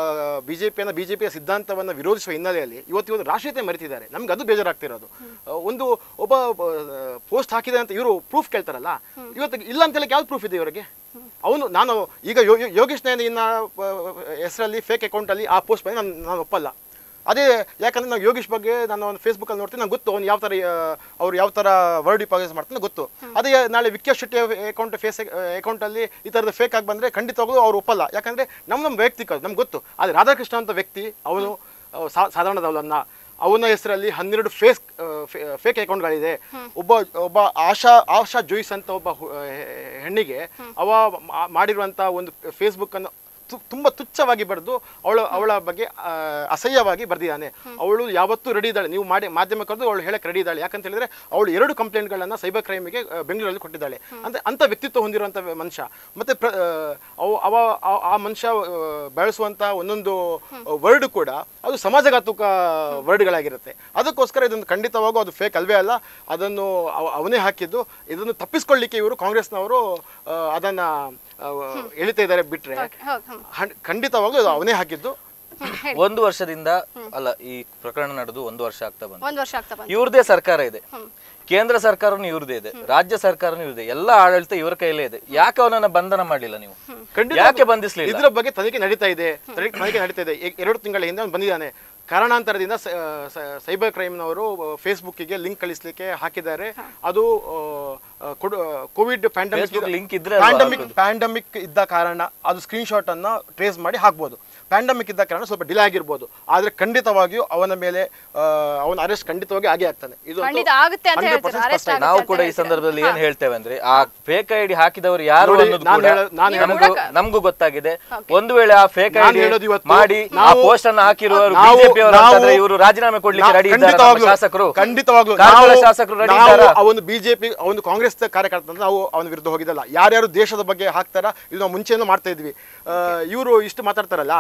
ಬಿ ಜೆ ಪಿಯನ್ನು ಬಿ ಜೆ ಪಿಯ ಸಿದ್ಧಾಂತವನ್ನು ವಿರೋಧಿಸುವ ಹಿನ್ನೆಲೆಯಲ್ಲಿ ಇವತ್ತು ಇವತ್ತು ರಾಷ್ಟ್ರೀಯತೆ ಮರೆತಿದ್ದಾರೆ ನಮ್ಗೆ ಅದು ಬೇಜಾರಾಗ್ತಿರೋದು ಆ, ಒಂದು ಒಬ್ಬ ಪೋಸ್ಟ್ ಹಾಕಿದೆ ಅಂತ ಇವರು ಪ್ರೂಫ್ ಕೇಳ್ತಾರಲ್ಲ ಇವತ್ತು ಇಲ್ಲ ಅಂತ ಹೇಳಕ್ಕೆ ಯಾವ್ದು ಪ್ರೂಫ್ ಇದೆ ಇವರಿಗೆ ಅವನು ನಾನು ಈಗ ಯೋ- ಯೋ- ಯೋಗೇಶ್ ನಯನ ಹೆಸರಲ್ಲಿ ಫೇಕ್ ಅಕೌಂಟಲ್ಲಿ ಆ ಪೋಸ್ಟ್ ಬಂದು ನಾನು ನಾನು ಒಪ್ಪಲ್ಲ ಅದೇ ಯಾಕಂದ್ರೆ ನಾವು ಯೋಗೇಶ್ ಬಗ್ಗೆ ನಾನು ಒಂದು ಫೇಸ್ಬುಕ್ಕಲ್ಲಿ ನೋಡ್ತೀನಿ ನಂಗೆ ಗೊತ್ತು ಅವ್ನು ಯಾವ ಥರ ಅವ್ರು ಯಾವ ಥರ ವರ್ಡ್ ಡಿಪಾಸಿಟ್ ಮಾಡ್ತಾನೆ ಗೊತ್ತು ಅದೇ ನಾಳೆ ವಿಕ್ಯಾಶ್ ಶೆಟ್ಟಿ ಅಕೌಂಟ್ ಫೇಸ್ ಅಕೌಂಟಲ್ಲಿ ಈ ಥರದ ಫೇಕ್ ಆಗಿ ಬಂದರೆ ಖಂಡಿತವಾಗ್ಲೂ ಅವ್ರು ಒಪ್ಪಲ್ಲ ಯಾಕಂದರೆ ನಮ್ಮ ನಮ್ಮ ವೈಯಕ್ತಿಕ ಅದು ನಮ್ಗೆ ಗೊತ್ತು ಆದರೆ ರಾಧಾಕೃಷ್ಣ ಅಂತ ವ್ಯಕ್ತಿ ಅವನು ಆ, ಸಾ- ಸಾಧಾರಣದವಳನ್ನ ಅವನ ಹೆಸರಲ್ಲಿ ಹನ್ನೆರಡು ಫೇಸ್ ಫೇಕ್ ಅಕೌಂಟ್ಗಳಿದೆ ಒಬ್ಬ ಒಬ್ಬ ಆಶಾ ಆಶಾ ಜೋಯಿಸ್ ಅಂತ ಒಬ್ಬ ಹು- ಹೆ- ಹೆಣ್ಣಿಗೆ ಅವ ಮಾ- ಮಾಡಿರುವಂಥ ಒಂದು ಫೇಸ್ಬುಕ್ ಅನ್ನು ತು- ತುಂಬಾ ತುಚ್ಛವಾಗಿ ಬರೆದು ಅವಳ ಅವಳ ಬಗ್ಗೆ ಆ, ಅಸಹ್ಯವಾಗಿ ಬರೆದಿದ್ದಾನೆ ಅವಳು ಯಾವತ್ತೂ ರೆಡಿ ಇದ್ದಾಳೆ ನೀವು ಮಾಡಿ ಮಾಧ್ಯಮ ಕರೆದು ಅವಳು ಹೇಳಕ್ಕೆ ರೆಡಿ ಇದ್ದಾಳೆ ಯಾಕಂತ ಹೇಳಿದ್ರೆ ಅವಳು ಎರಡು ಕಂಪ್ಲೇಂಟ್ಗಳನ್ನ ಸೈಬರ್ ಕ್ರೈಮಿಗೆ ಬೆಂಗಳೂರಲ್ಲಿ ಕೊಟ್ಟಿದ್ದಾಳೆ ಅಂದ್ರೆ ಅಂತ ವ್ಯಕ್ತಿತ್ವ ಹೊಂದಿರುವಂಥ ಮನುಷ್ಯ ಮತ್ತೆ ಪ್ರ ಆ, ಅವ ಅವ ಆ- ಆ ಮನುಷ್ಯ ಆ, ಬಳಸುವಂತ ಒಂದೊಂದು ವರ್ಡ್ ಕೂಡ ಅದು ಸಮಾಜಘಾತುಕ ವರ್ಡ್ಗಳಾಗಿರುತ್ತೆ ಅದಕ್ಕೋಸ್ಕರ ಇದನ್ನು ಖಂಡಿತವಾಗೂ ಅದು ಫೇಕ್ ಅಲ್ವೇ ಅಲ್ಲ ಅದನ್ನು ಅವ- ಅವನೇ ಹಾಕಿದ್ದು ಇದನ್ನು ತಪ್ಪಿಸ್ಕೊಳ್ಳಿಕ್ಕೆ ಇವರು ಕಾಂಗ್ರೆಸ್ನವರು ಆ, ಅದನ್ನ ಆ, ಎಳಿತಾ ಇದ್ದಾರೆ ಬಿಟ್ರೆ ಹೌದು ಹ್ಮ್. ಹಣ್- ಖಂಡಿತವಾಗ್ಲೂ ಇದು ಅವನೇ ಹಾಕಿದ್ದು ಒಂದು ವರ್ಷದಿಂದ ಅಲ್ಲ ಈ ಪ್ರಕರಣ ನಡೆದು ಒಂದು ವರ್ಷ ಆಗ್ತಾ ಬಂತು ಒಂದ್ ವರ್ಷ ಆಗ್ತಾ ಬಂತು ಇವ್ರದೇ ಸರ್ಕಾರ ಇದೆ ಕೇಂದ್ರ ಸರ್ಕಾರನು ಇವ್ರದೇ ಇದೆ ರಾಜ್ಯ ಸರ್ಕಾರನು ಇವ್ರದೇ ಎಲ್ಲ ಆಡಳಿತ ಇವರ ಕೈಲೇ ಇದೆ ಯಾಕೆ ಅವನನ್ನ ಬಂಧನ ಮಾಡಲಿಲ್ಲ ನೀವು ಯಾಕೆ ಬಂಧಿಸ್ಲಿಲ್ಲ ಇದ್ರ ಬಗ್ಗೆ ತನಿಖೆ ನಡೀತಾ ಇದೆ ತನಿಖೆ ತನಿಖೆ ನಡೀತಾ ಇದೆ ಎ- ಎರಡು ತಿಂಗಳ ಹಿಂದೆ ಅವ್ನು ಬಂದಿದ್ದಾನೆ ಕಾರಣಾಂತರದಿಂದ ಸ- ಸ- ಸೈಬರ್ ಕ್ರೈಮ್ನವರು ಫೇಸ್ಬುಕ್ಕಿಗೆ ಲಿಂಕ್ ಕಳಿಸ್ಲಿಕ್ಕೆ ಹಾಕಿದ್ದಾರೆ ಅದು ಆ, ಆ, ಕೊಡು- ಕೋವಿಡ್ ಪ್ಯಾಂಡಮಿಕ್ Facebook link ಇದ್ರೆ ಅಲ್ವಾ ಪ್ಯಾಂಡಮಿಕ್ ಪ್ಯಾಂಡಮಿಕ್ ಇದ್ದ ಕಾರಣ ಅದು ಸ್ಕ್ರೀನ್ಶಾಟ್ ಅನ್ನ ಟ್ರೇಸ್ ಮಾಡಿ ಹಾಕ್ಬೋದು ಪ್ಯಾಂಡಮಿಕ್ ಇದ್ದ ಕಾರಣ ಸ್ವಲ್ಪ ಡಿಲೇ ಆಗಿರ್ಬೋದು ಆದ್ರೆ ಖಂಡಿತವಾಗಿಯೂ ಅವನ ಮೇಲೆ ಆ, ಅವನ ಅರೆಸ್ಟ್ ಖಂಡಿತವಾಗಿ ಆಗೇ ಆಗ್ತಾನೆ ಇದು ಖಂಡಿತ ಆಗುತ್ತೆ ಅಂತ ಹೇಳ್ತೀರಾ? arrest ಆಗುತ್ತೆ ನಾವು ಅಂತ ಕೂಡ ಈ ಹೇಳ್ತೀರಾ? ಸಂದರ್ಭದಲ್ಲಿ ಏನ್ ಹೇಳ್ತೇವೆ ಅಂದ್ರೆ ಆ ಫೇಕ್ ಐಡಿ ಹಾಕಿದವರು ಯಾರು ನೋಡಿ, ಅನ್ನೋದು ನಾನು ಕೂಡ ಹೇಳೋದು- ನಾನು ನಮಗೂ ಹೇಳೋದು- ನಮಗೂ ಗೊತ್ತಾಗಿದೆ ಒಂದು ವೇಳೆ ಆ ಫೇಕ್ ನಾನು ಐಡಿ ಹೇಳೋದು ಇವತ್ತು ಮಾಡಿ ಆ ನಾವು- ಪೋಸ್ಟ್ ಅನ್ನ ಹಾಕಿರುವವರು ನಾವು- ಬಿಜೆಪಿ ಅವರು ನಾವು- ಅಂತಂದ್ರೆ ಇವರು ರಾಜೀನಾಮೆ ಕೊಡ್ಲಿಕ್ಕೆ ನಾ- ರೆಡಿ ಇದ್ದಾರೆ ಖಂಡಿತವಾಗ್ಲೂ ಶಾಸಕರು ಖಂಡಿತವಾಗ್ಲೂ ಕಾರ್ಕಳ ನಾವು- ಶಾಸಕರು ರೆಡಿ ನಾವು ಇದ್ದಾರಾ ಅವನು ಬಿಜೆಪಿ ಅವನು ಕಾಂಗ್ರೆಸ್ ಕಾರ್ಯಕರ್ತ ಅಂತ ನಾವು ಅವನ ವಿರುದ್ಧ ಹೋಗಿದ್ದಲ್ಲ ಯಾರ್ಯಾರು ದೇಶದ ಬಗ್ಗೆ ಹಾಕ್ತಾರ ಇದು ನಾವು ಮುಂಚೆನೂ ಮಾಡ್ತಾ ಇದ್ವಿ ಇವರು ಇಷ್ಟು ಮಾತಾಡ್ತಾರಲ್ಲ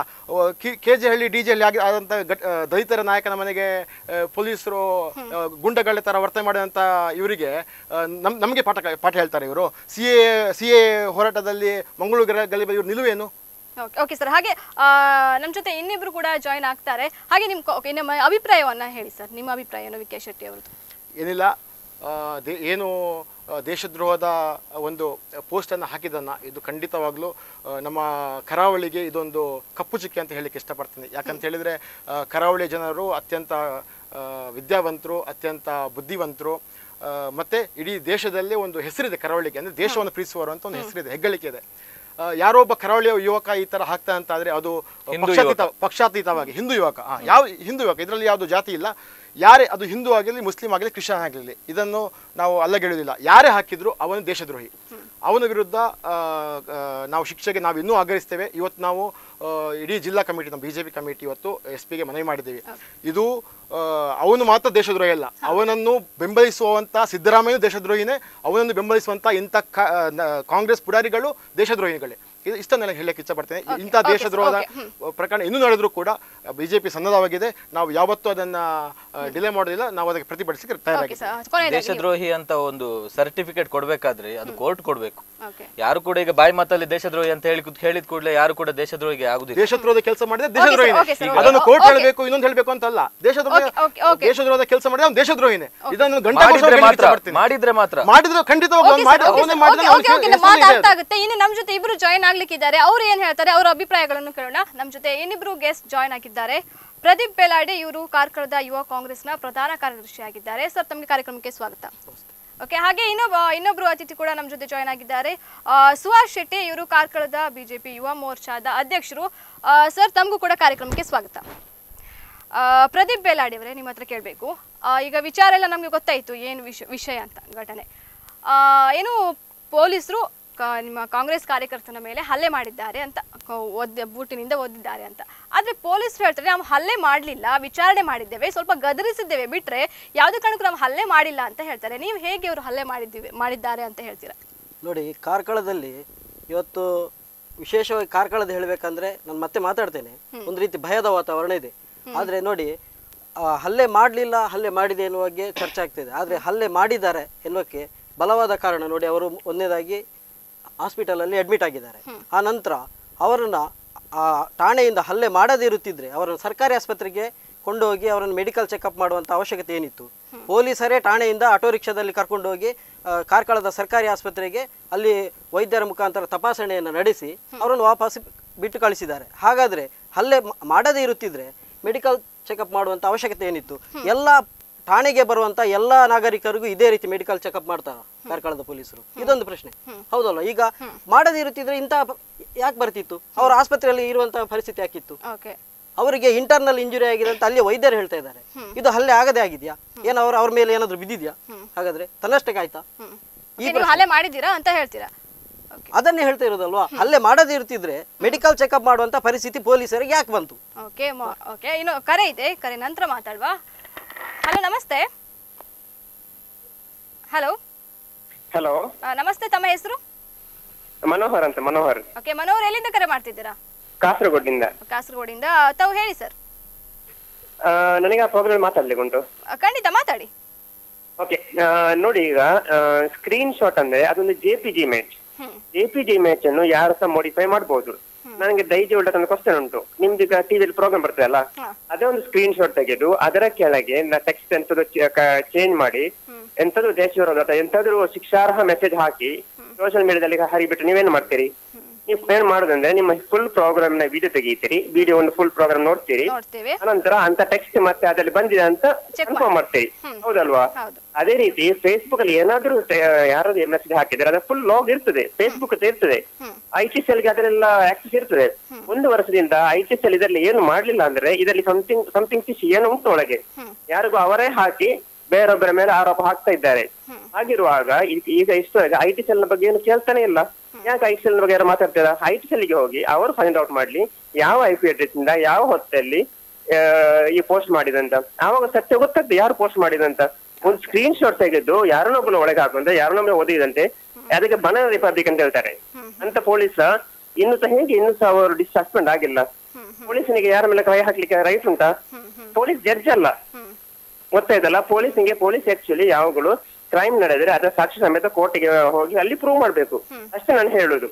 ಕೆ ಜೆ ಹಳ್ಳಿ ಡಿ ಜೆ ಹಳ್ಳಿ ಆಗಿ ಆದಂಥ ಘಟ್- ಆ, ದಲಿತರ ನಾಯಕನ ಮನೆಗೆ ಆ, ಪೊಲೀಸರು ಆ, ಗುಂಡಗಳ ಥರ ವರ್ತನೆ ಮಾಡಿದಂಥ ಇವರಿಗೆ ನಮ್ ನಮಗೆ ಪಾಠ ಕ- ಪಾಠ ಹೇಳ್ತಾರೆ ಇವರು ಸಿ ಎ ಸಿ ಎ ಹೋರಾಟದಲ್ಲಿ ಮಂಗಳೂರು ಗಲ್ಲಿ ಇವ್ರ ನಿಲುವೇನು ಓಕೆ ಸರ್ ಹಾಗೆ ಆ, ನಮ್ ಜೊತೆ ಇನ್ನಿಬ್ರು ಕೂಡ ಜಾಯಿನ್ ಆಗ್ತಾರೆ ಹಾಗೆ ನಿಮ್ ಕೊ- okay, ನಿಮ್ಮ ಅಭಿಪ್ರಾಯವನ್ನ ಹೇಳಿ ಸರ್ ನಿಮ್ಮ ಅಭಿಪ್ರಾಯ ಏನು ವಿಕೆ ಶೆಟ್ಟಿ ಅವರದ್ದು ಏನಿಲ್ಲ ಆ, ದೇ- ಏನು ಆ, ದೇಶದ್ರೋಹದ ಒಂದು ಪೋಸ್ಟನ್ನು ಹಾಕಿದ್ದನ್ನು ಇದು ಖಂಡಿತವಾಗ್ಲೂ ಆ, ನಮ್ಮ ಕರಾವಳಿಗೆ ಇದೊಂದು ಕಪ್ಪು ಚುಕ್ಕೆ ಅಂತ ಹೇಳಲಿಕ್ಕೆ ಇಷ್ಟಪಡ್ತೀನಿ ಯಾಕಂತ ಹೇಳಿದರೆ ಕರಾವಳಿ ಜನರು ಅತ್ಯಂತ ಆ, ವಿದ್ಯಾವಂತರು ಅತ್ಯಂತ ಬುದ್ಧಿವಂತರು ಆ, ಮತ್ತೆ ಇಡೀ ದೇಶದಲ್ಲೇ ಒಂದು ಹೆಸರಿದೆ ಕರಾವಳಿಗೆ ಅಂದರೆ ದೇಶವನ್ನು ಪ್ರೀತಿಸುವವರು ಅಂತ ಒಂದು ಹೆಸರಿದೆ ಹೆಗ್ಗಳಿಕೆ ಇದೆ ಆ, ಯಾರೋ ಒಬ್ಬ ಕರಾವಳಿಯ ಯುವಕ ಈ ತರ ಹಾಕ್ತಾ ಅಂತ ಆದ್ರೆ ಅದು ಹಿಂದೂ ಪಕ್ಷಾತೀತ ಪಕ್ಷಾತೀತವಾಗಿ ಹಿಂದೂ ಯುವಕ ಆ, ಯಾವ ಹಿಂದೂ ಯುವಕ ಇದರಲ್ಲಿ ಯಾವುದು ಜಾತಿ ಇಲ್ಲ ಯಾರೇ ಅದು ಹಿಂದೂ ಆಗಿರಲಿ ಮುಸ್ಲಿಂ ಆಗಲಿ ಕ್ರಿಶ್ಚಿಯನ್ ಆಗಿರಲಿ ಇದನ್ನು ನಾವು ಅಲ್ಲಗೆಳುವುದಿಲ್ಲ ಯಾರೇ ಹಾಕಿದ್ರು ಅವನು ದೇಶದ್ರೋಹಿ ಅವನ ವಿರುದ್ಧ ಆ, ಆ, ನಾವು ಶಿಕ್ಷೆಗೆ ನಾವು ಇನ್ನೂ ಆಗ್ರಹಿಸ್ತೇವೆ ಇವತ್ತು ನಾವು ಆ, ಇಡೀ ಜಿಲ್ಲಾ ಕಮಿಟಿ ನಮ್ಮ ಬಿಜೆಪಿ ಕಮಿಟಿ ಇವತ್ತು ಎಸ್ ಪಿಗೆ ಮನವಿ ಮಾಡಿದ್ದೀವಿ ಇದು ಆ, ಅವನು ಮಾತ್ರ ದೇಶದ್ರೋಹಿ ಅಲ್ಲ ಅವನನ್ನು ಬೆಂಬಲಿಸುವಂತ ಸಿದ್ದರಾಮಯ್ಯ ದೇಶದ್ರೋಹಿನೇ ಅವನನ್ನು ಬೆಂಬಲಿಸುವಂತ ಇಂಥ ಕಾ- ಆ, ನ- ಕಾಂಗ್ರೆಸ್ ಪುಡಾರಿಗಳು ದೇಶದ್ರೋಹಿಗಳೇ ಇದು ಇಷ್ಟನ್ನೆಲ್ಲ ಹೇಳಕ್ಕೆ ಇಷ್ಟಪಡ್ತೇನೆ ಇಂಥ okay, ದೇಶದ್ರೋಹದ okay, ಪ್ರಕರಣ ಇನ್ನೂ ನಡೆದರೂ ಕೂಡ ಬಿಜೆಪಿ ಸನ್ನದ್ಧವಾಗಿದೆ ನಾವು ಯಾವತ್ತೂ ಅದನ್ನ ಡಿಲೇ ಮಾಡೋದಿಲ್ಲ ನಾವು ಅದಕ್ಕೆ ಪ್ರತಿಭಟಿಸಲಿಕ್ಕೆ ಓಕೆ ತಯಾರಾಗಿದ್ದೇವೆ ಸರ್ ಕೊನೆಯದಾಗಿ ದೇಶದ್ರೋಹಿ ಅಂತ ಒಂದು ಸರ್ಟಿಫಿಕೇಟ್ ಕೊಡ್ಬೇಕಾದ್ರೆ ಅದು ಕೋರ್ಟ್ ಕೊಡ್ಬೇಕು ಓಕೆ ಯಾರು ಕೂಡ ಈಗ ಬಾಯಿ ಮಾತಲ್ಲಿ ದೇಶದ್ರೋಹಿ ಅಂತ ಹೇಳಿ ಕೂತ್- ಹೇಳಿದ ಕೂಡಲೇ ಯಾರು ಕೂಡ ದೇಶದ್ರೋಹಿಗೆ ಆಗುದಿಲ್ಲ ದೇಶದ್ರೋಹದ ಕೆಲಸ ಮಾಡಿದ್ರೆ ದೇಶದ್ರೋಹಿನೇ okay, sir, ಅದನ್ನು okay. Court Okay. ಹೇಳಬೇಕು ಇನ್ನೊಂದು ಹೇಳಬೇಕು ಅಂತ ಅಲ್ಲ ದೇಶದ್ರೋಹ Okay, okay, okay. ದೇಶದ್ರೋಹದ ಕೆಲಸ ಮಾಡಿದ್ರೆ ಅವ್ನು ದೇಶದ್ರೋಹಿನೇ ಇದನ್ನು ಗಂಟೆ ಮಾಡಿದ್ರೆ ಮಾತ್ರ ಮಾಡಿದ್ರೆ ಮಾತ್ರ ಮಾಡಿದ್ರೆ ಖಂಡಿತವಾಗಿ ಅವ್ನು ಮಾಡಿ ಅವನೇ ಮಾಡಿದ್ರೆ ಅವ್ನಿಗೆ ಹೆಸರು ಮಾತು ಇದೆ ಅರ್ಥ ಅದು. ಆಗುತ್ತೆ ಇನ್ನು ನಮ್ ಜೊತೆ ಇಬ್ರು ಜಾಯಿನ್ ಆಗ್ಲಿಕ್ಕಿದ್ದಾರೆ ಅವ್ರು ಏನ್ ಹೇಳ್ತಾರೆ ಅವರ ಅಭಿಪ್ರಾಯಗಳನ್ನು ಕೇಳೋಣ ನಮ್ ಜೊತೆ ಇನ್ನಿಬ್ರು ಗೆಸ್ಟ್ ಜಾಯಿನ್ ಆಗಿದ್ದಾರೆ ಪ್ರದೀಪ್ ಬೆಲಾಡೆ ಇವರು ಕಾರ್ಕಳದ ಯುವ ಕಾಂಗ್ರೆಸ್ನ ಪ್ರಧಾನ ಕಾರ್ಯದರ್ಶಿ ಆಗಿದ್ದಾರೆ ಸರ್ ತಮಗೆ ಕಾರ್ಯಕ್ರಮಕ್ಕೆ ಸ್ವಾಗತ ಓಕೆ ಹಾಗೆ ಇನ್ನೊಬ್ಬ ಇನ್ನೊಬ್ರು ಅತಿಥಿ ಕೂಡ ನಮ್ಮ ಜೊತೆ ಜಾಯ್ನ್ ಆಗಿದ್ದಾರೆ ಆ, ಸುಹಾಸ್ ಶೆಟ್ಟಿ ಇವರು ಕಾರ್ಕಳದ ಬಿಜೆಪಿ ಯುವ ಮೋರ್ಚಾದ ಅಧ್ಯಕ್ಷರು ಆ, ಸರ್ ತಮಗೂ ಕೂಡ ಕಾರ್ಯಕ್ರಮಕ್ಕೆ ಸ್ವಾಗತ ಆ, ಪ್ರದೀಪ್ ಬೇಲಾಡಿ ಅವರೇ ನಿಮ್ಮ ಹತ್ರ ಕೇಳಬೇಕು ಈಗ ವಿಚಾರ ಎಲ್ಲ ನಮಗೆ ಗೊತ್ತಾಯಿತು ಏನು ವಿಷ ವಿಷಯ ಅಂತ ಘಟನೆ ಆ, ಏನು ಪೊಲೀಸರು ಕ- ನಿಮ್ಮ ಕಾಂಗ್ರೆಸ್ ಕಾರ್ಯಕರ್ತನ ಮೇಲೆ ಹಲ್ಲೆ ಮಾಡಿದ್ದಾರೆ ಅಂತ ಕ- ಒದ್ದ ಬೂಟಿನಿಂದ ಒದ್ದಿದ್ದಾರೆ ಅಂತ ಆದರೆ ಪೊಲೀಸರು ಹೇಳ್ತಾರೆ ನಾವು ಹಲ್ಲೆ ಮಾಡಲಿಲ್ಲ ವಿಚಾರಣೆ ಮಾಡಿದ್ದೇವೆ ಸ್ವಲ್ಪ ಗದರಿಸಿದ್ದೇವೆ ಬಿಟ್ಟರೆ ಯಾವುದೇ ಕಾರಣಕ್ಕೂ ನಾವು ಹಲ್ಲೆ ಮಾಡಿಲ್ಲ ಅಂತ ಹೇಳ್ತಾರೆ ನೀವು ಹೇಗೆ ಅವರು ಹಲ್ಲೆ ಮಾಡಿದ್ದೀವಿ ಮಾಡಿದ್ದಾರೆ ಅಂತ ಹೇಳ್ತೀರಾ ನೋಡಿ ಕಾರ್ಕಳದಲ್ಲಿ ಇವತ್ತು ವಿಶೇಷವಾಗಿ ಕಾರ್ಕಳದ ಹೇಳಬೇಕಂದ್ರೆ ನಾನು ಮತ್ತೆ ಮಾತಾಡ್ತೇನೆ ಒಂದು ರೀತಿ ಭಯದ ವಾತಾವರಣ ಇದೆ ಆದರೆ ನೋಡಿ ಆ, ಹಲ್ಲೆ ಮಾಡಲಿಲ್ಲ ಹಲ್ಲೆ ಮಾಡಿದೆ ಎನ್ನುವ ಬಗ್ಗೆ ಚರ್ಚೆ ಆಗ್ತಿದೆ ಆದರೆ ಹಲ್ಲೆ ಮಾಡಿದ್ದಾರೆ ಎನ್ನುವಕ್ಕೆ ಬಲವಾದ ಕಾರಣ ನೋಡಿ ಅವರು ಒಂದನೇದಾಗಿ ಹಾಸ್ಪಿಟಲಲ್ಲಿ ಅಡ್ಮಿಟ್ ಆಗಿದ್ದಾರೆ ಆ ನಂತರ ಅವರನ್ನು ಆ ಠಾಣೆಯಿಂದ ಹಲ್ಲೆ ಮಾಡದೇ ಇರುತ್ತಿದ್ರೆ ಅವರನ್ನು ಸರ್ಕಾರಿ ಆಸ್ಪತ್ರೆಗೆ ಕೊಂಡೋಗಿ ಅವರನ್ನು ಮೆಡಿಕಲ್ ಚೆಕಪ್ ಮಾಡುವಂಥ ಅವಶ್ಯಕತೆ ಏನಿತ್ತು ಪೊಲೀಸರೇ ಠಾಣೆಯಿಂದ ಆಟೋ ರಿಕ್ಷಾದಲ್ಲಿ ಕರ್ಕೊಂಡೋಗಿ ಆ, ಕಾರ್ಕಳದ ಸರ್ಕಾರಿ ಆಸ್ಪತ್ರೆಗೆ ಅಲ್ಲಿ ವೈದ್ಯರ ಮುಖಾಂತರ ತಪಾಸಣೆಯನ್ನು ನಡೆಸಿ ಅವರನ್ನು ವಾಪಸ್ ಬಿಟ್ಟು ಕಳಿಸಿದ್ದಾರೆ ಹಾಗಾದರೆ ಹಲ್ಲೆ ಮ- ಮಾಡದೇ ಇರುತ್ತಿದ್ರೆ ಮೆಡಿಕಲ್ ಚೆಕಪ್ ಮಾಡುವಂಥ ಅವಶ್ಯಕತೆ ಏನಿತ್ತು ಎಲ್ಲ ಠಾಣೆಗೆ ಬರುವಂತ ಎಲ್ಲ ನಾಗರಿಕರಿಗೂ ಇದೇ ರೀತಿ ಮೆಡಿಕಲ್ ಚೆಕಪ್ ಮಾಡ್ತಾರ ಕಾರ್ಕಳದ ಪೊಲೀಸರು ಇದೊಂದು ಪ್ರಶ್ನೆ ಹೌದಲ್ಲ ಈಗ ಮಾಡದೇ ಇರುತ್ತಿದ್ರೆ ಇಂಥ ಯಾಕೆ ಬರ್ತಿತ್ತು ಅವರ ಆಸ್ಪತ್ರೆಯಲ್ಲಿ ಇರುವಂತಹ ಪರಿಸ್ಥಿತಿ ಯಾಕಿತ್ತು ಓಕೆ ಅವರಿಗೆ ಇಂಟರ್ನಲ್ ಇಂಜುರಿ ಆಗಿದೆ ಅಂತ ಅಲ್ಲಿ ವೈದ್ಯರು ಹೇಳ್ತಾ ಇದ್ದಾರೆ ಇದು ಹಲ್ಲೆ ಆಗದೆ ಆಗಿದ್ಯಾ ಏನು ಅವ್ರ ಅವ್ರ ಮೇಲೆ ಏನಾದ್ರು ಬಿದ್ದಿದ್ಯಾ ಹಾಗಾದ್ರೆ ತನ್ನಷ್ಟಕ್ಕೆ ಆಯ್ತಾ ಈ ನೀವು ಹಲ್ಲೆ ಮಾಡಿದ್ದೀರಾ ಅಂತ ಹೇಳ್ತೀರಾ ಓಕೆ ಅದನ್ನೇ ಹೇಳ್ತಾ ಇರೋದಲ್ವಾ ಹಲ್ಲೆ ಮಾಡದೇ ಇರ್ತಿದ್ರೆ ಮೆಡಿಕಲ್ ಚೆಕಪ್ ಮಾಡುವಂತ ಪರಿಸ್ಥಿತಿ ಪೊಲೀಸರಿಗೆ ಯಾಕೆ ಬಂತು ಓಕೆ ಓಕೆ ಇನ್ನು ಕರೆ ಇದೆ ಕರೆ ನಂತರ ಮಾತಾಡುವ ಹಲೋ ನಮಸ್ತೆ ಹಲೋ ಹಲೋ ನಮಸ್ತೆ ತಮ್ಮ ಹೆಸರು ಮನೋಹರ್ ಅಂತ ಮನೋಹರ್ ಓಕೆ ಮನೋಹರ್ ಎಲ್ಲಿಂದ ಕರೆ ಮಾಡ್ತಿದ್ದೀರಾ ಕಾಸರಗೋಡಿಂದ ಕಾಸರಗೋಡಿಂದ ತಾವು ಹೇಳಿ ಸರ್ ಆ, ನನಗೆ ಆ ಪ್ರೋಗ್ರಾಮ್ ಮಾತಾಡ್ಲಿಕ್ಕೆ ಉಂಟು ಖಂಡಿತ ಮಾತಾಡಿ ಓಕೆ ನೋಡಿ ಈಗ ಸ್ಕ್ರೀನ್ ಶಾಟ್ ಅಂದ್ರೆ ಅದೊಂದು J P G image J P G image ಅನ್ನು ಯಾರು ಸಹ ಮಾಡಿಫೈ ಮಾಡಬಹುದು ನನಗೆ ದೈಜಿ ಉಲ್ಟ ಒಂದು ಕ್ವಶನ್ ಉಂಟು ನಿಮ್ದು ಈಗ ಟಿವಿಯಲ್ಲಿ ಪ್ರೋಗ್ರಾಮ್ ಬರ್ತದೆ ಅಲ್ಲ ಅದೇ ಒಂದು ಸ್ಕ್ರೀನ್ ಶಾಟ್ ತೆಗೆದು ಅದರ ಕೆಳಗೆ ಟೆಕ್ಸ್ಟ್ ಎಂತದ್ದು ಚೇಂಜ್ ಮಾಡಿ ಎಂತದ್ದು ದೇಶ ವಿರೋಧ ಅಥವಾ ಎಂತಾದ್ರೂ ಶಿಕ್ಷಾರ್ಹ ಮೆಸೇಜ್ ಹಾಕಿ ಸೋಷಿಯಲ್ ಮೀಡಿಯಾದಲ್ಲಿ ಹರಿಬಿಟ್ಟು ನೀವೇನ್ ಮಾಡ್ತೀರಿ ನೀವು ಏನ್ ಮಾಡುದಂದ್ರೆ ನಿಮ್ಮ ಫುಲ್ ಪ್ರೋಗ್ರಾಮ್ ನ ವಿಡಿಯೋ ತೆಗೀತೀರಿ ವಿಡಿಯೋ ಒಂದು ಫುಲ್ ಪ್ರೋಗ್ರಾಮ್ ನೋಡ್ತೀರಿ ನೋಡ್ತೇವೆ ಅನಂತರ ಅಂತ ಟೆಕ್ಸ್ಟ್ ಮತ್ತೆ ಅದರಲ್ಲಿ ಬಂದಿದೆ ಅಂತ Check ಕನ್ಫರ್ಮ್ ಮಾಡ್ತೀರಿ ಹೌದಲ್ವಾ ಹೌದು ಅದೇ ರೀತಿ ಫೇಸ್ಬುಕ್ ಅಲ್ಲಿ ಏನಾದ್ರೂ ಯಾರಾದ್ರೂ ಮೆಸೇಜ್ ಹಾಕಿದ್ರೆ ಅದ ಫುಲ್ ಲಾಗ್ ಇರ್ತದೆ ಫೇಸ್ಬುಕ್ ಇರ್ತದೆ ಐ ಟಿ ಸೆಲ್ ಗೆ ಅದರೆಲ್ಲ ಆಕ್ಸೆಸ್ ಇರ್ತದೆ ಒಂದು ವರ್ಷದಿಂದ ಐ ಟಿ ಸೆಲ್ ಇದರಲ್ಲಿ ಏನು ಮಾಡ್ಲಿಲ್ಲ ಅಂದ್ರೆ ಇದರಲ್ಲಿ ಸಮಥಿಂಗ್ ಸಮಥಿಂಗ್ ಫಿಶ್ ಏನು ಉಂಟು ಒಳಗೆ ಯಾರಿಗೂ ಅವರೇ ಹಾಕಿ ಬೇರೊಬ್ಬರ ಮೇಲೆ ಆರೋಪ ಹಾಕ್ತಾ ಇದ್ದಾರೆ ಹಾಗಿರುವಾಗ ಈಗ- ಈಗ ಇಷ್ಟು ಐ ಟಿ ಸೆಲ್ ಬಗ್ಗೆ ಏನು ಕೇಳ್ತಾನೆ ಇಲ್ಲ ಯಾಕೆ ಐ ಟಿ ಸೆಲ್ ಬಗ್ಗೆ ಯಾರು ಮಾತಾಡ್ತೀರಾ ಐ ಟಿ ಸೆಲ್ ಗೆ ಹೋಗಿ ಅವರು ಫೈಂಡ್ ಔಟ್ ಮಾಡ್ಲಿ ಯಾವ ಐ ಪಿ ಅಡ್ರೆಸ್ ಇಂದ ಯಾವ ಹೊತ್ತಲ್ಲಿ ಆ, ಈ ಪೋಸ್ಟ್ ಮಾಡಿದಂತ ಆವಾಗ ಸತ್ಯ ಗೊತ್ತಾಗ್ತದೆ ಯಾರು ಪೋಸ್ಟ್ ಮಾಡಿದಂತ ಒಂದು ಸ್ಕ್ರೀನ್ ಶಾಟ್ ತೆಗೆದು ಯಾರನ್ನೊಬ್ಬನ ಒಳಗೆ ಹಾಕುವಂತ ಯಾರನ್ನೊಬ್ಬನ ಓದಿದಂತೆ ಅದಕ್ಕೆ ಬನ ರಿಪಬ್ಲಿಕ್ ಅಂತ ಹೇಳ್ತಾರೆ ಅಂತ ಪೊಲೀಸ ಇನ್ನು ಸಹ ಹೇಗೆ ಇನ್ನು ಸಹ ಅವರು ಡಿಸ್ ಸಸ್ಪೆಂಡ್ ಆಗಿಲ್ಲ ಪೊಲೀಸನಿಗೆ ಯಾರ ಮೇಲೆ ಕೈ ಹಾಕ್ಲಿಕ್ಕೆ ರೈಟ್ ಉಂಟಾ ಪೊಲೀಸ್ ಜಡ್ಜ್ ಅಲ್ಲ ಗೊತ್ತಾಯ್ತಲ್ಲ ಪೊಲೀಸ್ನಿಗೆ ಪೊಲೀಸ್ ಆಕ್ಚುಲಿ ಯಾವಾಗಲೂ ಕ್ರೈಮ್ ನಡೆದ್ರೆ ಅದರ ಸಾಕ್ಷಿ ಸಮೇತ ಕೋರ್ಟಿಗೆ ಹೋಗಿ ಅಲ್ಲಿ ಪ್ರೂವ್ ಮಾಡ್ಬೇಕು ಅಷ್ಟೇ ನಾನು ಹೇಳುದು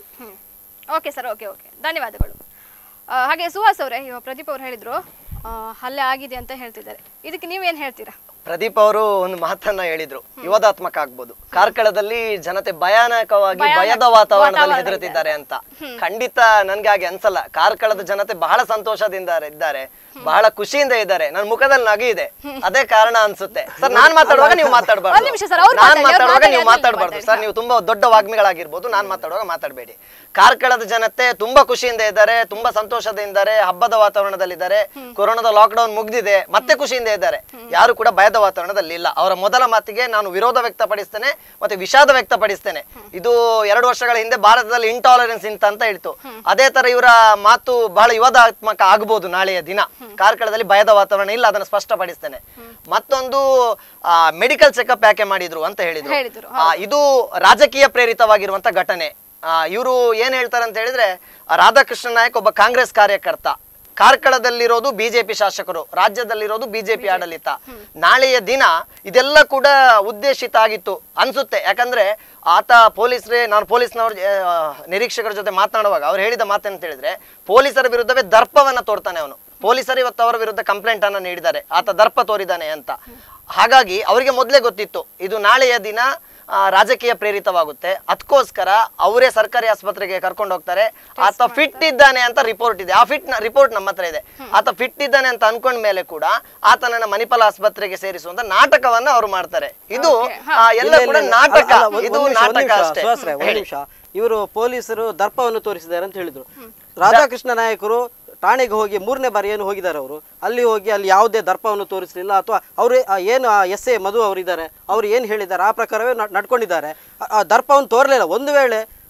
ಓಕೆ ಸರ್ ಓಕೆ ಓಕೆ ಧನ್ಯವಾದಗಳು ಆ, ಹಾಗೆ ಸುಹಾಸ್ ಅವರೇ ಇವಾಗ ಪ್ರದೀಪ್ ಅವ್ರು ಹೇಳಿದ್ರು ಆ, ಹಲ್ಲೆ ಆಗಿದೆ ಅಂತ ಹೇಳ್ತಿದ್ದಾರೆ ಇದಕ್ಕೆ ನೀವೇನು ಹೇಳ್ತೀರಾ ಪ್ರದೀಪ್ ಅವರು ಒಂದು ಮಾತನ್ನ ಹೇಳಿದ್ರು ವಿವಾದಾತ್ಮಕ ಆಗ್ಬೋದು ಕಾರ್ಕಳದಲ್ಲಿ ಜನತೆ ಭಯಾನಕವಾಗಿ ಭಯಾನಕ ಭಯದ ವಾತಾವರಣದಲ್ಲಿ ವಾತಾವರಣ ಹೆದರುತ್ತಿದ್ದಾರೆ ಅಂತ ಖಂಡಿತ ನನ್ಗೆ ಹಾಗೆ ಅನ್ಸಲ್ಲ ಕಾರ್ಕಳದ ಜನತೆ ಬಹಳ ಸಂತೋಷದಿಂದ ಇದ್ದಾರೆ ಬಹಳ ಖುಷಿಯಿಂದ ಇದ್ದಾರೆ ನನ್ನ ಮುಖದಲ್ಲಿ ನಗು ಇದೆ ಅದೇ ಕಾರಣ ಅನ್ಸುತ್ತೆ ಸರ್ ನಾನ್ ಮಾತಾಡುವಾಗ ನೀವು ಮಾತಾಡಬಾರ್ದು ಒಂದ್ ನಿಮಿಷ sir, ಅವ್ರು ನಾನ್ ಮಾತಾಡಿ, ಅವ್ರು ಮಾತಾಡುವಾಗ ಮಾತಾಡಿ, ನೀವು ಆದ್ಮೇಲೆ ಮಾತಾಡಬಾರ್ದು ಮಾತಾಡಿ. ಸರ್ ನೀವು ತುಂಬಾ ದೊಡ್ಡ ವಾಗ್ಮಿಗಳಾಗಿರ್ಬೋದು ನಾನ್ ಮಾತಾಡುವಾಗ ಮಾತಾಡಬೇಡಿ ಕಾರ್ಕಳದ ಜನತೆ ತುಂಬಾ ಖುಷಿಯಿಂದ ಇದ್ದಾರೆ ತುಂಬಾ ಸಂತೋಷದಿಂದ ಇದ್ದಾರೆ ಹಬ್ಬದ ವಾತಾವರಣದಲ್ಲಿದ್ದಾರೆ ಕೊರೋನಾದ ಲಾಕ್ಡೌನ್ ಮುಗ್ದಿದೆ ಮತ್ತೆ ಖುಷಿಯಿಂದ ಇದ್ದಾರೆ ಯಾರು ಕೂಡ ಭಯದ ವಾತಾವರಣದಲ್ಲಿ ಇಲ್ಲ ಅವರ ಮೊದಲ ಮಾತಿಗೆ ನಾನು ವಿರೋಧ ವ್ಯಕ್ತಪಡಿಸ್ತೇನೆ ಮತ್ತೆ ವಿಷಾದ ವ್ಯಕ್ತಪಡಿಸ್ತೇನೆ ಇದು ಎರಡು ವರ್ಷಗಳ ಹಿಂದೆ ಭಾರತದಲ್ಲಿ ಇಂಟಾಲರೆನ್ಸ್ ಇಂತ ಅಂತ ಹೇಳ್ತು ಅದೇ ತರ ಇವರ ಮಾತು ಬಹಳ ವಿವಾದಾತ್ಮಕ ಆಗಬಹುದು ನಾಳೆಯ ದಿನ ಕಾರ್ಕಳದಲ್ಲಿ ಭಯದ ವಾತಾವರಣ ಇಲ್ಲ ಅದನ್ನು ಸ್ಪಷ್ಟಪಡಿಸ್ತೇನೆ ಮತ್ತೊಂದು ಮೆಡಿಕಲ್ ಚೆಕಪ್ ಯಾಕೆ ಮಾಡಿದ್ರು ಅಂತ ಹೇಳಿದ್ರು ಹೇಳಿದ್ರು, ಆ, ಇದು ರಾಜಕೀಯ ಪ್ರೇರಿತವಾಗಿರುವಂತ ಘಟನೆ ಇವರು ಏನ್ ಹೇಳ್ತಾರೆ ಅಂತ ಹೇಳಿದ್ರೆ ಆ, ರಾಧಾಕೃಷ್ಣ ನಾಯಕ್ ಒಬ್ಬ ಕಾಂಗ್ರೆಸ್ ಕಾರ್ಯಕರ್ತ ಕಾರ್ಕಳದಲ್ಲಿರೋದು ಬಿಜೆಪಿ ಶಾಸಕರು ರಾಜ್ಯದಲ್ಲಿರೋದು ಬಿಜೆಪಿ ಆಡಳಿತ ನಾಳೆಯ ದಿನ ಇದೆಲ್ಲ ಕೂಡ ಉದ್ದೇಶಿತ ಆಗಿತ್ತು ಅನ್ಸುತ್ತೆ ಯಾಕಂದ್ರೆ ಆತ ಪೊಲೀಸರೇ ನಾನು ಪೊಲೀಸ್ನವ್ರ ಆ, ನಿರೀಕ್ಷಕರ ಜೊತೆ ಮಾತನಾಡುವಾಗ ಅವ್ರು ಹೇಳಿದ ಮಾತೇನಂತ ಹೇಳಿದ್ರೆ ಪೊಲೀಸರ ವಿರುದ್ಧವೇ ದರ್ಪವನ್ನ ತೋರ್ತಾನೆ ಅವನು ಪೊಲೀಸರು ಇವತ್ತು ಅವರ ವಿರುದ್ಧ ಕಂಪ್ಲೇಂಟ್ ಅನ್ನ ನೀಡಿದ್ದಾರೆ ಆತ ದರ್ಪ ತೋರಿದ್ದಾನೆ ಅಂತ ಹಾಗಾಗಿ ಅವರಿಗೆ ಮೊದಲೇ ಗೊತ್ತಿತ್ತು ಇದು ನಾಳೆಯ ದಿನ ಆ, ರಾಜಕೀಯ ಪ್ರೇರಿತವಾಗುತ್ತೆ ಅದಕ್ಕೋಸ್ಕರ ಅವರೇ ಸರ್ಕಾರಿ ಆಸ್ಪತ್ರೆಗೆ ಕರ್ಕೊಂಡು ಹೋಗ್ತಾರೆ ಆತ ಫಿಟ್ ಇದ್ದಾನೆ ಅಂತ ರಿಪೋರ್ಟ್ ಇದೆ ಆ ಫಿಟ್ ರಿಪೋರ್ಟ್ ನಮ್ಮ ಹತ್ರ ಇದೆ ಆತ ಫಿಟ್ ಇದ್ದಾನೆ ಅಂತ ಅನ್ಕೊಂಡ ಮೇಲೆ ಕೂಡ ಆತನನ್ನ ಮಣಿಪಾಲ ಆಸ್ಪತ್ರೆಗೆ ಸೇರಿಸುವಂತ ನಾಟಕವನ್ನ ಅವರು ಮಾಡ್ತಾರೆ ಇದು ಆ, ಎಲ್ಲ ಇಲ್ಲ, ಕೂಡ ಇಲ್ಲ, ನಾಟಕ ಅಲ್ಲ, ಒಂದ್- ಇದು ಒಂದ್ ನಿಮಿಷ, ಒಂದ್ ನಾಟಕ ನಿಮಿಷ, ಅಷ್ಟೇ ಸುಹಾಸ್ರೆ, ಒಂದ್ ಹೇಳಿ. ನಿಮಿಷ ಇವರು ಪೊಲೀಸರು ದರ್ಪವನ್ನು ತೋರಿಸಿದ್ದಾರೆ ಅಂತ ಹೇಳಿದ್ರು ರಾಧಾಕೃಷ್ಣ ನಾಯಕರು ಠಾಣೆಗೆ ಹೋಗಿ ಮೂರನೇ ಬಾರಿ ಏನು ಹೋಗಿದ್ದಾರೆ ಅವರು ಅಲ್ಲಿ ಹೋಗಿ ಅಲ್ಲಿ ಯಾವುದೇ ದರ್ಪವನ್ನು ತೋರಿಸಲಿಲ್ಲ ಅಥವಾ ಅವರು ಏನು ಎಸ್ ಎ ಮಧು ಅವರಿದ್ದಾರೆ ಅವರು ಏನು ಹೇಳಿದ್ದಾರೆ ಆ ಪ್ರಕಾರವೇ ನಡ್- ನಡ್ಕೊಂಡಿದ್ದಾರೆ ಆ- ಆ ದರ್ಪವನ್ನು ತೋರಲಿಲ್ಲ ಒಂದು ವೇಳೆ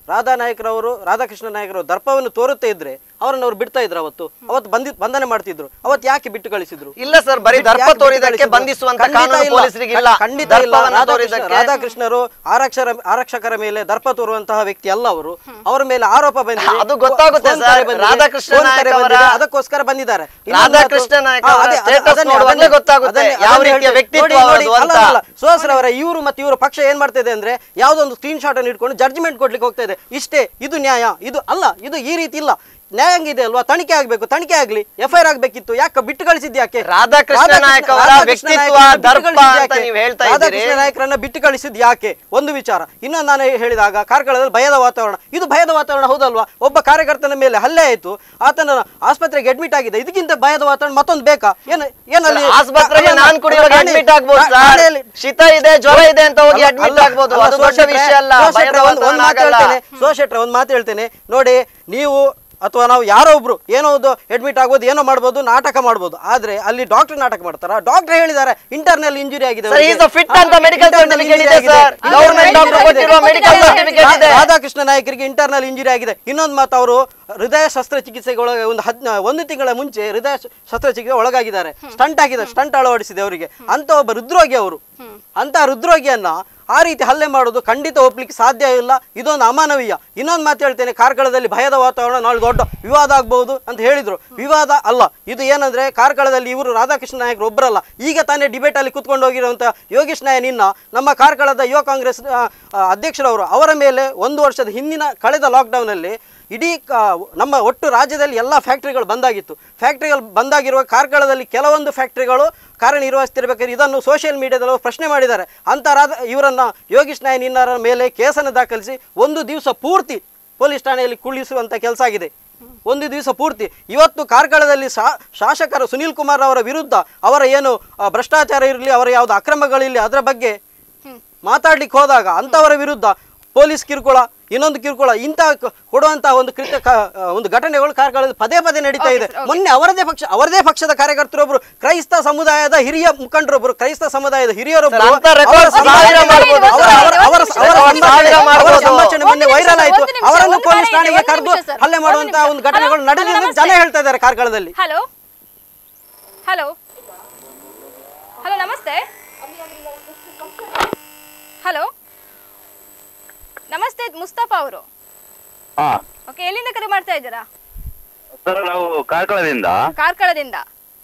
ರಾಧಾ ನಾಯಕರವರು ರಾಧಾಕೃಷ್ಣ ನಾಯಕರವರು ದರ್ಪವನ್ನು ತೋರುತ್ತಾ ಇದ್ರೆ ಅವರನ್ನು ಅವ್ರು ಬಿಡ್ತಾ ಇದ್ರು ಅವತ್ತು ಅವತ್ತು ಬಂದಿ ಬಂಧನ ಮಾಡ್ತಿದ್ರು ಅವತ್ತು ಯಾಕೆ ಬಿಟ್ಟು ಕಳಿಸಿದ್ರು ಇಲ್ಲ ಸರ್, ಬರೀ ಬಿಟ್ಟು ದರ್ಪ ಯಾಕೆ ಬಿಟ್ಟು ತೋರಿದ್ದಕ್ಕೆ ಕಳಿಸಿದ್ರು? ಬಂಧಿಸುವಂತ ಖಂಡಿತ ಕಾನೂನು ಇಲ್ಲ. ಪೊಲೀಸರಿಗಿಲ್ಲ. ಖಂಡಿತ ಇಲ್ಲ ದರ್ಪವನ್ನು ರಾಧಾಕೃಷ್ಣ ತೋರಿದ್ದಕ್ಕೆ- ರಾಧಾಕೃಷ್ಣರು ಆರಕ್ಷರ ಆರಕ್ಷಕರ ಮೇಲೆ ದರ್ಪ ತೋರುವಂತಹ ವ್ಯಕ್ತಿ ಅಲ್ಲ ಅವರು ಅವರ ಮೇಲೆ ಆರೋಪ ಬಂದಿದೆ ಅದು ಗೊತ್ತಾಗುತ್ತೆ ಫೋನ್ ಸರ್. ಕರೆ ಬಂದಿದೆ. ರಾಧಾಕೃಷ್ಣ ಫೋನ್ ಕರೆ ನಾಯಕ್ ಅವರ- ಬಂದಿದೆ. ಅದಕ್ಕೋಸ್ಕರ ಬಂದಿದ್ದಾರೆ ಇನ್ನೊಂದು ರಾಧಾಕೃಷ್ಣ ಮಾತು- ನಾಯಕ್ ಹಾ, ಅವರ ಅದೇ- status ಅದನ್ನೇ- ನೋಡುವಾಗಲೇ ಅದನ್ನೇ- ಗೊತ್ತಾಗುತ್ತೆ ಅದನ್ನೇ- ಯಾವ ಅದನ್ನೇ ರೀತಿಯ ಹೇಳ್ತೇನೆ. ವ್ಯಕ್ತಿತ್ವ ನೋಡಿ, ನೋಡಿ, ಅವರದು ಅಲ್ಲ, ಅಂತ. ಅಲ್ಲ, ಸುಹಾಸ್ರ ಅವರ ಇವರು ಮತ್ತು ಇವರ ಪಕ್ಷ ಏನ್ ಮಾಡ್ತಾ ಇದೆ ಅಂದ್ರೆ ಯಾವುದೋ ಒಂದು ಸ್ಕ್ರೀನ್ ಶಾಟ್ ಅನ್ನು ಇಟ್ಕೊಂಡು ಜಡ್ಜ್ಮೆಂಟ್ ಕೊಡ್ಲಿಕ್ಕೆ ಹೋಗ್ತಾ ಇದೆ ಇಷ್ಟೇ ಇದು ನ್ಯಾಯ ಇದು ಅಲ್ಲ ಇದು ಈ ರೀತಿ ಇಲ್ಲ ನ್ಯಾಯಾಂಗ ಇದೆ ಅಲ್ವಾ ತನಿಖೆ ಆಗ್ಬೇಕು ತನಿಖೆ ಆಗ್ಲಿ ಎಫ್ ಐ ಆರ್ ಆಗ್ಬೇಕಿತ್ತು ಯಾಕೆ ಬಿಟ್ಟು ಕಳಿಸಿದ್ ಯಾಕೆ ರಾಧಾಕೃಷ್ಣ ರಾಧಾಕೃಷ್ಣ- ನಾಯಕ್ ಅವರ ರಾಧಾಕೃಷ್ಣ ವ್ಯಕ್ತಿತ್ವ ನಾಯಕರನ್ನ ಬಿಟ್ಟು ದರ್ಪ ಕಳಿಸಿದ್ ಅಂತ ಯಾಕೆ? ನೀವು ಹೇಳ್ತಾ ಇದ್ದೀರಿ. ರಾಧಾಕೃಷ್ಣ ನಾಯಕರನ್ನ ಬಿಟ್ಟು ಕಳಿಸಿದ್ ಯಾಕೆ ಒಂದು ವಿಚಾರ ಇನ್ನೊಂದು ನಾನು ಹೇಳಿದಾಗ ಕಾರ್ಕಳದಲ್ಲಿ ಭಯದ ವಾತಾವರಣ ಇದು ಭಯದ ವಾತಾವರಣ ಹೌದಲ್ವಾ ಒಬ್ಬ ಕಾರ್ಯಕರ್ತನ ಮೇಲೆ ಹಲ್ಲೆ ಆಯ್ತು ಆತನ ಆಸ್ಪತ್ರೆಗೆ ಅಡ್ಮಿಟ್ ಆಗಿದೆ ಇದಕ್ಕಿಂತ ಭಯದ ವಾತಾವರಣ ಮತ್ತೊಂದು ಬೇಕಾ ಏನು ಏನಲ್ಲಿ ಆಸ್ಪತ್ರೆಗೆ ಅಲ್ಲ, ನಾನ್ ಕುಡಿಯುವಾಗ ಠಾಣೆ- ಅಡ್ಮಿಟ್ ಆಗ್ಬೋದು ಸರ್ ಠಾಣೆಯಲ್ಲಿ- ಶೀತ ಇದೆ ಜ್ವರ ಇದೆ ಅಂತ ಹೋಗಿ ಅಲ್ಲ, ಅಡ್ಮಿಟ್ ಅಲ್ಲ, ಆಗ್ಬೋದು ಅಲ್ಲ, ಅದು ದೊಡ್ಡ ಸೋಶೆಟ್ರೆ, ವಿಷಯ ಅಲ್ಲ ಸೋಶೆಟ್ರೆ, ಭಯದ ಒಂದ್- ಒಂದ್ ವಾತಾವರಣ ಮಾತು ಆಗಲ್ಲ. ಹೇಳ್ತೇನೆ ಸೋಶೆಟ್ರೆ ಒಂದು ಮಾತು ಹೇಳ್ತೇನೆ ನೋಡಿ ನೀವು ಅಥವಾ ನಾವು ಯಾರೋ ಒಬ್ರು ಏನೋ ಒಂದು ಅಡ್ಮಿಟ್ ಆಗ್ಬೋದು ಏನೋ ಮಾಡ್ಬೋದು ನಾಟಕ ಮಾಡ್ಬೋದು ಆದ್ರೆ ಅಲ್ಲಿ ಡಾಕ್ಟರ್ ನಾಟಕ ಮಾಡ್ತಾರ ಡಾಕ್ಟರ್ ಹೇಳಿದ್ದಾರೆ ಇಂಟರ್ನಲ್ ಇಂಜುರಿ ಆಗಿದೆ Sir, ಅವ್ರಿಗೆ. he is a fit ಅಂತ ಹಾ, medical internal certificate injury ಇದೆ, sir. ಆಗಿದೆ. Government Internal doctor injury ಕೊಟ್ಟಿರುವ ಆಗಿದೆ. medical certificate ಇದೆ. ರಾಧಾಕೃಷ್ಣ ನಾಯಕರಿಗೆ ಇಂಟರ್ನಲ್ ಇಂಜುರಿ ಆಗಿದೆ ಇನ್ನೊಂದು ಮಾತು ಅವರು ಹೃದಯ ಶಸ್ತ್ರಚಿಕಿತ್ಸೆಗೆ ಒಳಗೆ ಒಂದು ಹದ್ ಒಂದು ತಿಂಗಳ ಮುಂಚೆ ಹೃದಯ ಶ- ಶಸ್ತ್ರಚಿಕಿತ್ಸೆ ಒಳಗಾಗಿದ್ದಾರೆ ಸ್ಟಂಟ್ ಆಗಿದೆ ಸ್ಟಂಟ್ ಅಳವಡಿಸಿದೆ ಅವರಿಗೆ ಅಂತ ಒಬ್ಬ ಹೃದ್ರೋಗಿ ಅವರು ಅಂತ ಹೃದ್ರೋಗಿಯನ್ನ ಆ ರೀತಿ ಹಲ್ಲೆ ಮಾಡೋದು ಖಂಡಿತ ಒಪ್ಲಿಕ್ಕೆ ಸಾಧ್ಯ ಇಲ್ಲ ಇದೊಂದು ಅಮಾನವೀಯ ಇನ್ನೊಂದು ಮಾತು ಹೇಳ್ತೇನೆ ಕಾರ್ಕಳದಲ್ಲಿ ಭಯದ ವಾತಾವರಣ ನಾಳೆ ದೊಡ್ಡ ವಿವಾದ ಆಗ್ಬಹುದು ಅಂತ ಹೇಳಿದ್ರು ವಿವಾದ ಅಲ್ಲ ಇದು ಏನಂದ್ರೆ ಕಾರ್ಕಳದಲ್ಲಿ ಇವರು ರಾಧಾಕೃಷ್ಣ ನಾಯಕರು ಒಬ್ಬರಲ್ಲ ಈಗ ತಾನೇ ಡಿಬೇಟ್ ಅಲ್ಲಿ ಕುತ್ಕೊಂಡು ಹೋಗಿರುವಂತ ಯೋಗೇಶ್ ನಾಯ ನಿನ್ನ ನಮ್ಮ ಕಾರ್ಕಳದ ಯುವ ಕಾಂಗ್ರೆಸ್ ಆ, ಆ, ಅಧ್ಯಕ್ಷರವರು ಅವರ ಮೇಲೆ ಒಂದು ವರ್ಷದ ಹಿಂದಿನ ಕಳೆದ ಲಾಕ್ಡೌನ್ ಅಲ್ಲಿ ಇಡೀ ಕಾ- ನಮ್ಮ ಒಟ್ಟು ರಾಜ್ಯದಲ್ಲಿ ಎಲ್ಲ ಫ್ಯಾಕ್ಟ್ರಿಗಳು ಬಂದಾಗಿತ್ತು ಫ್ಯಾಕ್ಟ್ರಿಗಳು ಬಂದಾಗಿರುವ ಕಾರ್ಕಳದಲ್ಲಿ ಕೆಲವೊಂದು ಫ್ಯಾಕ್ಟ್ರಿಗಳು ಕಾರ್ಯನಿರ್ವಹಿಸ್ತಿರ್ಬೇಕಾದ್ರೆ ಇದನ್ನು ಸೋಷಿಯಲ್ ಮೀಡಿಯಾದಲ್ಲಿ ಅವರು ಪ್ರಶ್ನೆ ಮಾಡಿದ್ದಾರೆ ಅಂತರಾದ ಇವರನ್ನ ಯೋಗೀಶ್ ನಾಯ್ ನಿನ್ನರ ಮೇಲೆ ಕೇಸನ್ನು ದಾಖಲಿಸಿ ಒಂದು ದಿವಸ ಪೂರ್ತಿ ಪೊಲೀಸ್ ಠಾಣೆಯಲ್ಲಿ ಕುಳ್ಳಿಸುವಂತ ಕೆಲಸ ಆಗಿದೆ ಒಂದು ದಿವಸ ಪೂರ್ತಿ ಇವತ್ತು ಕಾರ್ಕಳದಲ್ಲಿ ಶಾ ಶಾಸಕರು ಸುನೀಲ್ ಕುಮಾರ್ ಅವರ ವಿರುದ್ಧ ಅವರ ಏನು ಆ, ಭ್ರಷ್ಟಾಚಾರ ಇರಲಿ ಅವರ ಯಾವುದು ಅಕ್ರಮಗಳಿರಲಿ ಅದರ ಬಗ್ಗೆ ಮಾತಾಡ್ಲಿಕ್ಕೆ ಹೋದಾಗ ಅಂತವರ ವಿರುದ್ಧ ಪೊಲೀಸ್ ಕಿರುಕುಳ ಇನ್ನೊಂದು ಕಿರುಕುಳ ಇಂಥ ಕ- ಕೊಡುವಂತಹ ಒಂದು ಕೃತ್ಯ ಕ- ಆ, ಒಂದು ಘಟನೆಗಳು ಕಾರ್ಕಳದಲ್ಲಿ ಪದೇ ಪದೇ ನಡೀತಾ ಇದೆ ಮೊನ್ನೆ ಅವರದೇ ಪಕ್ಷ ಅವರದೇ ಪಕ್ಷದ ಕಾರ್ಯಕರ್ತರೊಬ್ರು ಕ್ರೈಸ್ತ ಸಮುದಾಯದ ಹಿರಿಯ ಮುಖಂಡರೊಬ್ರು ಕ್ರೈಸ್ತ ಸಮುದಾಯದ ಹಿರಿಯರೊಬ್ರು ಸರ್, ಅಂಥ records ಅವರ ಸಂಭಾಷಣೆ- ಸಾವಿರ ಮಾಡ್ಬೋದು. ಅವರ- ಅವರ- ಅವರ- ಒಂದು ಅವರ ನಿಮಿಷ, ಸಂಭಾಷಣೆ- ಸಾವಿರ ಅವರ ಮಾಡ್ಬೋದು. ಸಂಭಾಷಣೆ ಮೊನ್ನೆ ಒಂದು ನಿಮಿಷ, ವೈರಲ್ ಆಯ್ತು ಒಂದು ನಿಮಿಷ, ಅವರನ್ನು ಒಂದು ಪೊಲೀಸ್ ಕರೆ ಠಾಣೆಗೆ ಇದೆ, ಕರೆದು ಒಂದು ನಿಮಿಷ, ಸರ್. ಹಲ್ಲೆ ಒಂದು ಮಾಡುವಂತಹ ನಿಮಿಷ. ಒಂದು ಘಟನೆಗಳು ಹಲೋ, ನಡೆದಿದೆ ಅಂತ ನಮಸ್ತೆ. ಜನ ಹೇಳ್ತಾ ಇದ್ದಾರೆ ಕಾರ್ಕಳದಲ್ಲಿ ಹಲೋ ಹಲೋ ಹಲೋ ನಮಸ್ತೆ ಹಲೋ ನಮಸ್ತೆ ಮುಸ್ತಫಾ ಅವರು ಹಾ ಓಕೆ ಎಲ್ಲಿಂದ ಕರೆ ಮಾಡ್ತಾ ಇದ್ದೀರಾ ಸರ್ ನಾವು ಕಾರ್ಕಳದಿಂದ ಕಾರ್ಕಳದಿಂದ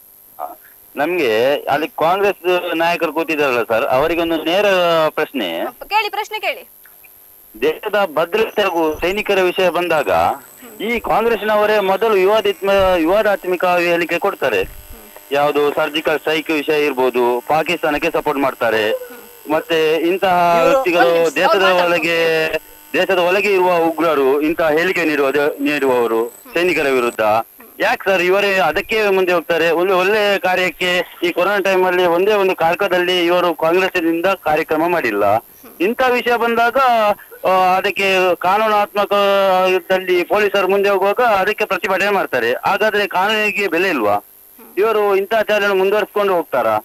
ನಮ್ಗೆ ಅಲ್ಲಿ ಕಾಂಗ್ರೆಸ್ ನಾಯಕರು ಕೂತಿದ್ದಾರಲ್ಲ ಸರ್ ಅವರಿಗೊಂದು ನೇರ ಪ್ರಶ್ನೆ ಕೇಳಿ ಪ್ರಶ್ನೆ ಕೇಳಿ ದೇಶದ ಭದ್ರತೆ ಹಾಗೂ ಸೈನಿಕರ ವಿಷಯ ಬಂದಾಗ ಈ ಕಾಂಗ್ರೆಸ್ನವರೇ ಮೊದಲು ವಿವಾದಿತ್ಮ ವಿವಾದಾತ್ಮಕ ಹೇಳಿಕೆ ಕೊಡ್ತಾರೆ ಯಾವುದು ಸರ್ಜಿಕಲ್ ಸ್ಟ್ರೈಕ್ ವಿಷಯ ಇರ್ಬೋದು ಪಾಕಿಸ್ತಾನಕ್ಕೆ ಸಪೋರ್ಟ್ ಮಾಡ್ತಾರೆ ಮತ್ತೆ ಇಂತಹ ಇವ್ರು- ವ್ಯಕ್ತಿಗಳು ಒಂದ್ ನಿಮಿಷ, ದೇಶದ ಅವ್ರು ಒಳಗೆ ದೇಶದ ಒಳಗೆ ಇರುವ ಉಗ್ರರು ಇಂತಹ ಹೇಳಿಕೆ ನೀಡುವ ನೀಡುವವರು ಸೈನಿಕರ ವಿರುದ್ಧ ಯಾಕೆ ಸರ್ ಇವರೇ ಅದಕ್ಕೆ ಮುಂದೆ ಹೋಗ್ತಾರೆ ಒಂದು ಒಳ್ಳೆ ಕಾರ್ಯಕ್ಕೆ ಈ ಕೊರೋನಾ ಟೈಮ್ ಅಲ್ಲಿ ಒಂದೇ ಒಂದು ಕಾರ್ಕಳದಲ್ಲಿ ಇವರು ಕಾಂಗ್ರೆಸ್ನಿಂದ ಕಾರ್ಯಕ್ರಮ ಮಾಡಿಲ್ಲ ಇಂಥ ವಿಷಯ ಬಂದಾಗ ಆ, ಅದಕ್ಕೆ ಕಾನೂನಾತ್ಮಕದಲ್ಲಿ ಪೊಲೀಸರು ಮುಂದೆ ಹೋಗುವಾಗ ಅದಕ್ಕೆ ಪ್ರತಿಭಟನೆ ಮಾಡ್ತಾರೆ ಹಾಗಾದ್ರೆ ಕಾನೂನಿಗೆ ಬೆಲೆ ಇಲ್ವಾ ಇವರು ಇಂತಹ ಚಾಲನೆ ಮುಂದುವರಿಸ್ಕೊಂಡು ಹೋಗ್ತಾರಾ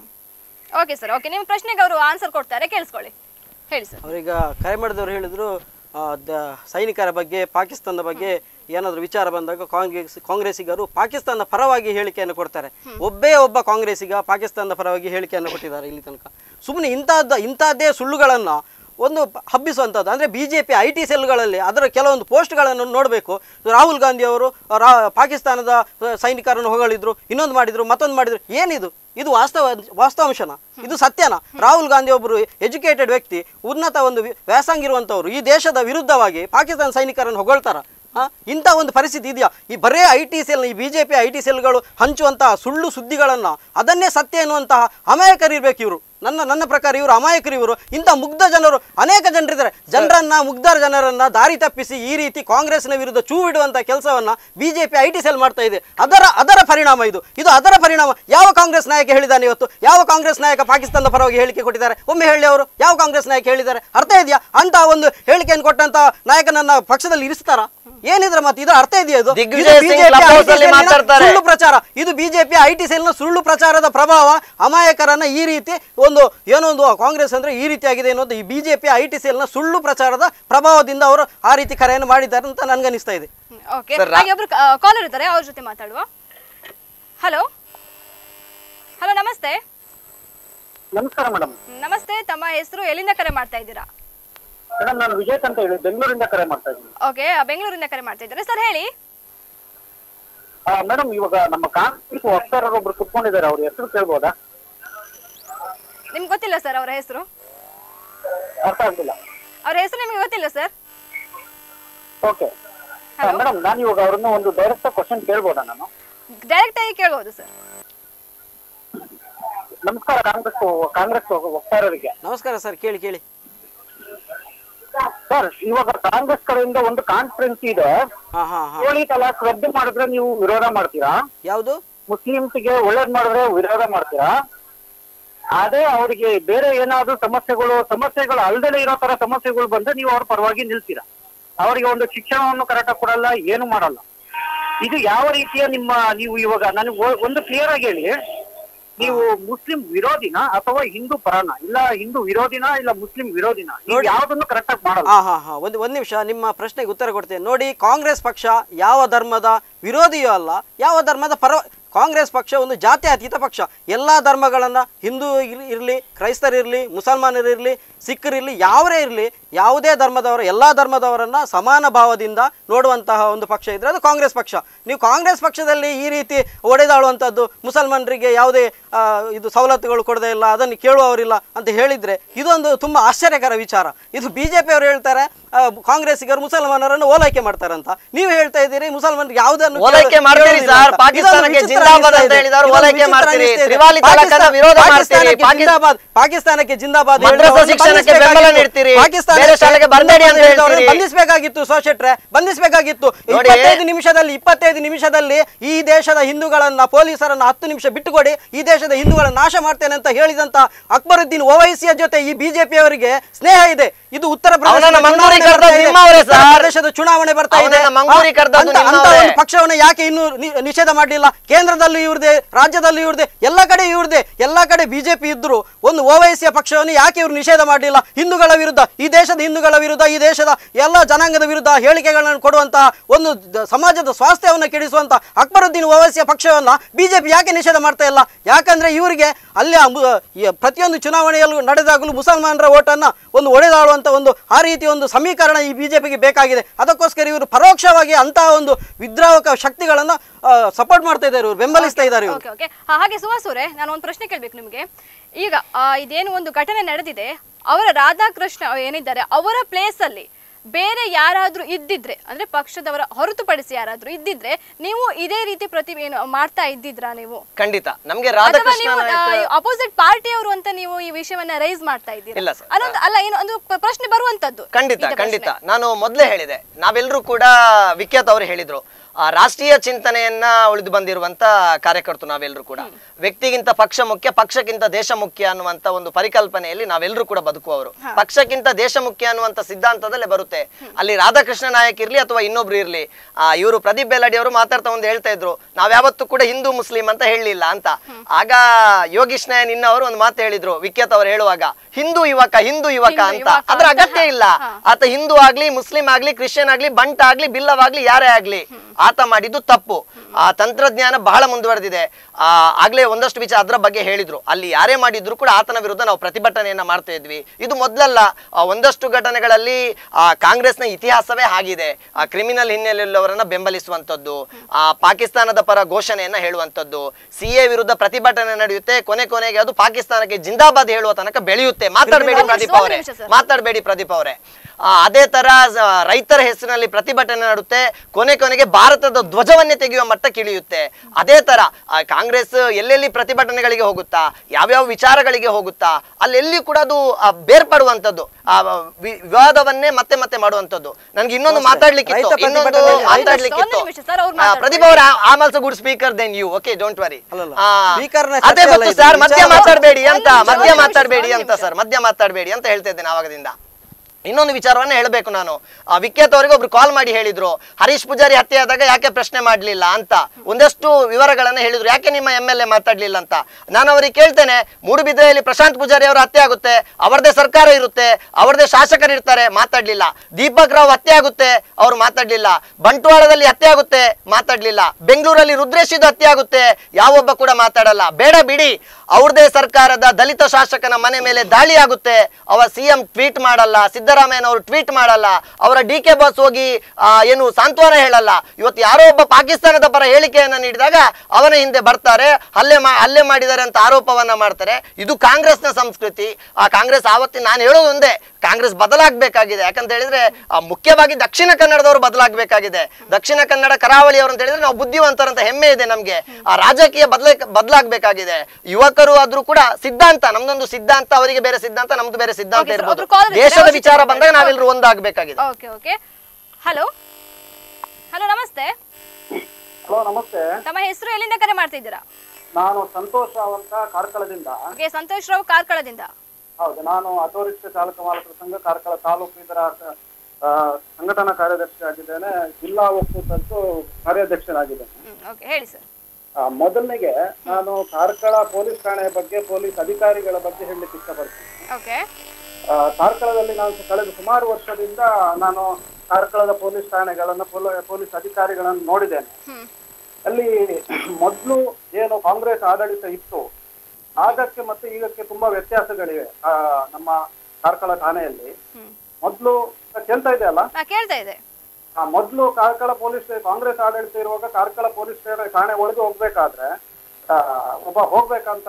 ಓಕೆ ಸರ್ ಓಕೆ ನಿಮ್ಮ ಪ್ರಶ್ನೆಗೆ ಅವರು ಆನ್ಸರ್ ಕೊಡ್ತಾರೆ ಕೇಳಿಸ್ಕೊಳ್ಳಿ ಹೇಳಿ ಸರ್ ಅವರೀಗ ಕರೆ ಮಾಡಿದವರು ಹೇಳಿದ್ರು ಆ, ದ- ಸೈನಿಕರ ಬಗ್ಗೆ ಪಾಕಿಸ್ತಾನದ ಬಗ್ಗೆ ಏನಾದರೂ ವಿಚಾರ ಬಂದಾಗ ಕಾಂಗ್ರೆಸ್ ಕಾಂಗ್ರೆಸ್ಸಿಗರು ಪಾಕಿಸ್ತಾನದ ಪರವಾಗಿ ಹೇಳಿಕೆಯನ್ನು ಕೊಡ್ತಾರೆ ಒಬ್ಬೇ ಒಬ್ಬ ಕಾಂಗ್ರೆಸ್ಸಿಗ ಪಾಕಿಸ್ತಾನದ ಪರವಾಗಿ ಹೇಳಿಕೆಯನ್ನು ಕೊಟ್ಟಿದ್ದಾರೆ ಇಲ್ಲಿ ತನಕ ಸುಮ್ಮನೆ ಇಂಥದ್ದು ಇಂಥದ್ದೇ ಸುಳ್ಳುಗಳನ್ನು ಒಂದು ಪ- ಹಬ್ಬಿಸುವಂಥದ್ದು ಅಂದರೆ B J P I T ಸೆಲ್ಗಳಲ್ಲಿ ಅದರ ಕೆಲವೊಂದು ಪೋಸ್ಟ್ಗಳನ್ನು ನೋಡಬೇಕು ರಾಹುಲ್ ಗಾಂಧಿ ಅವರು ರಾ ಪಾಕಿಸ್ತಾನದ ಆ, ಸೈನಿಕರನ್ನು ಹೊಗಳಿದ್ರು ಇನ್ನೊಂದು ಮಾಡಿದ್ರು ಮತ್ತೊಂದು ಮಾಡಿದ್ರು ಏನಿದು ಇದು ವಾಸ್ತವ ವಾಸ್ತವಾಂಶನ ಇದು ಸತ್ಯನ ರಾಹುಲ್ ಗಾಂಧಿ ಒಬ್ಬರು ಎಜುಕೇಟೆಡ್ ವ್ಯಕ್ತಿ ಉನ್ನತ ಒಂದು ವಿ- ವ್ಯಾಸಂಗ ಇರುವಂಥವ್ರು ಈ ದೇಶದ ವಿರುದ್ಧವಾಗಿ ಪಾಕಿಸ್ತಾನ ಸೈನಿಕರನ್ನು ಹೊಗಳ್ತಾರ ಆ, ಇಂಥ ಒಂದು ಪರಿಸ್ಥಿತಿ ಇದೆಯಾ ಈ ಬರೇ ಐ ಟಿ ಸೆಲ್ ಈ B J P I T ಸೆಲ್ಗಳು ಹಂಚುವಂತಹ ಸುಳ್ಳು ಸುದ್ದಿಗಳನ್ನು ಅದನ್ನೇ ಸತ್ಯ ಎನ್ನುವಂತಹ ಅಮಾಯಕರಿರ್ಬೇಕು ಇವರು ನನ್ನ ನನ್ನ ಪ್ರಕಾರ ಇವರು ಅಮಾಯಕರು ಇವರು ಇಂಥ ಮುಗ್ಧ ಜನರು ಅನೇಕ ಜನರಿದ್ದಾರೆ ಜನರನ್ನ ಮುಗ್ಧ ಜನರನ್ನ ದಾರಿ ತಪ್ಪಿಸಿ ಈ ರೀತಿ ಕಾಂಗ್ರೆಸ್ನ ವಿರುದ್ಧ ಚೂ ಇಡುವಂತ ಕೆಲಸವನ್ನ ಬಿಜೆಪಿ ಐ ಟಿ ಸೆಲ್ ಮಾಡ್ತಾ ಇದೆ ಅದರ ಅದರ ಪರಿಣಾಮ ಇದು ಇದು ಅದರ ಪರಿಣಾಮ ಯಾವ ಕಾಂಗ್ರೆಸ್ ನಾಯಕ ಹೇಳಿದ್ದಾನೆ ಇವತ್ತು ಯಾವ ಕಾಂಗ್ರೆಸ್ ನಾಯಕ ಪಾಕಿಸ್ತಾನದ ಪರವಾಗಿ ಹೇಳಿಕೆ ಕೊಟ್ಟಿದ್ದಾರೆ ಒಮ್ಮೆ ಹೇಳಿ ಅವರು ಯಾವ ಕಾಂಗ್ರೆಸ್ ನಾಯಕ ಹೇಳಿದ್ದಾರೆ ಅರ್ಥ ಇದೆಯಾ ಅಂತ ಒಂದು ಹೇಳಿಕೆಯನ್ನು ಕೊಟ್ಟಂತ ನಾಯಕನನ್ನ ಪಕ್ಷದಲ್ಲಿ ಇರಿಸ್ತಾರಾ ಏನಿದ್ರ ಮತ್ತೆ ಇದರ ಅರ್ಥ ಇದೆಯಾ ಇದು ದಿಗ್ವಿಜಯ್ ಇದು Singh BJP club house IT ಅಲ್ಲಿ ಸೆಲ್ನ ಮಾತಾಡ್ತಾರೆ. ಸುಳ್ಳು ಪ್ರಚಾರ ಇದು ಬಿಜೆಪಿ ಐ ಟಿ ಸೆಲ್ನ ಸುಳ್ಳು ಪ್ರಚಾರದ ಪ್ರಭಾವ ಅಮಾಯಕರನ್ನ ಈ ರೀತಿ ಒಂದು ಒಂದು ಏನೋ ಒಂದು ಕಾಂಗ್ರೆಸ್ ಅಂದ್ರೆ ಈ ರೀತಿ ಆಗಿದೆ ಅನ್ನೋದು ಈ ಬಿಜೆಪಿ ಐ ಟಿ ನ ಸುಳ್ಳು ಪ್ರಚಾರದ ಪ್ರಭಾವದಿಂದ ಅವರು ಆ ರೀತಿ ಕರೆಯನ್ನು ಮಾಡಿದ್ದಾರೆ ಅಂತ ನನ್ಗನಿಸ್ತಾ ಇದೆ ಓಕೆ ಹಾಗೆ ಒಬ್ರು ಕಾಲರ್ ಇದ್ದಾರೆ ಅವ್ರ ಜೊತೆ ಮಾತಾಡುವ ಹಲೋ ಹಲೋ ನಮಸ್ತೆ ನಮಸ್ಕಾರ ಮೇಡಮ್ ನಮಸ್ತೆ ತಮ್ಮ ಹೆಸರು ಎಲ್ಲಿಂದ ಕರೆ ಮಾಡ್ತಾ ಇದ್ದೀರಾ ಮೇಡಮ್ ನಾನು ವಿಜೇತ್ ಅಂತ ಹೇಳಿ ಬೆಂಗಳೂರಿಂದ ಕರೆ ಮಾಡ್ತಾ ಇದ್ದೀನಿ ಓಕೆ ಬೆಂಗಳೂರಿಂದ ಕರೆ ಮಾಡ್ತಾ ಇದ್ದಾರೆ ಸರ್ ಹೇಳಿ ಮೇಡಮ್ ಇವಾಗ ನಮ್ಮ ಕಾಂಗ್ರೆಸ್ ವಕ್ತಾರರು ಒಬ್ರು ಕುತ್ಕೊಂಡಿದ್ದಾರೆ ಅವ್ರ ಹೆಸರು ಕೇಳ್ಬೋದಾ ನಿಮ್ಗೆ ಗೊತ್ತಿಲ್ಲ ಸರ್ ಅವರ ಹೆಸರು ಅರ್ಥ ಆಗ್ಲಿಲ್ಲ ಅವ್ರ ಹೆಸರು ನಿಮ್ಗೆ ಗೊತ್ತಿಲ್ಲ ಸರ್ ಓಕೆ ಮೇಡಮ್ ನಾನು ಇವಾಗ ಅವ್ರನ್ನ ಒಂದು ಡೈರೆಕ್ಟ್ ಕ್ವಶನ್ ಕೇಳ್ಬೋದಾ ನಾನು ಡೈರೆಕ್ಟ್ ಆಗಿ ಕೇಳ್ಬೋದು ಸರ್ ನಮಸ್ಕಾರ ಕಾಂಗ್ರೆಸ್ ಕಾಂಗ್ರೆಸ್ ವಕ್ತಾರರಿಗೆ ನಮಸ್ಕಾರ ಸರ್ ಕೇಳಿ ಕೇಳಿ ಸರ್ ಇವಾಗ ಕಾಂಗ್ರೆಸ್ ಕಡೆಯಿಂದ ಒಂದು ಕಾನ್ಫರೆನ್ಸ್ ಇದೆ ಹಾ ಹಾ ಹಾ ಕೋಳಿ ತಲಾಕ್ ರದ್ದು ಮಾಡಿದ್ರೆ ನೀವು ವಿರೋಧ ಮಾಡ್ತೀರಾ ಯಾವುದು ಮುಸ್ಲಿಮ್ಸ್ಗೆ ಒಳ್ಳೇದ್ ಮಾಡಿದ್ರೆ ವಿರೋಧ ಮಾಡ್ತೀರಾ ಅದೇ ಅವರಿಗೆ ಬೇರೆ ಏನಾದ್ರೂ ಸಮಸ್ಯೆಗಳು ಸಮಸ್ಯೆಗಳು ಅಲ್ದಲೇ ಇರೋ ತರ ಸಮಸ್ಯೆಗಳು ಬಂದ್ರೆ ನೀವು ಅವ್ರ ಪರವಾಗಿ ನಿಲ್ತೀರಾ ಅವರಿಗೆ ಒಂದು ಶಿಕ್ಷಣವನ್ನು ಕರೆಕ್ಟ್ ಕೊಡಲ್ಲ ಏನು ಮಾಡಲ್ಲ ಇದು ಯಾವ ರೀತಿಯ ನಿಮ್ಮ ನೀವು ಇವಾಗ ನನಗೆ ಒ- ಒಂದು ಕ್ಲಿಯರ್ ಆಗಿ ಹೇಳಿ ನೀವು ಮುಸ್ಲಿಂ ವಿರೋಧಿನ ಅಥವಾ ಹಿಂದೂ ಪರನ ಇಲ್ಲ ಹಿಂದೂ ವಿರೋಧಿನ ಇಲ್ಲ ಮುಸ್ಲಿಂ ವಿರೋಧಿನ ನೀವು ಯಾವ್ದನ್ನು ಕರೆಕ್ಟ್ ಆಗಿ ಮಾಡಲ್ಲ ಹಾ ಹಾ ಹಾ ಒಂದು ಒಂದು ನಿಮಿಷ ನಿಮ್ಮ ಪ್ರಶ್ನೆಗೆ ಉತ್ತರ ಕೊಡ್ತೇನೆ ನೋಡಿ ಕಾಂಗ್ರೆಸ್ ಪಕ್ಷ ಯಾವ ಧರ್ಮದ ವಿರೋಧಿಯೂ ಅಲ್ಲ ಯಾವ ಧರ್ಮದ ಪರ ಕಾಂಗ್ರೆಸ್ ಪಕ್ಷ ಒಂದು ಜಾತ್ಯತೀತ ಪಕ್ಷ ಎಲ್ಲ ಧರ್ಮಗಳನ್ನು ಹಿಂದೂ ಇರ್- ಇರ್ಲಿ ಕ್ರೈಸ್ತರಿರಲಿ ಮುಸಲ್ಮಾನರಿರಲಿ ಸಿಖ್ಖರಿರಲಿ ಯಾವರೇ ಇರಲಿ ಯಾವುದೇ ಧರ್ಮದವರು ಎಲ್ಲ ಧರ್ಮದವರನ್ನ ಸಮಾನ ಭಾವದಿಂದ ನೋಡುವಂತಹ ಒಂದು ಪಕ್ಷ ಇದ್ರೆ ಅದು ಕಾಂಗ್ರೆಸ್ ಪಕ್ಷ ನೀವು ಕಾಂಗ್ರೆಸ್ ಪಕ್ಷದಲ್ಲಿ ಈ ರೀತಿ ಒಡೆದಾಳುವಂಥದ್ದು ಮುಸಲ್ಮಾನರಿಗೆ ಯಾವುದೇ ಆ, ಇದು ಸವಲತ್ತುಗಳು ಕೊಡದೇ ಇಲ್ಲ ಅದನ್ನು ಕೇಳುವವರಿಲ್ಲ ಅಂತ ಹೇಳಿದ್ರೆ ಇದೊಂದು ತುಂಬಾ ಆಶ್ಚರ್ಯಕರ ವಿಚಾರ ಇದು ಬಿಜೆಪಿ ಅವರು ಹೇಳ್ತಾರೆ ಆ, ಕಾಂಗ್ರೆಸ್ಸಿಗರು ಮುಸಲ್ಮಾನರನ್ನು ಓಲೈಕೆ ಮಾಡ್ತಾರೆ ಅಂತ ನೀವು ಹೇಳ್ತಾ ಇದ್ದೀರಿ ಮುಸಲ್ಮಾನರಿಗೆ ಯಾವುದನ್ನು ಓಲೈಕೆ ಕೇಳೋ- ಮಾಡ್ತೀರಿ ಕೇಳೋದಿಲ್ಲ ಸರ್, ಅಂತ. ಪಾಕಿಸ್ತಾನಕ್ಕೆ ಇದೊಂದು ವಿಚಿತ್ರ ಜಿಂದಾಬಾದ್ ಅನಿಸ್ತಾ ಅಂತ ಇದೆ. ಹೇಳಿದವರು ಇದೊಂದು ಓಲೈಕೆ ವಿಚಿತ್ರ ಮಾಡ್ತೀರಿ. ಅನಿಸ್ತಾ ಇದೆ. ತ್ರಿವಾಲಿ ತಲಾಖನ ವಿರೋಧ ಮಾಡ್ತೀರಿ. ಪಾಕಿಸ್ತಾನಕ್ಕೆ ಜಿಂದಾಬಾದ್ ಪಾಕಿಸ್ತಾನಕ್ಕೆ ಜಿಂದಾಬಾದ್ ಮದ್ರಸಾ ಹೇಳಿದವರನ್ನು ಶಿಕ್ಷಣಕ್ಕೆ ಬಂಧಿಸ್ಬೇಕಾಗಿತ್ತು. ಬೆಂಬಲ ನೀಡ್ತೀರಿ. ಪಾಕಿಸ್ತಾನಕ್ಕೆ ಬೇರೆ ಶಾಲೆಗೆ ಬರ್ಬೇಡಿ ಅಂತ ಹೇಳಿದವರನ್ನು ಹೇಳ್ತೀರಿ. ಬಂಧಿಸಬೇಕಾಗಿತ್ತು ಸೋಶೆಟ್ರೆ ಬಂಧಿಸಬೇಕಾಗಿತ್ತು ನೋಡಿ. ಇಪ್ಪತ್ತೈದು ನಿಮಿಷದಲ್ಲಿ ಇಪ್ಪತ್ತೈದು ನಿಮಿಷದಲ್ಲಿ ಈ ದೇಶದ ಹಿಂದೂಗಳನ್ನ ಪೊಲೀಸರನ್ನ ಹತ್ತು ನಿಮಿಷ ಬಿಟ್ಟುಕೊಡಿ ಈ ದೇಶದ ಹಿಂದೂಗಳನ್ನ ನಾಶ ಮಾಡ್ತೇನೆ ಅಂತ ಹೇಳಿದಂತ ಅಕ್ಬರುದ್ದೀನ್ ಓವೈಸಿಯ ಜೊತೆ ಈ ಬಿಜೆಪಿ ಅವರಿಗೆ ಸ್ನೇಹ ಇದೆ ಇದು ಉತ್ತರ ಅವನನ್ನ ಪ್ರದೇಶದ ಮಂಗೂರಿ ಚುನಾವಣೆ ಕರ್ದದ್ದು ಬರ್ತಾ ಇದೆ. ನಿಮ್ಮವರೇ ಉತ್ತರ ಸರ್. ಪ್ರದೇಶದ ಚುನಾವಣೆ ಬರ್ತಾ ಇದೆ ಅವನನ್ನ ಮಂಗೂರಿ ಕರ್ದದ್ದು ಅಂತ- ಅಂತ ನಿಮ್ಮವರೇ. ಒಂದು ಪಕ್ಷವನ್ನು ಯಾಕೆ ಇನ್ನು ನಿ- ನಿಷೇಧ ಮಾಡಲಿಲ್ಲ ಕೇಂದ್ರದಲ್ಲಿ ಇವ್ರದೆ ರಾಜ್ಯದಲ್ಲಿ ಇವ್ರದೆ ಎಲ್ಲ ಕಡೆ ಇವ್ರದೆ ಎಲ್ಲ ಕಡೆ ಬಿಜೆಪಿ ಇದ್ರು ಒಂದು ಓವೈಸಿಯ ಪಕ್ಷವನ್ನು ಯಾಕೆ ಇವರು ನಿಷೇಧ ಮಾಡಲಿಲ್ಲ ಹಿಂದೂಗಳ ವಿರುದ್ಧ ಈ ದೇಶದ ಹಿಂದೂಗಳ ವಿರುದ್ಧ ಈ ದೇಶದ ಎಲ್ಲ ಜನಾಂಗದ ವಿರುದ್ಧ ಹೇಳಿಕೆಗಳನ್ನು ಕೊಡುವಂತಹ ಒಂದು ದ- ಸಮಾಜದ ಸ್ವಾಸ್ಥ್ಯವನ್ನು ಕೆಡಿಸುವಂತ ಅಕ್ಬರುದ್ದೀನ್ ಓವೈಸಿಯ ಪಕ್ಷವನ್ನ ಬಿಜೆಪಿ ಯಾಕೆ ನಿಷೇಧ ಮಾಡ್ತಾ ಇಲ್ಲ ಯಾಕಂದ್ರೆ ಇವರಿಗೆ ಅಲ್ಲಿ ಆ ಮು- ಈ ಪ್ರತಿಯೊಂದು ಚುನಾವಣೆಯಲ್ಲೂ ನಡೆದಾಗಲೂ ಮುಸಲ್ಮಾನರ ಓಟನ್ನ ಒಂದು ಒಡೆದಾಳುವಂತ ಒಂದು ಆ ರೀತಿಯ ಒಂದು ಸಮೀಕರಣ ಈ ಬಿಜೆಪಿಗೆ ಬೇಕಾಗಿದೆ ಅದಕ್ಕೋಸ್ಕರ ಇವರು ಪರೋಕ್ಷವಾಗಿ ಅಂತಹ ಒಂದು ವಿದ್ರಾವಕ ಶಕ್ತಿಗಳನ್ನ ಸಪೋರ್ಟ್ ಮಾಡ್ತಾ ಇದ್ದಾರೆ ಇವರು ಬೆಂಬಲಿಸ್ತಾ ಇದ್ದಾರೆ ಇವರು ಓಕೆ ಓಕೆ ಹಾಗೆ ಸುಹಾಸ್ ಅವರೇ ನಾನು ಒಂದು ಪ್ರಶ್ನೆ ಕೇಳ್ಬೇಕು ನಿಮಗೆ ಈಗ ಆ, ಇದೇನು ಒಂದು ಘಟನೆ ನಡೆದಿದೆ ಅವರ ರಾಧಾಕೃಷ್ಣ ಏನಿದ್ದಾರೆ ಅವರ ಪ್ಲೇಸ್ ಅಲ್ಲಿ ಬೇರೆ ಯಾರಾದ್ರೂ ಇದ್ದಿದ್ರೆ ಅಂದ್ರೆ ಪಕ್ಷದವರ ಹೊರತುಪಡಿಸಿ ಯಾರಾದ್ರೂ ಇದ್ದಿದ್ರೆ ನೀವು ಇದೇ ರೀತಿ ಪ್ರತಿ ಏನು ಮಾಡ್ತಾ ಇದ್ದಿದ್ರಾ ನೀವು ಖಂಡಿತ ನಮ್ಗೆ ಅಥವಾ ರಾಧಾಕೃಷ್ಣ ನೀವು ನಾಯಕ್ ಅಪೋಸಿಟ್ ಪಾರ್ಟಿಯವರು ಅಂತ ನೀವು ಈ ವಿಷಯವನ್ನ ರೈಸ್ ಮಾಡ್ತಾ ಇದ್ದೀರಾ ಇಲ್ಲ sir. ಅಲ್ಲೊಂದು ಅಲ್ಲ ಏನು ಒಂದು ಪ- ಪ್ರಶ್ನೆ ಬರುವಂತದ್ದು ಖಂಡಿತ ಇದೆ ಖಂಡಿತ ಪ್ರಶ್ನೆ. ನಾನು ಮೊದಲೇ ಹೇಳಿದೆ ನಾವೆಲ್ಲರೂ ಕೂಡ ವಿಖ್ಯಾತ್ ಅವರು ಹೇಳಿದ್ರು ಆ ರಾಷ್ಟ್ರೀಯ ಚಿಂತನೆಯನ್ನ ಉಳಿದು ಬಂದಿರುವಂತ ಕಾರ್ಯಕರ್ತರು ನಾವೆಲ್ಲರೂ ಕೂಡ ವ್ಯಕ್ತಿಗಿಂತ ಪಕ್ಷ ಮುಖ್ಯ ಪಕ್ಷಕ್ಕಿಂತ ದೇಶ ಮುಖ್ಯ ಅನ್ನುವಂತ ಒಂದು ಪರಿಕಲ್ಪನೆಯಲ್ಲಿ ನಾವೆಲ್ಲರೂ ಕೂಡ ಬದುಕುವವರು ಪಕ್ಷಕ್ಕಿಂತ ದೇಶ ಮುಖ್ಯ ಅನ್ನುವಂತ ಸಿದ್ಧಾಂತದಲ್ಲೇ ಬರುತ್ತೆ ಅಲ್ಲಿ ರಾಧಾಕೃಷ್ಣ ನಾಯಕ್ ಇರ್ಲಿ ಅಥವಾ ಇನ್ನೊಬ್ರು ಇರ್ಲಿ ಆ ಇವರು ಪ್ರದೀಪ್ ಬೆಲ್ಲಡಿ ಅವರು ಮಾತಾಡ್ತಾ ಒಂದು ಹೇಳ್ತಾ ಇದ್ರು ನಾವ್ಯಾವತ್ತೂ ಕೂಡ ಹಿಂದೂ ಮುಸ್ಲಿಂ ಅಂತ ಹೇಳಲಿಲ್ಲ ಅಂತ ಆಗ ಯೋಗೀಶ್ ನಾಯನ್ ಇನ್ನವರು ಒಂದು ಮಾತು ಹೇಳಿದ್ರು ವಿಖ್ಯಾತ್ ಅವರು ಹೇಳುವಾಗ ಹಿಂದೂ ಯುವಕ ಹಿಂದೂ ಯುವಕ ಹಿಂದೂ ಅಂತ ಯುವಕ ಅದ್ರ ಅಂತ. ಅಗತ್ಯ ಇಲ್ಲ ಆತ ಹಿಂದೂ ಆಗ್ಲಿ ಮುಸ್ಲಿಂ ಆಗ್ಲಿ ಕ್ರಿಶ್ಚಿಯನ್ ಆಗ್ಲಿ ಬಂಟ ಆಗ್ಲಿ ಬಿಲ್ಲವಾಗ್ಲಿ ಯಾರೇ ಆಗ್ಲಿ ಆತ ಮಾಡಿದ್ದು ತಪ್ಪು ಆ ತಂತ್ರಜ್ಞಾನ ಬಹಳ ಮುಂದುವರೆದಿದೆ ಆ ಆಗ್ಲೇ ಒಂದಷ್ಟು ವಿಚಾರ ಅದರ ಬಗ್ಗೆ ಹೇಳಿದ್ರು ಅಲ್ಲಿ ಯಾರೇ ಮಾಡಿದ್ರು ಕೂಡ ಆತನ ವಿರುದ್ಧ ನಾವು ಪ್ರತಿಭಟನೆಯನ್ನ ಮಾಡ್ತಾ ಇದ್ವಿ ಇದು ಮೊದಲಲ್ಲ ಆ, ಒಂದಷ್ಟು ಘಟನೆಗಳಲ್ಲಿ ಆ ಕಾಂಗ್ರೆಸ್ನ ಇತಿಹಾಸವೇ ಆಗಿದೆ ಆ ಕ್ರಿಮಿನಲ್ ಹಿನ್ನೆಲೆಯುಳ್ಳವರನ್ನ ಬೆಂಬಲಿಸುವಂತದ್ದು ಆ ಪಾಕಿಸ್ತಾನದ ಪರ ಘೋಷಣೆಯನ್ನ ಹೇಳುವಂತದ್ದು ಸಿ ಎ ವಿರುದ್ಧ ಪ್ರತಿಭಟನೆ ನಡೆಯುತ್ತೆ ಕೊನೆ ಕೊನೆಗೆ ಅದು ಪಾಕಿಸ್ತಾನಕ್ಕೆ ಜಿಂದಾಬಾದ್ ಹೇಳುವ ತನಕ ಬೆಳೆಯುತ್ತೆ ಮಾತಾಡಬೇಡಿ ಒಂದು ಪ್ರದೀಪ್ ನಿಮಿಷ, ಅವರೇ ಒಂದು ನಿಮಿಷ ಸರ್. ಮಾತಾಡಬೇಡಿ ಪ್ರದೀಪ್ ಅವರೇ ಆ, ಅದೇ ತರ ಸ- ರೈತರ ಹೆಸರಿನಲ್ಲಿ ಪ್ರತಿಭಟನೆ ನಡುತ್ತೆ ಕೊನೆ ಕೊನೆಗೆ ಭಾರತದ ಧ್ವಜವನ್ನೇ ತೆಗೆಯುವ ಮಟ್ಟಕ್ಕೆ ಇಳಿಯುತ್ತೆ ಅದೇ ತರ ಆ, ಕಾಂಗ್ರೆಸ್ ಎಲ್ಲೆಲ್ಲಿ ಪ್ರತಿಭಟನೆಗಳಿಗೆ ಹೋಗುತ್ತಾ ಯಾವ್ಯಾವ ವಿಚಾರಗಳಿಗೆ ಹೋಗುತ್ತಾ ಅಲ್ಲೆಲ್ಲಿ ಕೂಡ ಅದು ಆ, ಬೇರ್ಪಡುವಂತದ್ದು ಆ ವಿ- ವಿವಾದವನ್ನೇ ಮತ್ತೆ ಮತ್ತೆ ಮಾಡುವಂತದ್ದು ನನ್ಗೆ ಇನ್ನೊಂದು ಮಾತಾಡ್ಲಿಕ್ಕಿತ್ತು ರೈತ ಇನ್ನೊಂದು ಪ್ರತಿಭಟನೆ- ಮಾತಾಡ್ಲಿಕ್ಕಿತ್ತು ಒಂದು ನಿಮಿಷ ಸರ್, ಅವ್ರು ಆ, ಮಾತಾಡ್ತಾರೆ. ಪ್ರದೀಪ್ ಅವರ am also good speaker then you okay don't worry ಅಲ್ಲಲ್ಲ, speaker ನ ಅದೇ ಚರ್ಚೆ ಅಲ್ಲ ಗೊತ್ತು ಇದು, ಸರ್ ಮಧ್ಯ ವಿಚಾರ- ಮಾತಾಡಬೇಡಿ ಅಂತ ಒಂದು ನಿಮಿಷ, ಮಧ್ಯ ಒಂದು ನಿಮಿಷ, ಮಾತಾಡಬೇಡಿ ಒಂದು ಅಂತ ನಿಮಿಷ. ಸರ್ ಮಧ್ಯ ಮಾತಾಡಬೇಡಿ ಅಂತ ಹೇಳ್ತಾ ಇದ್ದೇನೆ ಆವಾಗದಿಂದ ಇನ್ನೊಂದು ವಿಚಾರವನ್ನ ಹೇಳಬೇಕು ನಾನು ಆ ವಿಖ್ಯಾತ್ ಅವರಿಗೆ ಒಬ್ರು ಕಾಲ್ ಮಾಡಿ ಹೇಳಿದ್ರು ಹರೀಶ್ ಪೂಜಾರಿ ಹತ್ಯೆ ಆದಾಗ ಯಾಕೆ ಪ್ರಶ್ನೆ ಮಾಡಲಿಲ್ಲ ಅಂತ ಒಂದಷ್ಟು ವಿವರಗಳನ್ನ ಹೇಳಿದ್ರು ಯಾಕೆ ನಿಮ್ಮ ಎಮ್ ಎಲ್ ಎ ಮಾತಾಡ್ಲಿಲ್ಲ ಅಂತ ನಾನು ಅವರಿಗೆ ಕೇಳ್ತೇನೆ ಮೂಡುಬಿದ್ರೆಯಲ್ಲಿ ಪ್ರಶಾಂತ್ ಪೂಜಾರಿ ಅವರ ಹತ್ಯೆ ಆಗುತ್ತೆ ಅವರದೇ ಸರ್ಕಾರ ಇರುತ್ತೆ ಅವರದೇ ಶಾಸಕರು ಇರ್ತಾರೆ ಮಾತಾಡ್ಲಿಲ್ಲ ದೀಪಕ್ ರಾವ್ ಹತ್ಯೆ ಆಗುತ್ತೆ ಅವ್ರು ಮಾತಾಡ್ಲಿಲ್ಲ ಬಂಟ್ವಾಳದಲ್ಲಿ ಹತ್ಯೆ ಆಗುತ್ತೆ ಮಾತಾಡ್ಲಿಲ್ಲ ಬೆಂಗಳೂರಲ್ಲಿ ರುದ್ರೇಶ್ ಇದು ಹತ್ಯೆ ಆಗುತ್ತೆ ಯಾವೊಬ್ಬ ಕೂಡ ಮಾತಾಡಲ್ಲ ಬೇಡ ಬಿಡಿ ಅವ್ರದೇ ಸರ್ಕಾರದ ದಲಿತ ಶಾಸಕನ ಮನೆ ಮೇಲೆ ದಾಳಿ ಆಗುತ್ತೆ ಅವ ಸಿ ಎಂ ಟ್ವೀಟ್ ಮಾಡಲ್ಲ ಸಿದ್ದರಾಮಯ್ಯನವರು ಟ್ವೀಟ್ ಮಾಡಲ್ಲ ಅವರ ಡಿ ಕೆ ಬಾಸ್ ಹೋಗಿ ಆ, ಏನು ಸಾಂತ್ವನ ಹೇಳಲ್ಲ ಇವತ್ತು ಯಾರೋ ಒಬ್ಬ ಪಾಕಿಸ್ತಾನದ ಪರ ಹೇಳಿಕೆಯನ್ನ ನೀಡಿದಾಗ ಅವನ ಹಿಂದೆ ಬರ್ತಾರೆ ಹಲ್ಲೆ ಮಾ ಹಲ್ಲೆ ಮಾಡಿದ್ದಾರೆ ಅಂತ ಆರೋಪವನ್ನ ಮಾಡ್ತಾರೆ ಇದು ಕಾಂಗ್ರೆಸ್ನ ಸಂಸ್ಕೃತಿ ಆ ಕಾಂಗ್ರೆಸ್ ಆವತ್ತಿನ ನಾನು ಹೇಳೋದು ಒಂದೇ ಕಾಂಗ್ರೆಸ್ ಬದಲಾಗಬೇಕಾಗಿದೆ ಯಾಕಂತ ಹೇಳಿದ್ರೆ ಆ, ಮುಖ್ಯವಾಗಿ ದಕ್ಷಿಣ ಕನ್ನಡದವರು ಬದಲಾಗಬೇಕಾಗಿದೆ ದಕ್ಷಿಣ ಕನ್ನಡ ಕರಾವಳಿಯವರು ಅಂತ ಹೇಳಿದ್ರೆ ನಾವು ಬುದ್ಧಿವಂತರಂತ ಹೆಮ್ಮೆ ಇದೆ ನಮ್ಗೆ ಆ ರಾಜಕೀಯ ಬದಲ ಬದಲಾಗಬೇಕಾಗಿದೆ ಯುವಕರು ಆದ್ರೂ ಕೂಡ ಸಿದ್ಧಾಂತ ನಮ್ದೊಂದು ಸಿದ್ಧಾಂತ ಅವರಿಗೆ ಬೇರೆ ಸಿದ್ಧಾಂತ ನಮ್ದು ಬೇರೆ ಸಿದ್ಧಾಂತ Okay, sir. ಇರ್ಬೋದು ಒಬ್ರು call ಇದ್ದಾರೆ. ದೇಶದ ಅವ್ರ ವಿಚಾರ ಜೊತೆ ಬಂದಾಗ ಮಾತಾಡಿ. ನಾವೆಲ್ಲರೂ ಒಂದಾಗಬೇಕಾಗಿದೆ ಓಕೆ ಓಕೆ ಹಲೋ ಹಲೋ ನಮಸ್ತೆ ಹಲೋ ನಮಸ್ತೆ ತಮ್ಮ ಹೆಸರು ಎಲ್ಲಿಂದ ಕರೆ ಮಾಡ್ತಿದ್ದೀರಾ ನಾನು ಸಂತೋಷ್ ಅಂತ ಕಾರ್ಕಳದಿಂದ ಓಕೆ ಸಂತೋಷ್ ರಾವ್ ಕಾರ್ಕಳದಿಂದ ಹೌದು ನಾನು ಆಟೋ ರಿಕ್ಷಾ ಚಾಲಕ ಮಾಲಕರ ಸಂಘ ಕಾರ್ಕಳ ತಾಲೂಕು ಇದರ ಆ, ಸಂಘಟನಾ ಕಾರ್ಯದರ್ಶಿ ಆಗಿದ್ದೇನೆ ಜಿಲ್ಲಾ ಒಕ್ಕೂಟದ್ದು ಕಾರ್ಯಾಧ್ಯಕ್ಷನಾಗಿದ್ದೇನೆ ಓಕೆ ಹೇಳಿ ಸರ್ ಆ, ಮೊದಲನೆಗೆ ನಾನು ಕಾರ್ಕಳ ಪೊಲೀಸ್ ಠಾಣೆಯ ಬಗ್ಗೆ ಪೊಲೀಸ್ ಅಧಿಕಾರಿಗಳ ಬಗ್ಗೆ ಹೇಳಲಿಕ್ಕೆ ಇಷ್ಟಪಡ್ತೀನಿ ಓಕೆ ಆ, ಕಾರ್ಕಳದಲ್ಲಿ ನಾನು ಕಳೆದ ಸುಮಾರು ವರ್ಷದಿಂದ ನಾನು ಕಾರ್ಕಳದ ಪೊಲೀಸ್ ಠಾಣೆಗಳನ್ನು ಪೊಲ- ಪೊಲೀಸ್ ಅಧಿಕಾರಿಗಳನ್ನು ನೋಡಿದ್ದೇನೆ ಹ್ಮ್ ಅಲ್ಲಿ ಮೊದಲು ಏನು ಕಾಂಗ್ರೆಸ್ ಆಡಳಿತ ಇತ್ತು ಆಗಕ್ಕೆ ಮತ್ತೆ ಈಗಕ್ಕೆ ತುಂಬಾ ವ್ಯತ್ಯಾಸಗಳಿವೆ ಆ, ನಮ್ಮ ಕಾರ್ಕಳ ಠಾಣೆಯಲ್ಲಿ ಹ್ಮ್ ಮೊದಲು ಕೇಳ್ತಾ ಇದೆ ಅಲ್ಲ ನಾ ಕೇಳ್ತಾ ಇದೆ ಆ, ಮೊದ್ಲು ಕಾರ್ಕಳ ಪೊಲೀಸ್ ಕಾಂಗ್ರೆಸ್ ಆಡಳಿತ ಇರುವಾಗ ಕಾರ್ಕಳ ಪೊಲೀಸ್ ಠಾಣೆ ಠಾಣೆ ಒಳಗೆ ಹೋಗ್ಬೇಕಾದ್ರೆ ಆ, ಒಬ್ಬ ಹೋಗ್ಬೇಕಂತ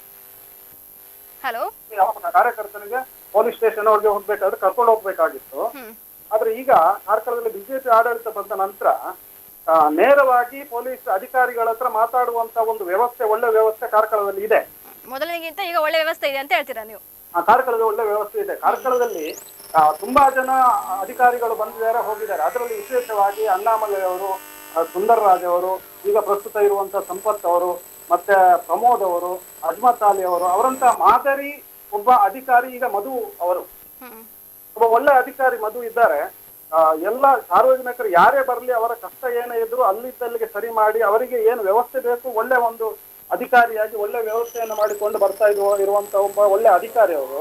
ಹಲೋ ಯಾವ ಕಾರ್ಯಕರ್ತನಿಗೆ ಪೊಲೀಸ್ ಸ್ಟೇಷನ್ ಒಳಗೆ ಹೋಗ್ಬೇಕಾದ್ರೆ ಕರ್ಕೊಂಡು ಹೋಗ್ಬೇಕಾಗಿತ್ತು ಹ್ಮ್ ಆದ್ರೆ ಈಗ ಕಾರ್ಕಳದಲ್ಲಿ ಬಿಜೆಪಿ ಆಡಳಿತ ಬಂದ ನಂತರ ಆ, ನೇರವಾಗಿ ಪೊಲೀಸ್ ಅಧಿಕಾರಿಗಳ ಹತ್ರ ಮಾತಾಡುವಂತ ಒಂದು ವ್ಯವಸ್ಥೆ ಒಳ್ಳೆ ವ್ಯವಸ್ಥೆ ಕಾರ್ಕಳದಲ್ಲಿ ಇದೆ ಮೊದಲಿಗಿಂತ ಈಗ ಒಳ್ಳೆ ವ್ಯವಸ್ಥೆ ಇದೆ ಅಂತ ಹೇಳ್ತೀರಾ ನೀವು ಆ ಕಾರ್ಕಳದ ಒಳ್ಳೆ ವ್ಯವಸ್ಥೆ ಇದೆ ಕಾರ್ಕಳದಲ್ಲಿ ಆ, ತುಂಬಾ ಜನ ಅಧಿಕಾರಿಗಳು ಬಂದಿದ್ದಾರೆ ಹೋಗಿದ್ದಾರೆ ಅದರಲ್ಲಿ ವಿಶೇಷವಾಗಿ ಅಣ್ಣಾಮಲೈ ಅವರು ಆ, ಸುಂದರ್ ರಾಜ್ ಅವರು ಈಗ ಪ್ರಸ್ತುತ ಇರುವಂತ ಸಂಪತ್ ಅವರು ಮತ್ತೆ ಪ್ರಮೋದ್ ಅವರು ಅಜ್ಮತ್ ಅಲಿ ಅವರು ಅವರಂತ ಮಾದರಿ ಒಬ್ಬ ಅಧಿಕಾರಿ ಈಗ ಮಧು ಅವರು ಹ್ಮ್ ಒಬ್ಬ ಒಳ್ಳೆ ಅಧಿಕಾರಿ ಮಧು ಇದ್ದಾರೆ ಆ, ಎಲ್ಲ ಸಾರ್ವಜನಿಕರು ಯಾರೇ ಬರಲಿ ಅವರ ಕಷ್ಟ ಏನೇ ಇದ್ರು ಅಲ್ಲಿದ್ದಲ್ಲಿಗೆ ಸರಿ ಮಾಡಿ ಅವರಿಗೆ ಏನು ವ್ಯವಸ್ಥೆ ಬೇಕು ಒಳ್ಳೆ ಒಂದು ಅಧಿಕಾರಿಯಾಗಿ ಒಳ್ಳೆ ವ್ಯವಸ್ಥೆಯನ್ನು ಮಾಡಿಕೊಂಡು ಬರ್ತಾ ಇರುವ ಇರುವಂತ ಒಬ್ಬ ಒಳ್ಳೆ ಅಧಿಕಾರಿ ಅವರು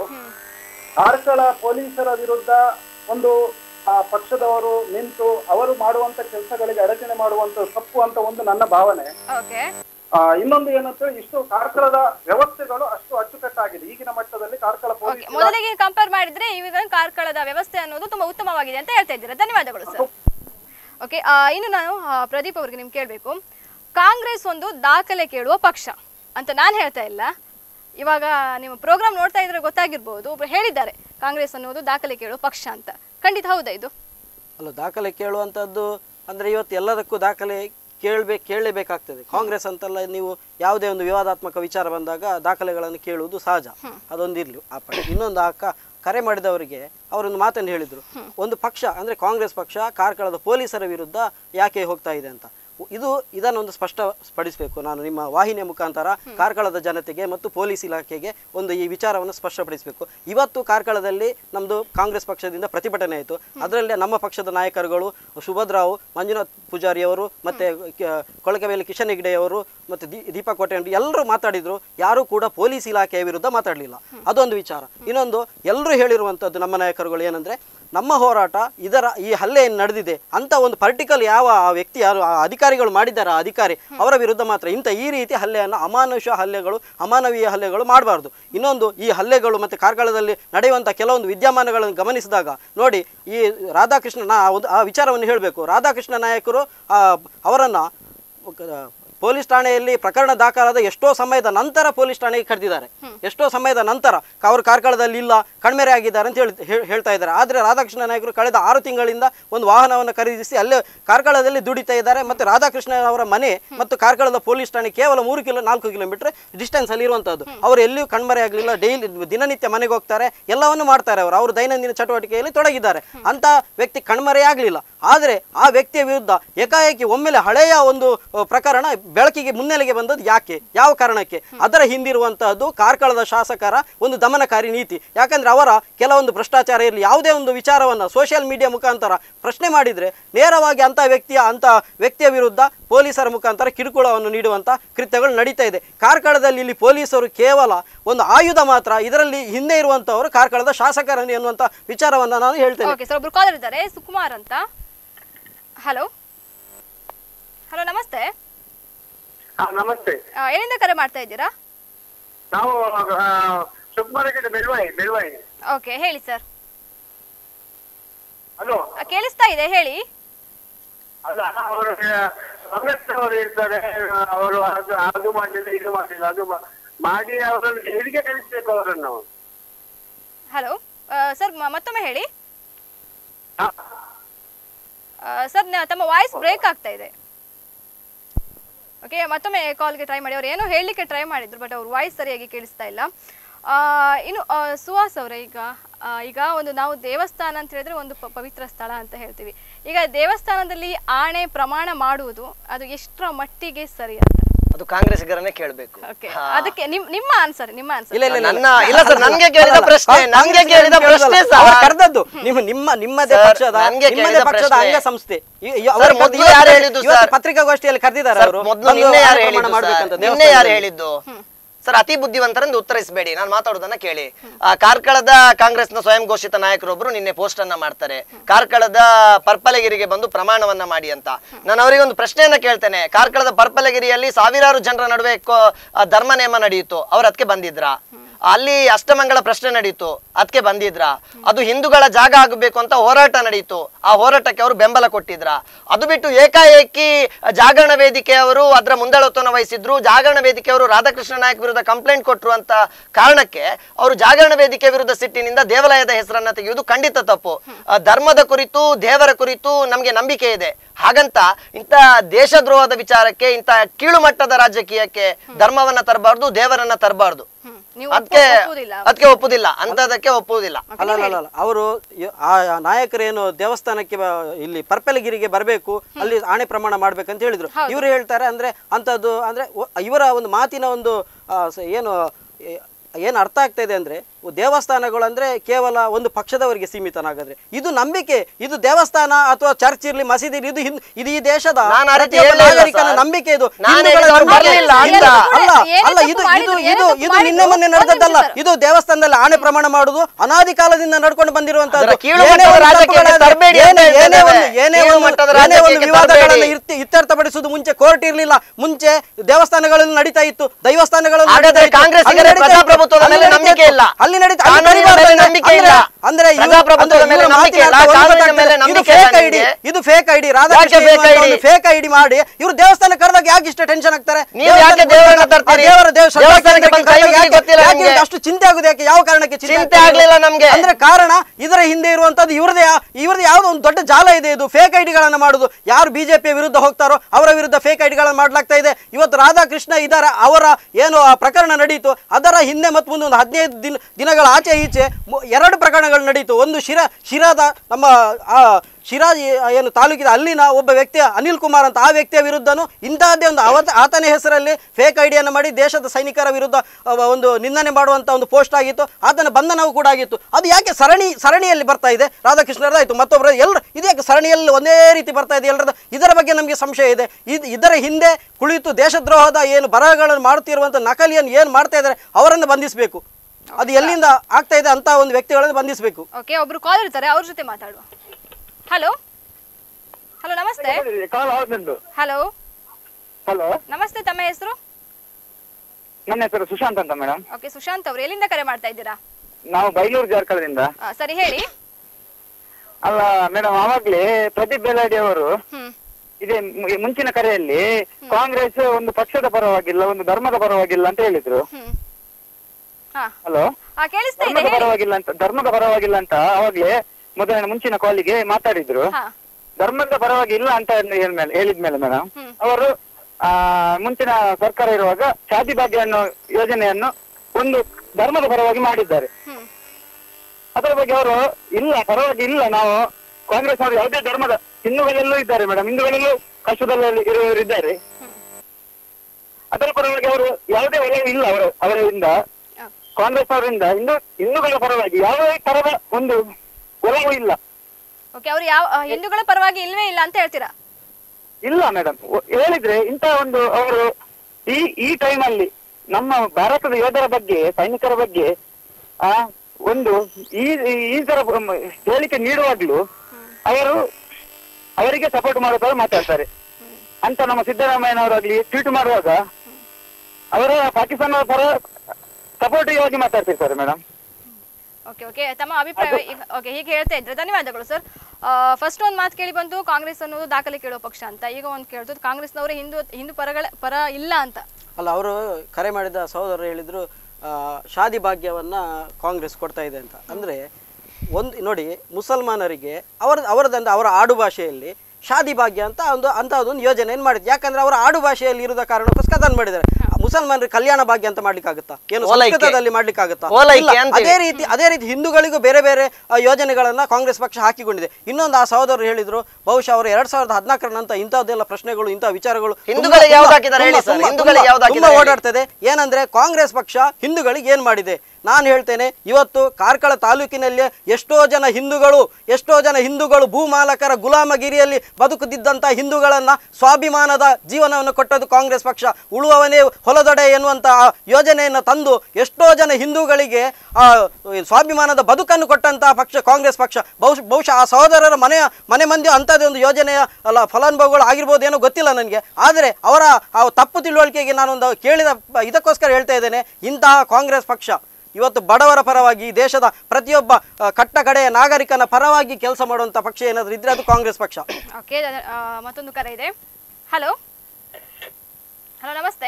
ಕಾರ್ಕಳ ಪೊಲೀಸರ ವಿರುದ್ಧ ಒಂದು ಆ, ಪಕ್ಷದವರು ನಿಂತು ಅವರು ಮಾಡುವಂತ ಕೆಲಸಗಳಿಗೆ ಅಡಚಣೆ ಮಾಡುವಂತ ತಪ್ಪು ಅಂತ ಒಂದು ನನ್ನ ಭಾವನೆ ಓಕೆ ಆ, ಇನ್ನೊಂದು ಏನಂದ್ರೆ ಇಷ್ಟು ಕಾರ್ಕಳದ ವ್ಯವಸ್ಥೆಗಳು ಅಷ್ಟು ಅಚ್ಚುಕಟ್ಟಾಗಿದೆ ಈಗಿನ ಮಟ್ಟದಲ್ಲಿ ಕಾರ್ಕಳ ಓಕೆ ಪೊಲೀಸ್ ಮೊದಲಿಗೆ ಕಂಪೇರ್ ಮಾಡಿದ್ರೆ ಈಗ ಕಾರ್ಕಳದ ವ್ಯವಸ್ಥೆ ಅನ್ನೋದು ತುಂಬಾ ಉತ್ತಮವಾಗಿದೆ ಅಂತ ಹೇಳ್ತಾ ಇದ್ದೀರಾ ಧನ್ಯವಾದಗಳು ಸರ್ ಓಕೆ ಇನ್ನು ನಾನು ಆ, ಪ್ರದೀಪ್ ಅವರಿಗೆ ನಿಮ್ಗೆ ಕೇಳಬೇಕು ಕಾಂಗ್ರೆಸ್ ಒಂದು ದಾಖಲೆ ಕೇಳುವ ಪಕ್ಷ ಅಂತ ನಾನು ಹೇಳ್ತಾ ಇಲ್ಲ ಇವಾಗ ನಿಮ್ಮ ಪ್ರೋಗ್ರಾಮ್ ನೋಡ್ತಾ ಇದ್ರೆ ಗೊತ್ತಾಗಿರ್ಬೋದು ಒಬ್ರು ಹೇಳಿದ್ದಾರೆ ಕಾಂಗ್ರೆಸ್ ಅನ್ನೋದು ದಾಖಲೆ ಕೇಳುವ ಪಕ್ಷ ಅಂತ ಖಂಡಿತ ಹೌದಾ ಇದು ಅಲ್ಲ ದಾಖಲೆ ಕೇಳುವಂಥದ್ದು ಅಂದರೆ ಇವತ್ತು ಎಲ್ಲದಕ್ಕೂ ದಾಖಲೆ ಕೇಳಬೇಕು ಕೇಳಲೇಬೇಕಾಗ್ತದೆ ಕಾಂಗ್ರೆಸ್ ಅಂತಲ್ಲ ನೀವು ಯಾವುದೇ ಒಂದು ವಿವಾದಾತ್ಮಕ ವಿಚಾರ ಬಂದಾಗ ದಾಖಲೆಗಳನ್ನು ಕೇಳುವುದು ಸಹಜ ಅದೊಂದಿರಲಿ ಆ ಪಕ್ಷ ಇನ್ನೊಂದು ಆ ಕ- ಕರೆ ಮಾಡಿದವರಿಗೆ ಅವರೊಂದು ಮಾತನ್ನು ಹೇಳಿದರು ಒಂದು ಪಕ್ಷ ಅಂದರೆ ಕಾಂಗ್ರೆಸ್ ಪಕ್ಷ ಕಾರ್ಕಳದ ಪೊಲೀಸರ ವಿರುದ್ಧ ಯಾಕೆ ಹೋಗ್ತಾ ಇದೆ ಅಂತ ಇದು ಇದನ್ನೊಂದು ಸ್ಪಷ್ಟಪಡಿಸಬೇಕು ನಾನು ನಿಮ್ಮ ವಾಹಿನಿಯ ಮುಖಾಂತರ ಕಾರ್ಕಳದ ಜನತೆಗೆ ಮತ್ತು ಪೊಲೀಸ್ ಇಲಾಖೆಗೆ ಒಂದು ಈ ವಿಚಾರವನ್ನು ಸ್ಪಷ್ಟಪಡಿಸಬೇಕು ಇವತ್ತು ಕಾರ್ಕಳದಲ್ಲಿ ನಮ್ಮದು ಕಾಂಗ್ರೆಸ್ ಪಕ್ಷದಿಂದ ಪ್ರತಿಭಟನೆ ಆಯಿತು ಅದರಲ್ಲಿ ನಮ್ಮ ಪಕ್ಷದ ನಾಯಕರುಗಳು ಸುಭದ್ರಾವು ಮಂಜುನಾಥ್ ಪೂಜಾರಿ ಅವರು ಮತ್ತು ಕೊಳಕೆಬೇಲಿ ಕಿಶನ್ ಹೆಗ್ಡೆಯವರು ಮತ್ತು ದೀ ದೀಪಕ್ ಕೋಟೆಂಡಿ ಎಲ್ಲರೂ ಮಾತಾಡಿದ್ರು ಯಾರೂ ಕೂಡ ಪೊಲೀಸ್ ಇಲಾಖೆಯ ವಿರುದ್ಧ ಮಾತಾಡಲಿಲ್ಲ ಅದೊಂದು ವಿಚಾರ ಇನ್ನೊಂದು ಎಲ್ಲರೂ ಹೇಳಿರುವಂಥದ್ದು ನಮ್ಮ ನಾಯಕರುಗಳು ಏನಂದರೆ ನಮ್ಮ ಹೋರಾಟ ಇದರ ಈ ಹಲ್ಲೆ ಏನು ನಡೆದಿದೆ ಅಂತ ಒಂದು ಪರ್ಟಿಕಲ್ ಯಾವ ಆ ವ್ಯಕ್ತಿ ಯಾರು ಆ ಅಧಿಕಾರಿಗಳು ಮಾಡಿದ್ದಾರೆ ಆ ಅಧಿಕಾರಿ ಅವರ ವಿರುದ್ಧ ಮಾತ್ರ ಇಂಥ ಈ ರೀತಿ ಹಲ್ಲೆಯನ್ನು ಅಮಾನುಷ ಹಲ್ಲೆಗಳು ಅಮಾನವೀಯ ಹಲ್ಲೆಗಳು ಮಾಡಬಾರ್ದು ಇನ್ನೊಂದು ಈ ಹಲ್ಲೆಗಳು ಮತ್ತು ಕಾರ್ಕಳದಲ್ಲಿ ನಡೆಯುವಂಥ ಕೆಲವೊಂದು ವಿದ್ಯಮಾನಗಳನ್ನು ಗಮನಿಸಿದಾಗ ನೋಡಿ ಈ ರಾಧಾಕೃಷ್ಣ ನಾ ಒಂದು ಆ ವಿಚಾರವನ್ನು ಹೇಳಬೇಕು ರಾಧಾಕೃಷ್ಣ ನಾಯಕರು ಆ, ಅವರನ್ನು ಪೊಲೀಸ್ ಠಾಣೆಯಲ್ಲಿ ಪ್ರಕರಣ ದಾಖಲಾದ ಎಷ್ಟೋ ಸಮಯದ ನಂತರ ಪೊಲೀಸ್ ಠಾಣೆಗೆ ಕರೆದಿದ್ದಾರೆ ಎಷ್ಟೋ ಸಮಯದ ನಂತರ ಕ- ಅವರು ಕಾರ್ಕಳದಲ್ಲಿ ಇಲ್ಲ ಕಣ್ಮೆರೆ ಆಗಿದ್ದಾರೆ ಅಂತ ಹೇಳಿ ಹೇಳ್- ಹೇಳ್ತಾ ಇದ್ದಾರೆ ಆದರೆ ರಾಧಾಕೃಷ್ಣ ನಾಯಕರು ಕಳೆದ ಆರು ತಿಂಗಳಿಂದ ಒಂದು ವಾಹನವನ್ನು ಖರೀದಿಸಿ ಅಲ್ಲೇ ಕಾರ್ಕಳದಲ್ಲಿ ದುಡಿತಾ ಇದ್ದಾರೆ ಮತ್ತು ರಾಧಾಕೃಷ್ಣ ಅವರ ಮನೆ ಮತ್ತು ಕಾರ್ಕಳದ ಪೊಲೀಸ್ ಠಾಣೆ ಕೇವಲ ಮೂರು ಕಿಲೋ ನಾಲ್ಕು ಕಿಲೋಮೀಟರ್ ಡಿಸ್ಟೆನ್ಸ್ ಅಲ್ಲಿ ಇರುವಂತದ್ದು ಅವರು ಎಲ್ಲಿಯೂ ಕಣ್ಮರೆ ಆಗಲಿಲ್ಲ ಡೈಲಿ ದಿನನಿತ್ಯ ಮನೆಗೆ ಹೋಗ್ತಾರೆ ಎಲ್ಲವನ್ನು ಮಾಡ್ತಾರೆ ಅವರು ಅವರು ದೈನಂದಿನ ಚಟುವಟಿಕೆಯಲ್ಲಿ ತೊಡಗಿದ್ದಾರೆ ಅಂತ ವ್ಯಕ್ತಿ ಕಣ್ಮರೆ ಆಗಲಿಲ್ಲ ಆದರೆ ಆ ವ್ಯಕ್ತಿಯ ವಿರುದ್ಧ ಏಕಾಏಕಿ ಒಮ್ಮೆಲೆ ಹಳೆಯ ಒಂದು ಅ, ಪ್ರಕರಣ ಬೆಳಕಿಗೆ ಮುನ್ನೆಲೆಗೆ ಬಂದದ್ದು ಯಾಕೆ ಯಾವ ಕಾರಣಕ್ಕೆ ಅದರ ಹಿಂದಿರುವಂತಹದ್ದು ಕಾರ್ಕಳದ ಶಾಸಕರ ಒಂದು ದಮನಕಾರಿ ನೀತಿ ಯಾಕಂದ್ರೆ ಅವರ ಕೆಲವೊಂದು ಭ್ರಷ್ಟಾಚಾರ ಇರಲಿ ಯಾವುದೇ ಒಂದು ವಿಚಾರವನ್ನು ಸೋಷಿಯಲ್ ಮೀಡಿಯಾ ಮುಖಾಂತರ ಪ್ರಶ್ನೆ ಮಾಡಿದ್ರೆ ನೇರವಾಗಿ ಅಂತ ವ್ಯಕ್ತಿಯ ಅಂತ ವ್ಯಕ್ತಿಯ ವಿರುದ್ಧ ಪೊಲೀಸರ ಮುಖಾಂತರ ಕಿರುಕುಳವನ್ನು ನೀಡುವಂತ ಕೃತ್ಯಗಳು ನಡೀತಾ ಇದೆ ಕಾರ್ಕಳದಲ್ಲಿ ಇಲ್ಲಿ ಪೊಲೀಸರು ಕೇವಲ ಒಂದು ಆಯುಧ ಮಾತ್ರ ಇದರಲ್ಲಿ ಹಿಂದೆ ಇರುವಂತವರು ಕಾರ್ಕಳದ ಶಾಸಕರನ್ನು ಎನ್ನುವಂತ ವಿಚಾರವನ್ನ ನಾನು ಹೇಳ್ತೇನೆ ಓಕೆ ಸರ್ ಒಬ್ರು ಕಾಲರ್ ಇದ್ದಾರೆ ಸುಕುಮಾರ್ ಅಂತ ಹಲೋ ಹಲೋ ನಮಸ್ತೆ ನಮಸ್ತೆ ಆ, ಎಲ್ಲಿಂದ ಕರೆ ಮಾಡ್ತಾ ಇದ್ದೀರಾ ನಾವು ಸುಕುಮಾರಗಡೆ ಬೆಳ್ವಾಯಿ ಬೆಳ್ವಾಯಿ ಓಕೆ ಹೇಳಿ ಸರ್ ಹಲೋ ಕೇಳಿಸ್ತಾ ಇದೆ ಹೇಳಿ ಅಲ್ಲ ಅವರು ಕಾಂಗ್ರೆಸ್ ಅವರು ಇರ್ತಾರೆ ಅವರು ಅದು ಅದು ಮಾಡಲಿಲ್ಲ ಇದು ಮಾಡಲಿಲ್ಲ ಅದು ಮಾ- ಮಾಡಿ ಅವರನ್ನು ಜೈಲಿಗೆ ಕಳಿಸ್ಬೇಕು ಅವರನ್ನು ಹಲೋ ಸರ್ ಮತ್ತೊಮ್ಮೆ ಹೇಳಿ ಹಾ. ಸರ್ ತಮ್ಮ ವಾಯ್ಸ್ ಬ್ರೇಕ್ ಆಗ್ತಾ ಇದೆ ಓಕೆ ಮತ್ತೊಮ್ಮೆ ಕಾಲ್ಗೆ ಟ್ರೈ ಮಾಡಿ ಅವ್ರು ಏನೋ ಹೇಳಲಿಕ್ಕೆ ಟ್ರೈ ಮಾಡಿದ್ರು ಬಟ್ ಅವ್ರ ವಾಯ್ಸ್ ಸರಿಯಾಗಿ ಕೇಳಿಸ್ತಾ ಇಲ್ಲ ಆ, ಇನ್ನು ಆ, ಸುಹಾಸ್ ಅವರೇ ಈಗ ಆ, ಈಗ ಒಂದು ನಾವು ದೇವಸ್ಥಾನ ಅಂತ ಹೇಳಿದ್ರೆ ಒಂದು ಪ- ಪವಿತ್ರ ಸ್ಥಳ ಅಂತ ಹೇಳ್ತೀವಿ ಈಗ ದೇವಸ್ಥಾನದಲ್ಲಿ ಆಣೆ ಪ್ರಮಾಣ ಮಾಡುವುದು ಅದು ಎಷ್ಟರ ಮಟ್ಟಿಗೆ ಸರಿ ಅಂತ ಅದು ಕಾಂಗ್ರೆಸ್ಸಿಗರನ್ನೇ ಕೇಳಬೇಕು ಓಕೆ ಅದಕ್ಕೆ ನಿಮ್ ನಿಮ್ಮ ಆನ್ಸರ್ ನಿಮ್ಮ ಆನ್ಸರ್ ಇಲ್ಲ ಇಲ್ಲ ಇಲ್ಲ, ನನ್ನ ಇಲ್ಲ ಸರ್ ನನ್ಗೆ ಕೇಳಿದ ಪ್ರಶ್ನೆ ನನ್ಗೆ ಕೇಳಿದ ಪ್ರಶ್ನೆ ಅವ್ರು ಸರ್ ಕರೆದದ್ದು ನಿಮ್ಮ ನಿಮ್ಮ ನಿಮ್ಮದೇ ಸರ್, ಪಕ್ಷದ ನನ್ಗೆ ನಿಮ್ಮದೇ ಕೇಳಿದ ಪಕ್ಷದ ಪ್ರಶ್ನೆ. ಅಂಗಸಂಸ್ಥೆ ಈ- ಈ- ಸರ್, ಅವರು ಮೊದ್ಲು ಇವತ್ತು- ಯಾರು ಹೇಳಿದ್ದು ಇವತ್ತು ಸರ್? ಪತ್ರಿಕಾಗೋಷ್ಠಿಯಲ್ಲಿ ಕರೆದಿದ್ದಾರೆ ಸರ್, ಅವರು ಮೊದ್ಲು ಬಂದು ನಿನ್ನೆ ಯಾರು ಆರೋಪಣ ಹೇಳಿದ್ದು ಮಾಡ್ಬೇಕಂತ ಸರ್? ನಿನ್ನೆ ಯಾರು ದೇವಸ್ಥಾನದಲ್ಲಿ. ಹೇಳಿದ್ದು ಸರ್ ಅತಿ ಬುದ್ಧಿವಂತರೆಂದು ಉತ್ತರಿಸಬೇಡಿ ನಾನು ಮಾತಾಡೋದನ್ನ ಕೇಳಿ ಆ, ಕಾರ್ಕಳದ ಕಾಂಗ್ರೆಸ್ನ ಸ್ವಯಂ ಘೋಷಿತ ನಾಯಕರೊಬ್ರು ನಿನ್ನೆ ಪೋಸ್ಟ್ ಅನ್ನ ಮಾಡ್ತಾರೆ ಕಾರ್ಕಳದ ಪರ್ಪಲಗಿರಿಗೆ ಬಂದು ಪ್ರಮಾಣವನ್ನ ಮಾಡಿ ಅಂತ ನಾನು ಅವರಿಗೆ ಒಂದು ಪ್ರಶ್ನೆಯನ್ನ ಕೇಳ್ತೇನೆ ಕಾರ್ಕಳದ ಪರ್ಪಲಗಿರಿಯಲ್ಲಿ ಸಾವಿರಾರು ಜನರ ನಡುವೆ ಕೋ- ಆ, ಧರ್ಮ ನೇಮ ನಡೆಯಿತು ಅವ್ರು ಅದಕ್ಕೆ ಬಂದಿದ್ರಾ ಅಲ್ಲಿ ಅಷ್ಟಮಂಗಳ ಪ್ರಶ್ನೆ ನಡೀತು ಅದಕ್ಕೆ ಬಂದಿದ್ರ ಅದು ಹಿಂದೂಗಳ ಜಾಗ ಆಗಬೇಕು ಅಂತ ಹೋರಾಟ ನಡೀತು ಆ ಹೋರಾಟಕ್ಕೆ ಅವರು ಬೆಂಬಲ ಕೊಟ್ಟಿದ್ರ ಅದು ಬಿಟ್ಟು ಏಕಾಏಕಿ ಜಾಗರಣ ವೇದಿಕೆಯವರು ಅದರ ಮುಂದಾಳತ್ವವನ್ನು ವಹಿಸಿದ್ರು ಜಾಗರಣ ವೇದಿಕೆಯವರು ರಾಧಾಕೃಷ್ಣ ನಾಯಕ್ ವಿರುದ್ಧ ಕಂಪ್ಲೇಂಟ್ ಕೊಟ್ಟರು ಅಂತ ಕಾರಣಕ್ಕೆ ಅವರು ಜಾಗರಣ ವೇದಿಕೆ ವಿರುದ್ಧ ಸಿಟ್ಟಿನಿಂದ ದೇವಾಲಯದ ಹೆಸರನ್ನ ತೆಗೆಯುವುದು ಖಂಡಿತ ತಪ್ಪು ಆ, ಧರ್ಮದ ಕುರಿತು ದೇವರ ಕುರಿತು ನಮಗೆ ನಂಬಿಕೆ ಇದೆ ಹಾಗಂತ ಇಂಥ ದೇಶದ್ರೋಹದ ವಿಚಾರಕ್ಕೆ ಇಂಥ ಕೀಳು ಮಟ್ಟದ ರಾಜಕೀಯಕ್ಕೆ ಧರ್ಮವನ್ನ ತರಬಾರ್ದು ದೇವರನ್ನ ತರಬಾರ್ದು ನೀವು ಅದಕ್ಕೆ ಒಪ್ಪುವುದಿಲ್ಲ ಅದಕ್ಕೆ ಒಪ್ಪುದಿಲ್ಲ ಅಂತದಕ್ಕೆ ಒಪ್ಪುವುದಿಲ್ಲ ಅಲ್ಲ ಅಲ್ಲ ಅಲ್ಲ, ಅಲ್ಲ ಅವರು ಆ ಆ ನಾಯಕರೇನು ದೇವಸ್ಥಾನಕ್ಕೆ ಬ- ಇಲ್ಲಿ ಪರ್ಪಲಗಿರಿಗೆ ಬರಬೇಕು ಅಲ್ಲಿ ಆಣೆ ಪ್ರಮಾಣ ಮಾಡ್ಬೇಕಂತ ಹೇಳಿದ್ರು ಇವರು ಹೇಳ್ತಾರೆ ಅಂದ್ರೆ ಅಂತದ್ದು ಅಂದ್ರೆ ಒ- ಇವರ ಒಂದು ಮಾತಿನ ಒಂದು ಆ, ಸ- ಏನು ಏ- ಏನು ಅರ್ಥ ಆಗ್ತಾ ಇದೆ ಅಂದ್ರೆ ದೇವಸ್ಥಾನಗಳು ಅಂದ್ರೆ ಕೇವಲ ಒಂದು ಪಕ್ಷದವರಿಗೆ ಸೀಮಿತನಾಗದ್ರೆ ಇದು ನಂಬಿಕೆ ಇದು ದೇವಸ್ಥಾನ ಅಥವಾ ಚರ್ಚ್ ಇರ್ಲಿ ಮಸೀದಿ ಇರ್ಲಿ, ಇದು ಹಿಂ- ಇದು ಈ ದೇಶದ ನಾನು ಆ ರೀತಿ ಪ್ರತಿಯೊಬ್ಬ ಹೇಳಿಲ್ಲ ನಾಗರಿಕನ ಸರ್. ನಂಬಿಕೆ ಇದು ನಾನು ಹಿಂದೂಗಳ ಹೇಳಿದ್ದು ಅವ್ರು ನಂಬಿಕೆ. ಬರ್ಲಿಲ್ಲ ಅಂತ. ಅಲ್ಲ ಏನೇ ಅಲ್ಲ ತಪ್ಪು ಇದು ಇದು ಮಾಡಿದ್ರು, ಏನೇ ಇದು ತಪ್ಪು ಇದು ಮಾಡಿದ್ರು, ನಿನ್ನೆ ಮೊನ್ನೆ ಒಂದು ನಡೆದದ್ದಲ್ಲ ನಿಮಿಷ ಸರ್. ಇದು ದೇವಸ್ಥಾನದಲ್ಲಿ ಆಣೆ ಪ್ರಮಾಣ ಮಾಡುವುದು ಅನಾದಿ ಕಾಲದಿಂದ ನಡ್ಕೊಂಡು ಬಂದಿರುವಂತಹದ್ದು ಅದರ ಕೀಳು ಏನೇ ಮಟ್ಟದ ಒಂದು ರಾಜಕೀಯಕ್ಕೆ ತಪ್ಪುಗಳಾದ್ರೆ, ತರಬೇಡಿ ಅಂತ ಏನೇ- ಏನೇ ಹೇಳ್ತೇವೆ. ಒಂದು ಏನೇ ಕೀಳು ಒಂದು ಮಟ್ಟದ ಏನೇ ಒಂದು ರಾಜಕೀಯಕ್ಕೆ ವಿವಾದಗಳನ್ನ ತರಬೇಡಿ. ಇರ್ತಿ- ಇತ್ಯರ್ಥಪಡಿಸುವುದು ಮುಂಚೆ ಕೋರ್ಟ್ ಇರ್ಲಿಲ್ಲ ಮುಂಚೆ ದೇವಸ್ಥಾನಗಳಲ್ಲಿ ನಡೀತಾ ಇತ್ತು ದೈವಸ್ಥಾನಗಳಲ್ಲಿ ಹಾಗಾದ್ರೆ ನಡೀತಾ ಇತ್ತು. ಕಾಂಗ್ರೆಸ್ಸಿಗರ ಅಲ್ಲಿ ನಡೀತಾ ಇತ್ತು. ಪ್ರಜಾಪ್ರಭುತ್ವದ ಅಲ್ಲಿ ಮೇಲೆ ನಡೀತಾ ನಂಬಿಕೆ ಇತ್ತು. ಇಲ್ಲ. ಅಲ್ಲಿ ನಡೀತಾ ಅಲ್ಲಿ ಕಾನೂನಿನ ಕರಿಬಾರ್ದು ಮೇಲೆ ಅಂದ್ರೆ- ನಂಬಿಕೆ ಇಲ್ಲ. ಅಂದ್ರೆ ಇವ್ರು- ಪ್ರಜಾಪ್ರಭುತ್ವದ ಅಂದ್ರೆ ಮೇಲೆ ಇವ್ರ ನಂಬಿಕೆ ಇಲ್ಲ. ಮಾತಿನ ಅರ್ಥ ಒಂದು ಕಾನೂನಿನ ಮೇಲೆ ಗೊತ್ತಾಗ್ತದೆ. ಇದು ನಂಬಿಕೆ ಫೇಕ್ ಇಲ್ಲ ಐಡಿ ನಿಮ್ಗೆ? ಇದು ಫೇಕ್ ಐಡಿ ರಾಧಾಕೃಷ್ಣ ಯಾಕೆ fake ಒಂದು ID? ಫೇಕ್ ಐಡಿ ಮಾಡಿ ಇವ್ರು ದೇವಸ್ಥಾನ ಕರೆದಾಗ ಯಾಕೆ ಇಷ್ಟ ಟೆನ್ಷನ್ ಆಗ್ತಾರೆ ನೀವು ಯಾಕೆ ದೇವಸ್ಥಾನಕ್ಕೆ ದೇವರನ್ನ ಬಂದಾಗ ತರ್ತೀರಿ? ಆ ದೇವರ ದೇವ ಶ್ರದ್ಧಾ ದೇವಸ್ಥಾನಕ್ಕೆ ಕೇಂದ್ರಕ್ಕೆ ಬಂದು ಕೈ ಕರೆದಾಗ ಮುಗಿಲಿಕ್ಕೆ ಯಾಕೆ- ಗೊತ್ತಿಲ್ಲ ಯಾಕೆ ನಿಮ್ಗೆ? ಇವ್ರಿಗೆ ಅಷ್ಟು ಚಿಂತೆ ಆಗುದು ಯಾಕೆ ಯಾವ ಕಾರಣಕ್ಕೆ ಚಿಂತೆ ಆಗ್ತಾ ಇದೆ? ಆಗ್ಲಿಲ್ಲ ನಮ್ಗೆ. ಅಂದ್ರೆ ಕಾರಣ ಇದರ ಹಿಂದೆ ಇರುವಂತದ್ದು ಇವ್ರದೇ ಇವ್ರದ್ದು ಯಾವ್ದೋ ಒಂದು ದೊಡ್ಡ ಜಾಲ ಇದೆ ಇದು ಫೇಕ್ ಐಡಿಗಳನ್ನ ಮಾಡುದು ಯಾರು ಬಿಜೆಪಿಯ ವಿರುದ್ಧ ಹೋಗ್ತಾರೋ ಅವರ ವಿರುದ್ಧ ಫೇಕ್ ಐಡಿಗಳನ್ನ ಮಾಡ್ಲಾಗ್ತಾ ಇದೆ ಇವತ್ತು ರಾಧಾಕೃಷ್ಣ ಇದರ ಅವರ ಏನು ಆ ಪ್ರಕರಣ ನಡೀತು ಅದರ ಹಿಂದೆ ಮತ್ತು ಮುಂದೆ ಒಂದು ಹದಿನೈದು ದಿನ ದಿನಗಳ ಆಚೆ ಈಚೆ ಮು- ಎರಡು ಪ್ರಕರಣಗಳು ನಡೀತು ಒಂದು ಶಿರಾ ಶಿರಾದ ನಮ್ಮ ಆ ಶಿರಾ ಈ- ಏನು ತಾಲೂಕಿನ ಅಲ್ಲಿನ ಒಬ್ಬ ವ್ಯಕ್ತಿಯ ಅನಿಲ್ ಕುಮಾರ್ ಅಂತ ಆ ವ್ಯಕ್ತಿಯ ವಿರುದ್ಧನೂ ಇಂತಹದ್ದೇ ಒಂದು ಅವತ ಆತನ ಹೆಸರಲ್ಲಿ ಫೇಕ್ ಐಡಿಯನ್ನು ಮಾಡಿ ದೇಶದ ಸೈನಿಕರ ವಿರುದ್ಧ ಅವ ಒಂದು ನಿಂದನೆ ಮಾಡುವಂತ ಒಂದು ಪೋಸ್ಟ್ ಆಗಿತ್ತು ಆತನ ಬಂಧನವೂ ಕೂಡ ಆಗಿತ್ತು ಅದು ಯಾಕೆ ಸರಣಿ ಸರಣಿಯಲ್ಲಿ ಬರ್ತಾ ಇದೆ ರಾಧಾಕೃಷ್ಣರದಾಯ್ತು ಮತ್ತೊಬ್ಬರ ಎಲ್ಲರ ಇದು ಯಾಕೆ ಸರಣಿಯಲ್ಲಿ ಒಂದೇ ರೀತಿ ಬರ್ತಾ ಇದೆ ಎಲ್ಲರದ ಇದರ ಬಗ್ಗೆ ನಮಗೆ ಸಂಶಯ ಇದೆ ಇದು ಇದರ ಹಿಂದೆ ಕುಳಿತು ದೇಶದ್ರೋಹದ ಏನು ಬರಹಗಳನ್ನು ಮಾಡುತ್ತಿರುವಂಥ ನಕಲಿಯನ್ನು ಏನು ಮಾಡ್ತಾ ಇದ್ದಾರೆ ಅವರನ್ನು ಬಂಧಿಸಬೇಕು ಅದು ಎಲ್ಲಿಂದ ಆಗ್ತಾ ಇದೆ ಅಂತ ಒಂದು ವ್ಯಕ್ತಿಗಳನ್ನು ಬಂಧಿಸಬೇಕು ಓಕೆ ಒಬ್ರು ಕಾಲ್ ಇರ್ತಾರೆ ಅವ್ರ ಜೊತೆ ಮಾತಾಡುವ ಹಲೋ ಹಲೋ ನಮಸ್ತೆ ಕಾಲ್ ಹೌದುಂಟು ಹಲೋ ಹಲೋ ನಮಸ್ತೆ ತಮ್ಮ ಹೆಸರು ನನ್ನ ಹೆಸರು ಸುಶಾಂತ್ ಅಂತ ಮೇಡಮ್ ಓಕೆ ಸುಶಾಂತ್ ಅವರು ಎಲ್ಲಿಂದ ಕರೆ ಮಾಡ್ತಾ ಇದ್ದೀರಾ ನಾವು ಬೈಲೂರು ಜಾರ್ಕಳದಿಂದ ಆ, ಸರಿ ಹೇಳಿ ಅಲ್ಲ ಮೇಡಮ್ ಆವಾಗ್ಲೇ ಪ್ರದೀಪ್ ಬೆಲಾಡಿ ಅವರು ಹ್ಮ್ ಇದೇ ಮು- ಮುಂಚಿನ ಕರೆಯಲ್ಲಿ ಕಾಂಗ್ರೆಸ್ ಒಂದು ಪಕ್ಷದ ಪರವಾಗಿಲ್ಲ ಒಂದು ಧರ್ಮದ ಪರವಾಗಿಲ್ಲ ಅಂತ ಹೇಳಿದ್ರು ಹ್ಮ್ ಹಾ ಹಲೋ ಆ ಕೇಳಿಸ್ತಾ ಇದೆ ಧರ್ಮದ ಹೇಳಿ ಪರವಾಗಿಲ್ಲ ಅಂತ ಧರ್ಮದ ಪರವಾಗಿಲ್ಲ ಅಂತ ಅವಾಗ್ಲೇ ಮೊದಲಿನ ಮುಂಚಿನ ಕಾಲಿಗೆ ಮಾತಾಡಿದ್ರು ಹಾ ಧರ್ಮದ ಪರವಾಗಿ ಇಲ್ಲ ಅಂತ ಹೇಳ್ಮೇಲೆ ಹೇಳಿದ್ಮೇಲೆ ಮೇಡಮ್ ಹ್ಮ್. ಅವರು ಆ ಮುಂಚಿನ ಸರ್ಕಾರ ಇರುವಾಗ ಶಾದಿ ಭಾಗ್ಯ ಅನ್ನೋ ಯೋಜನೆಯನ್ನು ಒಂದು ಧರ್ಮದ ಪರವಾಗಿ ಮಾಡಿದ್ದಾರೆ ಹ್ಮ್ ಅದರ ಬಗ್ಗೆ ಅವರು ಇಲ್ಲ ಪರವಾಗಿ ಇಲ್ಲ ನಾವು ಕಾಂಗ್ರೆಸ್ ಅವರು ಯಾವುದೇ ಧರ್ಮದ ಹಿಂದೂಗಳೆಲ್ಲೂ ಇದ್ದಾರೆ ಮೇಡಮ್ ಹಿಂದೂಗಳೆಲ್ಲೂ ಕಷ್ಟದಲ್ಲಿ ಇರುವವರು ಇದ್ದಾರೆ ಅದರ ಪರವಾಗಿ ಅವರು ಯಾವುದೇ ಒಲವು ಇಲ್ಲ ಅವರ ಅವರಿಂದ ಕಾಂಗ್ರೆಸ್ ಅವರಿಂದ ಹಿಂದೂ ಹಿಂದೂಗಳ ಪರವಾಗಿ ಯಾವುದೇ ತರದ ಒಂದು ಒಲವು ಇಲ್ಲ ಓಕೆ ಅವ್ರು ಯಾವ ಆ, ಹಿಂದೂಗಳ ಪರವಾಗಿ ಇಲ್ವೇ ಇಲ್ಲ ಅಂತ ಹೇಳ್ತೀರಾ ಇಲ್ಲ ಮೇಡಮ್ ಹೇಳಿದ್ರೆ ಇಂತ ಒಂದು ಅವರು ಈ ಈ ಟೈಮ್ ಅಲ್ಲಿ ನಮ್ಮ ಭಾರತದ ಯೋಧರ ಬಗ್ಗೆ ಸೈನಿಕರ ಬಗ್ಗೆ ಆ ಒಂದು ಈ ಈ ತರ ಮ- ಹೇಳಿಕೆ ನೀಡುವಾಗ್ಲೂ ಅವರು ಅವರಿಗೆ ಸಪೋರ್ಟ್ ಮಾಡುವಾಗ ಮಾತಾಡ್ತಾರೆ ಅಂತ ನಮ್ಮ ಸಿದ್ದರಾಮಯ್ಯನವರಾಗ್ಲಿ ಟ್ವೀಟ್ ಮಾಡುವಾಗ ಅವರ ಪಾಕಿಸ್ತಾನದ ಪರ ಸಪೋರ್ಟಿವ್ ಆಗಿ ಮಾತಾಡ್ತಿರ್ತಾರೆ ಮೇಡಮ್ ಓಕೆ ಓಕೆ ತಮ್ಮ ಅಭಿಪ್ರಾಯ ಈಗ- ಓಕೆ ಹೀಗೆ ಹೇಳ್ತಾ ಇದ್ರೆ ಧನ್ಯವಾದಗಳು ಸರ್ ಫಸ್ಟ್ ಒಂದು ಮಾತು ಕೇಳಿ ಬಂತು ಕಾಂಗ್ರೆಸ್ ಅನ್ನೋದು ದಾಖಲೆ ಕೇಳೋ ಪಕ್ಷ ಅಂತ ಈಗ ಒಂದು ಕೇಳ್ತದ್ದು ಕಾಂಗ್ರೆಸ್ನವರು ಹಿಂದೂ ಹಿಂದೂ ಪರಗಳ ಪರ ಇಲ್ಲ ಅಂತ ಅಲ್ಲ ಅವರು ಕರೆ ಮಾಡಿದ ಸಹೋದರರು ಹೇಳಿದ್ರು ಆ, ಶಾದಿ ಭಾಗ್ಯವನ್ನ ಕಾಂಗ್ರೆಸ್ ಕೊಡ್ತಾ ಇದೆ ಅಂತ ಅಂದ್ರೆ ಒಂದು ನೋಡಿ ಮುಸಲ್ಮಾನರಿಗೆ ಅವರ ಅವರದಂದ ಅವರ ಆಡು ಭಾಷೆಯಲ್ಲಿ ಶಾದಿ ಭಾಗ್ಯ ಅಂತ ಒಂದು ಅಂತ ಒಂದು ಯೋಜನೆಯನ್ನು ಮಾಡಿದ್ರು ಯಾಕಂದ್ರೆ ಅವರ ಆಡು ಭಾಷೆಯಲ್ಲಿ ಇರುವ ಕಾರಣಕ್ಕೋಸ್ಕರ ಅದನ್ನು ಮಾಡಿದ್ದಾರೆ ಮುಸಲ್ಮಾನರಿಗೆ ಕಲ್ಯಾಣ ಭಾಗ್ಯ ಅಂತ ಮಾಡ್ಲಿಕ್ಕಾಗುತ್ತಾ ಏನು ಓಲೈಕೆ. ಸಂಸ್ಕೃತದಲ್ಲಿ ಮಾಡ್ಲಿಕ್ಕಾಗುತ್ತಾ ಓಲೈಕೆ ಇಲ್ಲ. ಅಂತೀವಿ. ಅದೇ ರೀತಿ ಅದೇ ರೀತಿ ಹಿಂದೂಗಳಿಗೂ ಬೇರೆ ಬೇರೆ ಆ, ಯೋಜನೆಗಳನ್ನ ಕಾಂಗ್ರೆಸ್ ಪಕ್ಷ ಹಾಕಿಕೊಂಡಿದೆ ಇನ್ನೊಂದು ಆ ಸಹೋದರರು ಹೇಳಿದ್ರು ಬಹುಶಃ ಅವರು ಎರಡ್ ಸಾವಿರದ ಹದಿನಾಲ್ಕರ ನಂತರ ಇಂಥದ್ದೆಲ್ಲ ಪ್ರಶ್ನೆಗಳು ಇಂಥ ವಿಚಾರಗಳು ತುಂಬಾ- ಹಿಂದೂಗಳಿಗೆ ಯಾವ್ದು ತುಂಬಾ- ಹಾಕಿದ್ದಾರೆ ಹೇಳಿ ತುಂಬಾ- ಸರ್, ತುಂಬಾ- ಹಿಂದೂಗಳಿಗೆ ಯಾವ್ದು ತುಂಬಾ ಹಾಕಿದ್ದಾರೆ ಹೇಳಿ. ಓಡಾಡ್ತದೆ ಏನಂದ್ರೆ ಕಾಂಗ್ರೆಸ್ ಪಕ್ಷ ಹಿಂದೂಗಳಿಗೆ ಏನ್ ಮಾಡಿದೆ ನಾನು ಹೇಳ್ತೇನೆ ಇವತ್ತು ಕಾರ್ಕಳ ತಾಲೂಕಿನಲ್ಲಿ ಎಷ್ಟೋ ಜನ ಹಿಂದೂಗಳು ಎಷ್ಟೋ ಜನ ಹಿಂದೂಗಳು ಭೂಮಾಲಕರ ಗುಲಾಮಗಿರಿಯಲ್ಲಿ ಬದುಕುತ್ತಿದ್ದಂತ ಹಿಂದೂಗಳನ್ನ ಸ್ವಾಭಿಮಾನದ ಜೀವನವನ್ನು ಕೊಟ್ಟದ್ದು ಕಾಂಗ್ರೆಸ್ ಪಕ್ಷ ಉಳುವವನೇ ಹೊಲದೊಡೆ ಎನ್ನುವಂತ ಆ ಯೋಜನೆಯನ್ನು ತಂದು ಎಷ್ಟೋ ಜನ ಹಿಂದೂಗಳಿಗೆ ಆ ಸ್ವಾಭಿಮಾನದ ಬದುಕನ್ನು ಕೊಟ್ಟಂತಹ ಪಕ್ಷ ಕಾಂಗ್ರೆಸ್ ಪಕ್ಷ ಬಹುಶಃ ಬಹುಶಃ ಆ ಸಹೋದರರ ಮನೆಯ ಮನೆ ಮಂದಿ ಅಂಥದ್ದೇ ಒಂದು ಯೋಜನೆಯ ಅಲ್ಲ ಫಲಾನುಭವಿಗಳು ಆಗಿರ್ಬೋದು ಏನೋ ಗೊತ್ತಿಲ್ಲ ನನಗೆ ಆದರೆ ಅವರ ಆ ತಪ್ಪು ತಿಳುವಳಿಕೆಗೆ ನಾನೊಂದು ಕೇಳಿದ ಇದಕ್ಕೋಸ್ಕರ ಹೇಳ್ತಾ ಇದ್ದೇನೆ ಇಂತಹ ಕಾಂಗ್ರೆಸ್ ಪಕ್ಷ ಇವತ್ತು ಬಡವರ ಪರವಾಗಿ ಈ ದೇಶದ ಪ್ರತಿಯೊಬ್ಬ ಆ, ಕಟ್ಟ ಕಡೆಯ ನಾಗರಿಕನ ಪರವಾಗಿ ಕೆಲಸ ಮಾಡುವಂಥ ಪಕ್ಷ ಏನಾದರೂ ಇದ್ರೆ ಅದು ಕಾಂಗ್ರೆಸ್ ಪಕ್ಷ ಓಕೆ ಮತ್ತೊಂದು ಕರೆ ಇದೆ ಹಲೋ ಹಲೋ ನಮಸ್ತೆ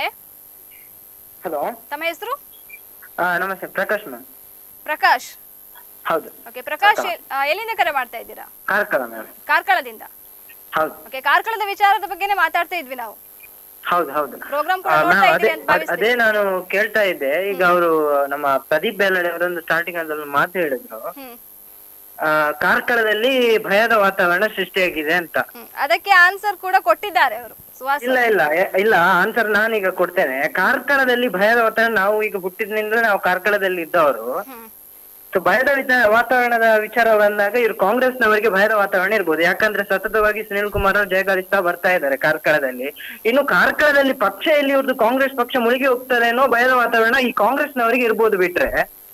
ಹಲೋ ತಮ್ಮ ಹೆಸರು ನಮಸ್ತೆ ಪ್ರಕಾಶ್ ಮ್ಯಾಮ್ ಪ್ರಕಾಶ್ ಹೌದು ಓಕೆ ಪ್ರಕಾಶ್ ಎಲ್- ಆ, ಎಲ್ಲಿಂದ ಕರೆ ಮಾಡ್ತಾ ಇದ್ದೀರಾ ಕಾರ್ಕಳ ಮ್ಯಾಮ್ ಕಾರ್ಕಳದಿಂದ ಹೌದು ಓಕೆ ಕಾರ್ಕಳದ ವಿಚಾರದ ಬಗ್ಗೆನೇ ಮಾತಾಡ್ತಾ ಇದ್ವಿ ನಾವು ಹೌದು ಹೌದು ಪ್ರೋಗ್ರಾಮ್ ಕೂಡ ಆ, ನೋಡ್ತಾ ma'am, ಇದ್ದೀವಿ ಅದೇ ಅಂತ ಅದ್- ಅದೇ ಭಾವಿಸ್ತೀನಿ ನಾನು ಕೇಳ್ತಾ ಇದ್ದೆ ಈಗ ಅವರು ನಮ್ಮ ಪ್ರದೀಪ್ ಬೇಲಡೆ ಅವರೊಂದು ಸ್ಟಾರ್ಟಿಂಗ್ ಅಲ್ಲಿ ಮಾತು ಹೇಳಿದ್ರು ಹ್ಮ್ ಆ, ಕಾರ್ಕಳದಲ್ಲಿ ಭಯದ ವಾತಾವರಣ ಸೃಷ್ಟಿಯಾಗಿದೆ ಅಂತ ಹ್ಮ್. ಅದಕ್ಕೆ ಆನ್ಸರ್ ಕೂಡ ಕೊಟ್ಟಿದ್ದಾರೆ ಅವರು ಸುಹಾಸ್ ಇಲ್ಲ ಇಲ್ಲ ಎ- ಇಲ್ಲ ಆನ್ಸರ್ ನಾನೀಗ ಕೊಡ್ತೇನೆ ಕಾರ್ಕಳದಲ್ಲಿ ಭಯದ ವಾತಾವರಣ ನಾವು ಈಗ ಹುಟ್ಟಿದ್ನಿಂದ ನಾವು ಕಾರ್ಕಳದಲ್ಲಿ ಇದ್ದವರು ಸೊ ಭಯದ ವಿಚಾರ ವಾತಾವರಣದ ವಿಚಾರ ಬಂದಾಗ ಇವ್ರು ಕಾಂಗ್ರೆಸ್ನವರಿಗೆ ಭಯದ ವಾತಾವರಣ ಇರ್ಬೋದು ಯಾಕಂದ್ರೆ ಸತತವಾಗಿ ಸುನಿಲ್ ಕುಮಾರ್ ಅವರು ಜಯಗಳಿಸ್ತಾ ಬರ್ತಾ ಇದ್ದಾರೆ ಕಾರ್ಕಳದಲ್ಲಿ ಇನ್ನು ಕಾರ್ಕಳದಲ್ಲಿ ಪಕ್ಷ ಎಲ್ಲಿ ಇವ್ರದ್ದು ಕಾಂಗ್ರೆಸ್ ಪಕ್ಷ ಮುಳುಗಿ ಹೋಗ್ತದೆ ಅನ್ನೋ ಭಯದ ವಾತಾವರಣ ಈ ಕಾಂಗ್ರೆಸ್ನವರಿಗೆ ಇರ್ಬೋದು ಬಿಟ್ರೆ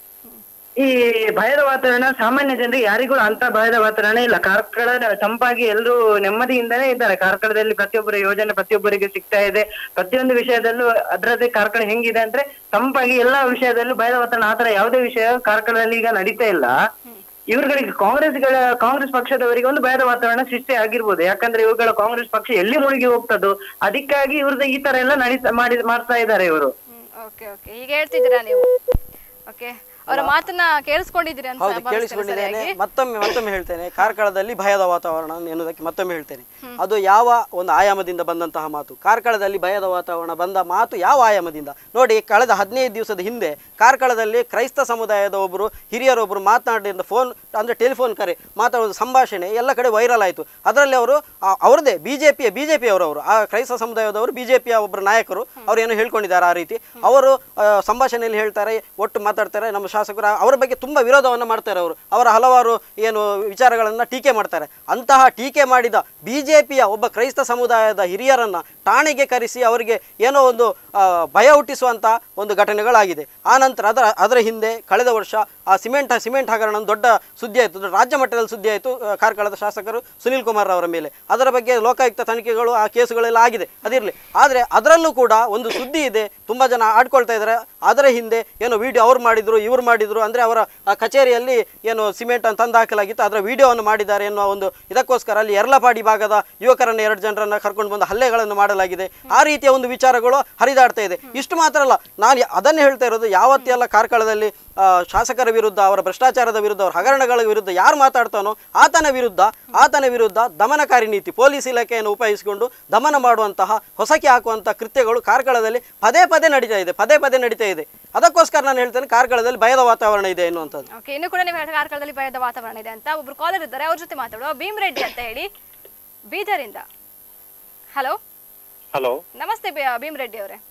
ಈ ಭಯದ ವಾತಾವರಣ ಸಾಮಾನ್ಯ ಜನರಿಗೆ ಯಾರಿಗೂ ಅಂತ ಭಯದ ವಾತಾವರಣ ಇಲ್ಲ ಕಾರ್ಕಳ ತಂಪಾಗಿ ಎಲ್ಲರೂ ನೆಮ್ಮದಿಯಿಂದನೇ ಇದ್ದಾರೆ ಕಾರ್ಕಳದಲ್ಲಿ ಪ್ರತಿಯೊಬ್ಬರ ಯೋಜನೆ ಪ್ರತಿಯೊಬ್ಬರಿಗೆ ಸಿಗ್ತಾ ಇದೆ ಪ್ರತಿಯೊಂದು ವಿಷಯದಲ್ಲೂ ಅದರದ್ದೇ ಕಾರ್ಕಳ ಹೆಂಗಿದೆ ಅಂದ್ರೆ ತಂಪಾಗಿ ಎಲ್ಲಾ ವಿಷಯದಲ್ಲೂ ಭಯದ ವಾತಾವರಣ ಆತರ ಯಾವುದೇ ವಿಷಯ ಕಾರ್ಕಳದಲ್ಲಿ ಈಗ ನಡೀತಾ ಇಲ್ಲ ಇವ್ರುಗಳಿಗೆ ಕಾಂಗ್ರೆಸ್ಗಳ ಕಾಂಗ್ರೆಸ್ ಪಕ್ಷದವರಿಗೆ ಒಂದು ಭಯದ ವಾತಾವರಣ ಸೃಷ್ಟಿ ಆಗಿರ್ಬೋದು ಯಾಕಂದ್ರೆ ಇವುಗಳ ಕಾಂಗ್ರೆಸ್ ಪಕ್ಷ ಎಲ್ಲಿ ಮುಳುಗಿ ಹೋಗ್ತದೋ ಅದಕ್ಕಾಗಿ ಇವ್ರದ್ದು ಈ ತರ ಎಲ್ಲ ನಡೀತಾ ಮಾಡಿ ಮಾಡ್ತಾ ಇದ್ದಾರೆ ಇವರು ಓಕೆ ಓಕೆ ಈಗ ಹೇಳ್ತಿದ್ದೀರಾ ನೀವು ಓಕೆ ಅವರ ಮಾತನ್ನ ಕೇಳಿಸ್ಕೊಂಡಿದ್ದೀರಿ ಅಂತ ಹೌದು ಭಾವಿಸ್ತೇನೆ ಕೇಳಿಸಿಕೊಂಡಿದ್ದೇನೆ ಸರಿಯಾಗಿ. ಮತ್ತೊಮ್ಮೆ ಮತ್ತೊಮ್ಮೆ ಹೇಳ್ತೇನೆ ಕಾರ್ಕಳದಲ್ಲಿ ಭಯದ ವಾತಾವರಣ ಎನ್ನುವುದಕ್ಕೆ ಮತ್ತೊಮ್ಮೆ ಹೇಳ್ತೇನೆ ಅದು ಯಾವ ಒಂದು ಆಯಾಮದಿಂದ ಬಂದಂತಹ ಮಾತು ಕಾರ್ಕಳದಲ್ಲಿ ಭಯದ ವಾತಾವರಣ ಬಂದ ಮಾತು ಯಾವ ಆಯಾಮದಿಂದ ನೋಡಿ ಕಳೆದ ಹದಿನೈದು ದಿವಸದ ಹಿಂದೆ ಕಾರ್ಕಳದಲ್ಲಿ ಕ್ರೈಸ್ತ ಸಮುದಾಯದ ಒಬ್ಬರು ಹಿರಿಯರೊಬ್ಬರು ಮಾತನಾಡಿದ ಫೋನ್ ಅಂದರೆ ಟೆಲಿಫೋನ್ ಕರೆ ಮಾತಾಡೋದು ಸಂಭಾಷಣೆ ಎಲ್ಲ ಕಡೆ ವೈರಲ್ ಆಯಿತು ಅದರಲ್ಲಿ ಅವರು ಅವರದೇ ಬಿ ಜೆ ಪಿಯ ಬಿ ಜೆ ಪಿಯವರವರು ಆ ಕ್ರೈಸ್ತ ಸಮುದಾಯದವರು ಬಿ ಜೆ ಪಿಯ ಒಬ್ಬರು ನಾಯಕರು ಅವ್ರು ಏನೋ ಹೇಳ್ಕೊಂಡಿದ್ದಾರೆ ಆ ರೀತಿ ಅವರು ಆ, ಸಂಭಾಷಣೆಯಲ್ಲಿ ಹೇಳ್ತಾರೆ ಒಟ್ಟು ಮಾತಾಡ್ತಾರೆ ನಮ್ಮ ಶಾಸಕರು ಆ- ಅವರ ಬಗ್ಗೆ ತುಂಬ ವಿರೋಧವನ್ನು ಮಾಡ್ತಾರೆ ಅವರು ಅವರ ಹಲವಾರು ಏನು ವಿಚಾರಗಳನ್ನು ಟೀಕೆ ಮಾಡ್ತಾರೆ ಅಂತಹ ಟೀಕೆ ಮಾಡಿದ ಬಿ ಜೆ ಪಿಯ ಒಬ್ಬ ಕ್ರೈಸ್ತ ಸಮುದಾಯದ ಹಿರಿಯರನ್ನು ಠಾಣೆಗೆ ಕರೆಸಿ ಅವರಿಗೆ ಏನೋ ಒಂದು ಆ, ಭಯ ಹುಟ್ಟಿಸುವಂಥ ಒಂದು ಘಟನೆಗಳಾಗಿದೆ ಆ ನಂತರ ಅದರ ಅದರ ಹಿಂದೆ ಕಳೆದ ವರ್ಷ ಆ ಸಿಮೆಂಟ್ ಸಿಮೆಂಟ್ ಹಗರಣ ಒಂದು ದೊಡ್ಡ ಸುದ್ದಿ ಆಯಿತು ದೊಡ್ಡ ರಾಜ್ಯ ಮಟ್ಟದಲ್ಲಿ ಸುದ್ದಿ ಆಯಿತು ಆ, ಕಾರ್ಕಳದ ಶಾಸಕರು ಸುನಿಲ್ ಕುಮಾರ್ ಅವರ ಮೇಲೆ ಅದರ ಬಗ್ಗೆ ಲೋಕಾಯುಕ್ತ ತನಿಖೆಗಳು ಆ ಕೇಸುಗಳೆಲ್ಲ ಆಗಿದೆ ಅದಿರಲಿ ಆದರೆ ಅದರಲ್ಲೂ ಕೂಡ ಒಂದು ಸುದ್ದಿ ಇದೆ ತುಂಬ ಜನ ಆಡ್ಕೊಳ್ತಾ ಇದ್ದಾರೆ ಅದರ ಹಿಂದೆ ಏನೋ ವಿಡಿಯೋ ಅವ್ರು ಮಾಡಿದ್ರು ಇವ್ರು ಮಾಡಿದ್ರು ಅಂದರೆ ಅವರ ಆ ಕಚೇರಿಯಲ್ಲಿ ಏನು ಸಿಮೆಂಟ್ ಅಂತ ತಂದು ಹಾಕಲಾಗಿತ್ತು ಅದರ ವಿಡಿಯೋವನ್ನು ಮಾಡಿದ್ದಾರೆ ಎನ್ನುವ ಒಂದು ಇದಕ್ಕೋಸ್ಕರ ಅಲ್ಲಿ ಎರಲಪಾಡಿ ಭಾಗದ ಯುವಕರನ್ನು ಎರಡು ಜನರನ್ನು ಕರ್ಕೊಂಡು ಬಂದು ಹಲ್ಲೆಗಳನ್ನು ಮಾಡಲಾಗಿದೆ ಆ ರೀತಿಯ ಒಂದು ವಿಚಾರಗಳು ಹರಿದಾಡ್ತಾ ಇದೆ ಇಷ್ಟು ಮಾತ್ರ ಅಲ್ಲ ನಾನು ಅದನ್ನು ಹೇಳ್ತಾ ಇರೋದು ಯಾವತ್ತೆಲ್ಲ ಕಾರ್ಕಳದಲ್ಲಿ ಆ, ಶಾಸಕರ ವಿರುದ್ಧ ಅವರ ಭ್ರಷ್ಟಾಚಾರದ ವಿರುದ್ಧ ಅವರ ಹಗರಣಗಳ ವಿರುದ್ಧ ಯಾರು ಮಾತಾಡ್ತಾನೋ ಆತನ ವಿರುದ್ಧ ಆತನ ವಿರುದ್ಧ ದಮನಕಾರಿ ನೀತಿ ಪೊಲೀಸ್ ಇಲಾಖೆಯನ್ನು ಉಪಯೋಗಿಸಿಕೊಂಡು ದಮನ ಮಾಡುವಂತಹ ಹೊಸಕಿ ಹಾಕುವಂತಹ ಕೃತ್ಯಗಳು ಕಾರ್ಕಳದಲ್ಲಿ ಪದೇ ಪದೇ ನಡೀತಾ ಇದೆ ಪದೇ ಪದೇ ನಡೀತಾ ಇದೆ ಅದಕ್ಕೋಸ್ಕರ ನಾನು ಹೇಳ್ತೇನೆ ಕಾರ್ಕಳದಲ್ಲಿ ಭಯದ ವಾತಾವರಣ ಇದೆ ಎನ್ನುವಂಥದ್ದು ಓಕೆ ಇನ್ನು ಕೂಡ ನೀವು ಹೇಳಿದ ಕಾರ್ಕಳದಲ್ಲಿ ಭಯದ ವಾತಾವರಣ ಇದೆ ಅಂತ ಒಬ್ರು ಕಾಲರ್ ಇದ್ದಾರೆ ಅವ್ರ ಜೊತೆ ಮಾತಾಡುವ ಭೀಮ್ ರೆಡ್ಡಿ ಅಂತ ಹೇಳಿ ಬೀದರಿಂದ ಹಲೋ ಹಲೋ ನಮಸ್ತೆ ಬಿ- ಭೀಮ್ ರೆಡ್ಡಿ ಅವರೇ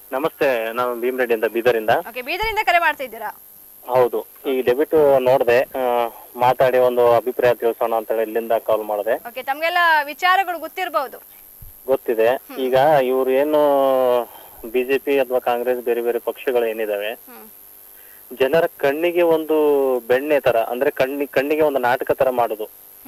ನಮಸ್ತೆ ನಾನು ಭೀಮರೆಡ್ಡಿ ಅಂತ ಬೀದರಿಂದ ಓಕೆ ಬೀದರಿಂದ ಕರೆ ಮಾಡ್ತಾ ಇದ್ದೀರಾ ಹೌದು ಈ ಡೆಬಿಟ್ ನೋಡಿದೆ ಮಾತಾಡಿ ಒಂದು ಅಭಿಪ್ರಾಯ ತಿಳಿಸೋಣ ಅಂತ ಹೇಳಿ ಇಲ್ಲಿಂದ ಕಾಲ್ ಮಾಡಿದೆ ಓಕೆ ತಮ್ಗೆಲ್ಲ ವಿಚಾರಗಳು ಗೊತ್ತಿರಬಹುದು ಗೊತ್ತಿದೆ ಈಗ ಇವ್ರು ಏನು ಬಿಜೆಪಿ ಅಥವಾ ಕಾಂಗ್ರೆಸ್ ಬೇರೆ ಬೇರೆ ಪಕ್ಷಗಳು ಏನಿದಾವೆ ಜನರ ಕಣ್ಣಿಗೆ ಒಂದು ಬೆಣ್ಣೆ ತರ ಅಂದ್ರೆ ಕಣ್ಣಿ ಕಣ್ಣಿಗೆ ಒಂದು ನಾಟಕ ತರ ಮಾಡುದು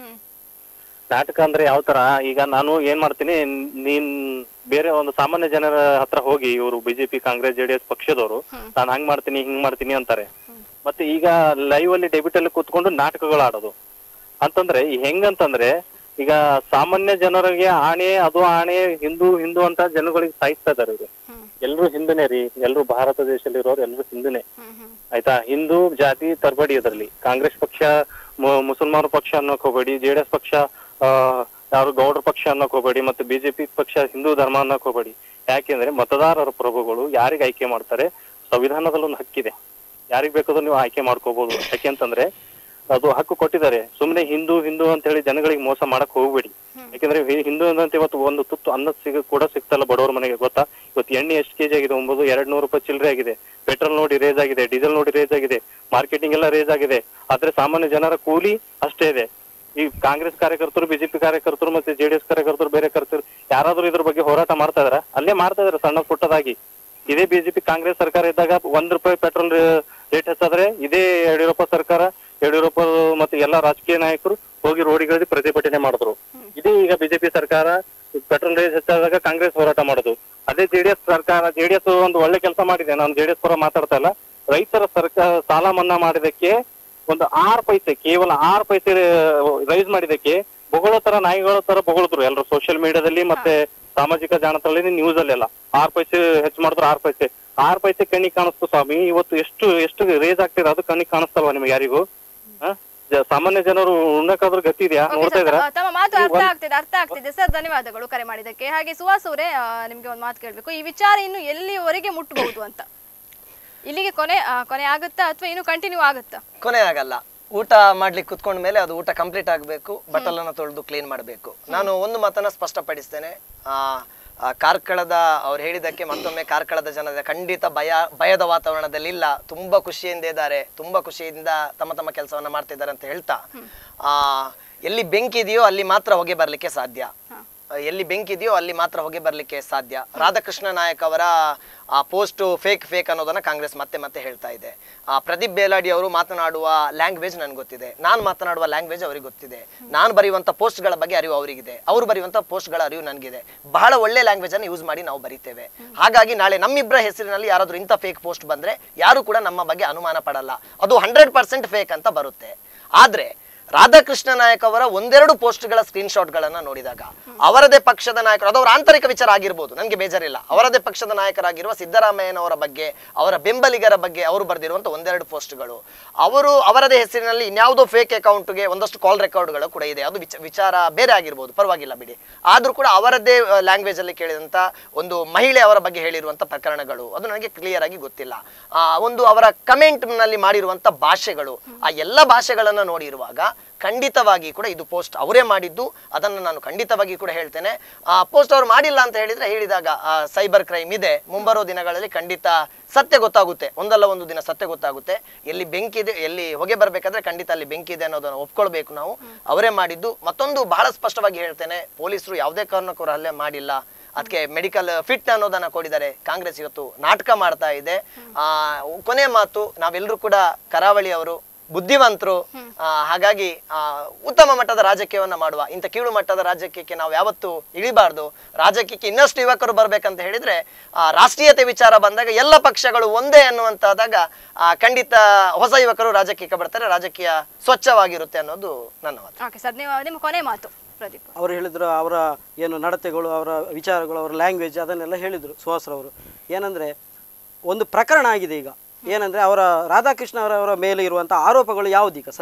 ನಾಟಕ ಅಂದ್ರೆ ಯಾವ ತರ ಈಗ ನಾನು ಏನ್ ಮಾಡ್ತೀನಿ ನೀನ್ ಬೇರೆ ಒಂದು ಸಾಮಾನ್ಯ ಜನರ ಹತ್ರ ಹೋಗಿ ಇವರು ಬಿಜೆಪಿ ಕಾಂಗ್ರೆಸ್ ಜೆಡಿಎಸ್ ಪಕ್ಷದವರು ನಾನು ಹಂಗ್ ಮಾಡ್ತೀನಿ ಹಿಂಗ್ ಮಾಡ್ತೀನಿ ಅಂತಾರೆ ಮತ್ತೆ ಈಗ ಲೈವ್ ಅಲ್ಲಿ ಡೆಬಿಟ್ ಅಲ್ಲಿ ಕೂತ್ಕೊಂಡು ನಾಟಕಗಳು ಆಡೋದು ಅಂತಂದ್ರೆ ಈ ಹೆಂಗಂತಂದ್ರೆ ಈಗ ಸಾಮಾನ್ಯ ಜನರಿಗೆ ಆಣೆ ಅದು ಆಣೆ ಹಿಂದೂ ಹಿಂದೂ ಅಂತ ಜನಗಳಿಗೆ ಸಾಯಿಸ್ತಾ ಇದಾರೆ ಇವ್ರು ಎಲ್ರು ಹಿಂದೂನೇ ರೀ ಎಲ್ರು ಭಾರತ ದೇಶದಲ್ಲಿ ಇರೋರು ಎಲ್ರು ಹಿಂದೂನೇ ಆಯ್ತಾ ಹಿಂದೂ ಜಾತಿ ತರಬೇಡಿ ಇದರಲ್ಲಿ ಕಾಂಗ್ರೆಸ್ ಪಕ್ಷ ಮು- ಮುಸಲ್ಮಾನ ಪಕ್ಷ ಅನ್ನೋಕ್ ಹೋಗ್ಬೇಡಿ ಜೆಡಿಎಸ್ ಪಕ್ಷ ಆ, ಯಾರು ಗೌಡ್ರ ಪಕ್ಷ ಅನ್ನೋಕ್ ಹೋಗ್ಬೇಡಿ ಮತ್ತೆ ಬಿಜೆಪಿ ಪಕ್ಷ ಹಿಂದೂ ಧರ್ಮ ಅನ್ನೋಕ್ ಹೋಗ್ಬೇಡಿ ಯಾಕೆಂದ್ರೆ ಮತದಾರರ ಪ್ರಭುಗಳು ಯಾರಿಗೆ ಆಯ್ಕೆ ಮಾಡ್ತಾರೆ ಸಂವಿಧಾನದಲ್ಲಿ ಒಂದು ಹಕ್ಕಿದೆ ಯಾರಿಗ್ ಬೇಕಾದ್ರೂ ನೀವು ಆಯ್ಕೆ ಮಾಡ್ಕೋಬಹುದು ಯಾಕೆಂತಂದ್ರೆ ಅದು ಹಕ್ಕು ಕೊಟ್ಟಿದ್ದಾರೆ ಸುಮ್ನೆ ಹಿಂದೂ ಹಿಂದೂ ಅಂತ ಹೇಳಿ ಜನಗಳಿಗೆ ಮೋಸ ಮಾಡಕ್ ಹೋಗ್ಬೇಡಿ ಯಾಕಂದ್ರೆ ಹಿ- ಹಿಂದೂ ಅಂತ ಇವತ್ತು ಒಂದು ತುತ್ತು ಅನ್ನ ಸಿಗ ಕೂಡ ಸಿಗ್ತಲ್ಲ ಬಡವರ ಮನೆಗೆ ಗೊತ್ತಾ ಇವತ್ತು ಎಣ್ಣೆ ಎಷ್ಟು ಕೆಜಿ ಆಗಿದೆ ಒಂಬತ್ತು ಎರಡ್ ನೂರು ರೂಪಾಯಿ ಚಿಲ್ಲರೆ ಆಗಿದೆ ಪೆಟ್ರೋಲ್ ನೋಡಿ ರೇಸ್ ಆಗಿದೆ ಡೀಸೆಲ್ ನೋಡಿ ರೇಸ್ ಆಗಿದೆ ಮಾರ್ಕೆಟಿಂಗ್ ಎಲ್ಲ ರೇಸ್ ಆಗಿದೆ ಆದ್ರೆ ಸಾಮಾನ್ಯ ಜನರ ಕೂಲಿ ಅಷ್ಟೇ ಇದೆ ಈ ಕಾಂಗ್ರೆಸ್ ಕಾರ್ಯಕರ್ತರು ಬಿಜೆಪಿ ಕಾರ್ಯಕರ್ತರು ಮತ್ತೆ ಜೆಡಿಎಸ್ ಕಾರ್ಯಕರ್ತರು ಬೇರೆ ಕರ್ತರು ಯಾರಾದ್ರೂ ಇದ್ರ ಬಗ್ಗೆ ಹೋರಾಟ ಮಾಡ್ತಾ ಇದಾರ ಅಲ್ಲೇ ಮಾಡ್ತಾ ಇದಾರೆ ಸಣ್ಣ ಪುಟ್ಟದಾಗಿ ಇದೇ ಬಿಜೆಪಿ ಕಾಂಗ್ರೆಸ್ ಸರ್ಕಾರ ಇದ್ದಾಗ ಒಂದ್ ರೂಪಾಯಿ ಪೆಟ್ರೋಲ್ ರೇಟ್ ಹೆಚ್ಚಾದ್ರೆ ಇದೇ ಯಡಿಯೂರಪ್ಪ ಸರ್ಕಾರ ಯಡಿಯೂರಪ್ಪ ಮತ್ತೆ ಎಲ್ಲಾ ರಾಜಕೀಯ ನಾಯಕರು ಹೋಗಿ ರೋಡಿಗಳಲ್ಲಿ ಪ್ರತಿಭಟನೆ ಮಾಡಿದ್ರು ಇದೇ ಈಗ ಬಿಜೆಪಿ ಸರ್ಕಾರ ಪೆಟ್ರೋಲ್ ರೇಟ್ ಹೆಚ್ಚಾದಾಗ ಕಾಂಗ್ರೆಸ್ ಹೋರಾಟ ಮಾಡೋದು ಅದೇ ಜೆಡಿಎಸ್ ಸರ್ಕಾರ ಜೆಡಿಎಸ್ ಒಂದು ಒಳ್ಳೆ ಕೆಲಸ ಮಾಡಿದೆ ನಾನು ಜೆಡಿಎಸ್ ಪರ ಮಾತಾಡ್ತಾ ಇಲ್ಲ ರೈತರ ಸರ್ಕಾರ ಸಾಲ ಮನ್ನಾ ಮಾಡಿದಕ್ಕೆ ಒಂದು ಆರು ಪೈಸೆ ಕೇವಲ ಆರು ಪೈಸೆ ರೈಸ್ ಮಾಡಿದಕ್ಕೆ ಬೊಗಳೋ ತರ ನಾಯಿಗಳ ತರ ಬೊಗಳಿದ್ರು ಎಲ್ಲರೂ ಸೋಷಿಯಲ್ ಮೀಡಿಯಾದಲ್ಲಿ ಮತ್ತೆ ಸಾಮಾಜಿಕ ಜಾಲತಾಣದಲ್ಲಿ ನ್ಯೂಸ್ ಅಲ್ಲೆಲ್ಲ ಆರು ಪೈಸೆ ಹೆಚ್ಚು ಮಾಡಿದ್ರು ಆರು ಪೈಸೆ ಆರು ಪೈಸೆ ಕಣ್ಣಿಗೆ ಕಾಣಿಸ್ತು ಸ್ವಾಮಿ ಇವತ್ತು ಎಷ್ಟು ಎಷ್ಟು ರೇಸ್ ಆಗ್ತಿದೆ ಅದು ಕಣ್ಣಿಗೆ ಕಾಣಿಸ್ತಲ್ವಾ ನಿಮ್ಗೆ ಯಾರಿಗೂ ಆ? ಜ- ಸಾಮಾನ್ಯ ಜನರು ಉಣ್ಣಕ್ಕಾದ್ರೂ ಗತಿ ಇದೆಯಾ ನೋಡ್ತಾ ಇದ್ದೀರಾ ಆ, ತಮ್ಮ ಮಾತು ಅರ್ಥ ಆಗ್ತಿದೆ ಅರ್ಥ ಆಗ್ತಿದೆ ಸರ್ ಧನ್ಯವಾದಗಳು ಕರೆ ಮಾಡಿದ್ದಕ್ಕೆ ಹಾಗೆ ಸುಹಾಸ್ ಅವರೇ ಆ, ನಿಮ್ಗೆ ಒಂದು ಮಾತು ಕೇಳಬೇಕು ಈ ವಿಚಾರ ಇನ್ನು ಎಲ್ಲಿವರೆಗೆ ಮುಟ್ಟಬಹುದು ಅಂತ ಇಲ್ಲಿಗೆ ಕೊನೆ ಆ, ಕೊನೆ ಆಗುತ್ತಾ ಅಥವಾ ಇನ್ನು ಕಂಟಿನ್ಯೂ ಆಗುತ್ತಾ ಕೊನೆ ಆಗಲ್ಲ ಊಟ ಮಾಡ್ಲಿಕ್ಕೆ ಕುತ್ಕೊಂಡ ಮೇಲೆ ಅದು ಊಟ ಕಂಪ್ಲೀಟ್ ಆಗಬೇಕು ಬಟ್ಟಲನ್ನ ತೊಳೆದು ಕ್ಲೀನ್ ಮಾಡಬೇಕು ನಾನು ಒಂದು ಮಾತನ್ನ ಸ್ಪಷ್ಟಪಡಿಸ್ತೇನೆ ಆ ಆ ಕಾರ್ಕಳದ ಅವ್ರು ಹೇಳಿದ್ದಕ್ಕೆ ಮತ್ತೊಮ್ಮೆ ಕಾರ್ಕಳದ ಜನರ ಖಂಡಿತ ಭಯ ಭಯದ ವಾತಾವರಣದಲ್ಲಿ ಇಲ್ಲ ತುಂಬಾ ಖುಷಿಯಿಂದ ಇದ್ದಾರೆ ತುಂಬಾ ಖುಷಿಯಿಂದ ತಮ್ಮ ತಮ್ಮ ಕೆಲಸವನ್ನ ಮಾಡ್ತಿದ್ದಾರೆ ಅಂತ ಹೇಳ್ತಾ ಆ ಎಲ್ಲಿ ಬೆಂಕಿ ಇದೆಯೋ ಅಲ್ಲಿ ಮಾತ್ರ ಹೊಗೆ ಬರ್ಲಿಕ್ಕೆ ಸಾಧ್ಯ ಆ, ಎಲ್ಲಿ ಬೆಂಕಿ ಇದೆಯೋ ಅಲ್ಲಿ ಮಾತ್ರ ಹೊಗೆ ಬರ್ಲಿಕ್ಕೆ ಸಾಧ್ಯ ರಾಧಾಕೃಷ್ಣ ನಾಯಕ್ ಅವರ ಆ ಪೋಸ್ಟ್ ಫೇಕ್ ಫೇಕ್ ಅನ್ನೋದನ್ನ ಕಾಂಗ್ರೆಸ್ ಮತ್ತೆ ಮತ್ತೆ ಹೇಳ್ತಾ ಇದೆ ಆ ಪ್ರದೀಪ್ ಬೇಲಾಡಿ ಅವರು ಮಾತನಾಡುವ ಲ್ಯಾಂಗ್ವೇಜ್ ನನ್ಗೆ ಗೊತ್ತಿದೆ ನಾನು ಮಾತನಾಡುವ ಲ್ಯಾಂಗ್ವೇಜ್ ಅವರಿಗೆ ಗೊತ್ತಿದೆ ನಾನು ಬರೆಯುವಂತ ಪೋಸ್ಟ್ಗಳ ಬಗ್ಗೆ ಅರಿವು ಅವರಿಗಿದೆ ಅವರು ಬರೆಯುವಂತ ಪೋಸ್ಟ್ಗಳ ಅರಿವು ನನಗಿದೆ ಬಹಳ ಒಳ್ಳೆ ಲ್ಯಾಂಗ್ವೇಜ್ ಅನ್ನು ಯೂಸ್ ಮಾಡಿ ನಾವು ಬರಿತೇವೆ ಹಾಗಾಗಿ ನಾಳೆ ನಮ್ಮಿಬ್ಬರ ಹೆಸರಿನಲ್ಲಿ ಯಾರಾದ್ರೂ ಇಂಥ ಫೇಕ್ ಪೋಸ್ಟ್ ಬಂದ್ರೆ ಯಾರು ಕೂಡ ನಮ್ಮ ಬಗ್ಗೆ ಅನುಮಾನ ಪಡಲ್ಲ ಅದು ಹಂಡ್ರೆಡ್ ಪರ್ಸೆಂಟ್ ಫೇಕ್ ಅಂತ ಬರುತ್ತೆ ಆದ್ರೆ ರಾಧಾಕೃಷ್ಣ ನಾಯಕ್ ಅವರ ಒಂದೆರಡು ಪೋಸ್ಟ್ಗಳ ಸ್ಕ್ರೀನ್ ಶಾಟ್ಗಳನ್ನ ನೋಡಿದಾಗ ಅವರದೇ ಪಕ್ಷದ ನಾಯಕರು ಅದು ಅವರ ಆಂತರಿಕ ವಿಚಾರ ಆಗಿರ್ಬೋದು ನನಗೆ ಬೇಜಾರಿಲ್ಲ ಅವರದೇ ಪಕ್ಷದ ನಾಯಕರಾಗಿರುವ ಸಿದ್ದರಾಮಯ್ಯನವರ ಬಗ್ಗೆ ಅವರ ಬೆಂಬಲಿಗರ ಬಗ್ಗೆ ಅವರು ಬರೆದಿರುವಂತ ಒಂದೆರಡು ಪೋಸ್ಟ್ಗಳು ಅವರು ಅವರದೇ ಹೆಸರಿನಲ್ಲಿ ಇನ್ಯಾವುದೋ ಫೇಕ್ ಅಕೌಂಟ್ಗೆ ಒಂದಷ್ಟು ಕಾಲ್ ರೆಕಾರ್ಡ್ಗಳು ಕೂಡ ಇದೆ ಅದು ವಿಚ- ವಿಚಾರ ಬೇರೆ ಆಗಿರ್ಬೋದು ಪರವಾಗಿಲ್ಲ ಬಿಡಿ ಆದ್ರೂ ಕೂಡ ಅವರದ್ದೇ ಲ್ಯಾಂಗ್ವೇಜ್ ಅಲ್ಲಿ ಕೇಳಿದಂತ ಒಂದು ಮಹಿಳೆ ಅವರ ಬಗ್ಗೆ ಹೇಳಿರುವಂತ ಪ್ರಕರಣಗಳು ಅದು ನನಗೆ ಕ್ಲಿಯರ್ ಆಗಿ ಗೊತ್ತಿಲ್ಲ ಆ, ಒಂದು ಅವರ ಕಮೆಂಟ್ ನಲ್ಲಿ ಮಾಡಿರುವಂತ ಭಾಷೆಗಳು ಆ ಎಲ್ಲ ಭಾಷೆಗಳನ್ನ ನೋಡಿರುವಾಗ ಖಂಡಿತವಾಗಿ ಕೂಡ ಇದು ಪೋಸ್ಟ್ ಅವರೇ ಮಾಡಿದ್ದು ಅದನ್ನು ನಾನು ಖಂಡಿತವಾಗಿ ಕೂಡ ಹೇಳ್ತೇನೆ ಆ ಪೋಸ್ಟ್ ಅವ್ರು ಮಾಡಿಲ್ಲ ಅಂತ ಹೇಳಿದ್ರೆ ಹೇಳಿದಾಗ ಸೈಬರ್ ಕ್ರೈಮ್ ಇದೆ ಮುಂಬರೋ ದಿನಗಳಲ್ಲಿ ಖಂಡಿತ ಸತ್ಯ ಗೊತ್ತಾಗುತ್ತೆ ಒಂದಲ್ಲ ಒಂದು ದಿನ ಸತ್ಯ ಗೊತ್ತಾಗುತ್ತೆ ಎಲ್ಲಿ ಬೆಂಕಿ ಇದೆ ಎಲ್ಲಿ ಹೊಗೆ ಬರ್ಬೇಕಾದ್ರೆ ಖಂಡಿತ ಅಲ್ಲಿ ಬೆಂಕಿ ಇದೆ ಅನ್ನೋದನ್ನು ಒಪ್ಕೊಳ್ಬೇಕು ನಾವು ಅವರೇ ಮಾಡಿದ್ದು ಮತ್ತೊಂದು ಬಹಳ ಸ್ಪಷ್ಟವಾಗಿ ಹೇಳ್ತೇನೆ ಪೊಲೀಸರು ಯಾವುದೇ ಕಾರಣಕ್ಕೂ ಅವ್ರು ಹಲ್ಲೆ ಮಾಡಿಲ್ಲ ಅದಕ್ಕೆ ಮೆಡಿಕಲ್ ಫಿಟ್ ಅನ್ನೋದನ್ನ ಕೊಡಿದ್ದಾರೆ ಕಾಂಗ್ರೆಸ್ ಇವತ್ತು ನಾಟಕ ಮಾಡ್ತಾ ಇದೆ ಆ ಕೊನೆ ಮಾತು ನಾವೆಲ್ಲರೂ ಕೂಡ ಕರಾವಳಿಯವರು ಬುದ್ಧಿವಂತರು ಆ, ಹಾಗಾಗಿ ಆ, ಉತ್ತಮ ಮಟ್ಟದ ರಾಜಕೀಯವನ್ನ ಮಾಡುವ ಇಂಥ ಕೀಳು ಮಟ್ಟದ ರಾಜಕೀಯಕ್ಕೆ ನಾವು ಯಾವತ್ತೂ ಇಳಿಬಾರ್ದು ರಾಜಕೀಯಕ್ಕೆ ಇನ್ನಷ್ಟು ಯುವಕರು ಬರ್ಬೇಕಂತ ಹೇಳಿದ್ರೆ ಆ, ರಾಷ್ಟ್ರೀಯತೆ ವಿಚಾರ ಬಂದಾಗ ಎಲ್ಲ ಪಕ್ಷಗಳು ಒಂದೇ ಅನ್ನುವಂತಾದಾಗ ಆ, ಖಂಡಿತ ಹೊಸ ಯುವಕರು ರಾಜಕೀಯಕ್ಕೆ ಬರ್ತಾರೆ ರಾಜಕೀಯ ಸ್ವಚ್ಛವಾಗಿರುತ್ತೆ ಅನ್ನೋದು ನನ್ನ ವಾದ ಓಕೆ ಸರ್ ನೀವು ನಿಮ್ಮ ಕೊನೆ ಮಾತು ಪ್ರದೀಪ್ ಅವರು ಹೇಳಿದ್ರು ಅವರ ಏನು ನಡತೆಗಳು ಅವರ ವಿಚಾರಗಳು ಅವರ ಲ್ಯಾಂಗ್ವೇಜ್ ಅದನ್ನೆಲ್ಲ ಹೇಳಿದರು ಸುಹಾಸ್ರವರು ಏನಂದರೆ ಒಂದು ಪ್ರಕರಣ ಆಗಿದೆ ಈಗ ಏನಂದರೆ ಅವರ ರಾಧಾಕೃಷ್ಣ ಅವರವರ ಮೇಲೆ ಇರುವಂಥ ಆರೋಪಗಳು ಯಾವುದೀಗ ಸದ್ಯ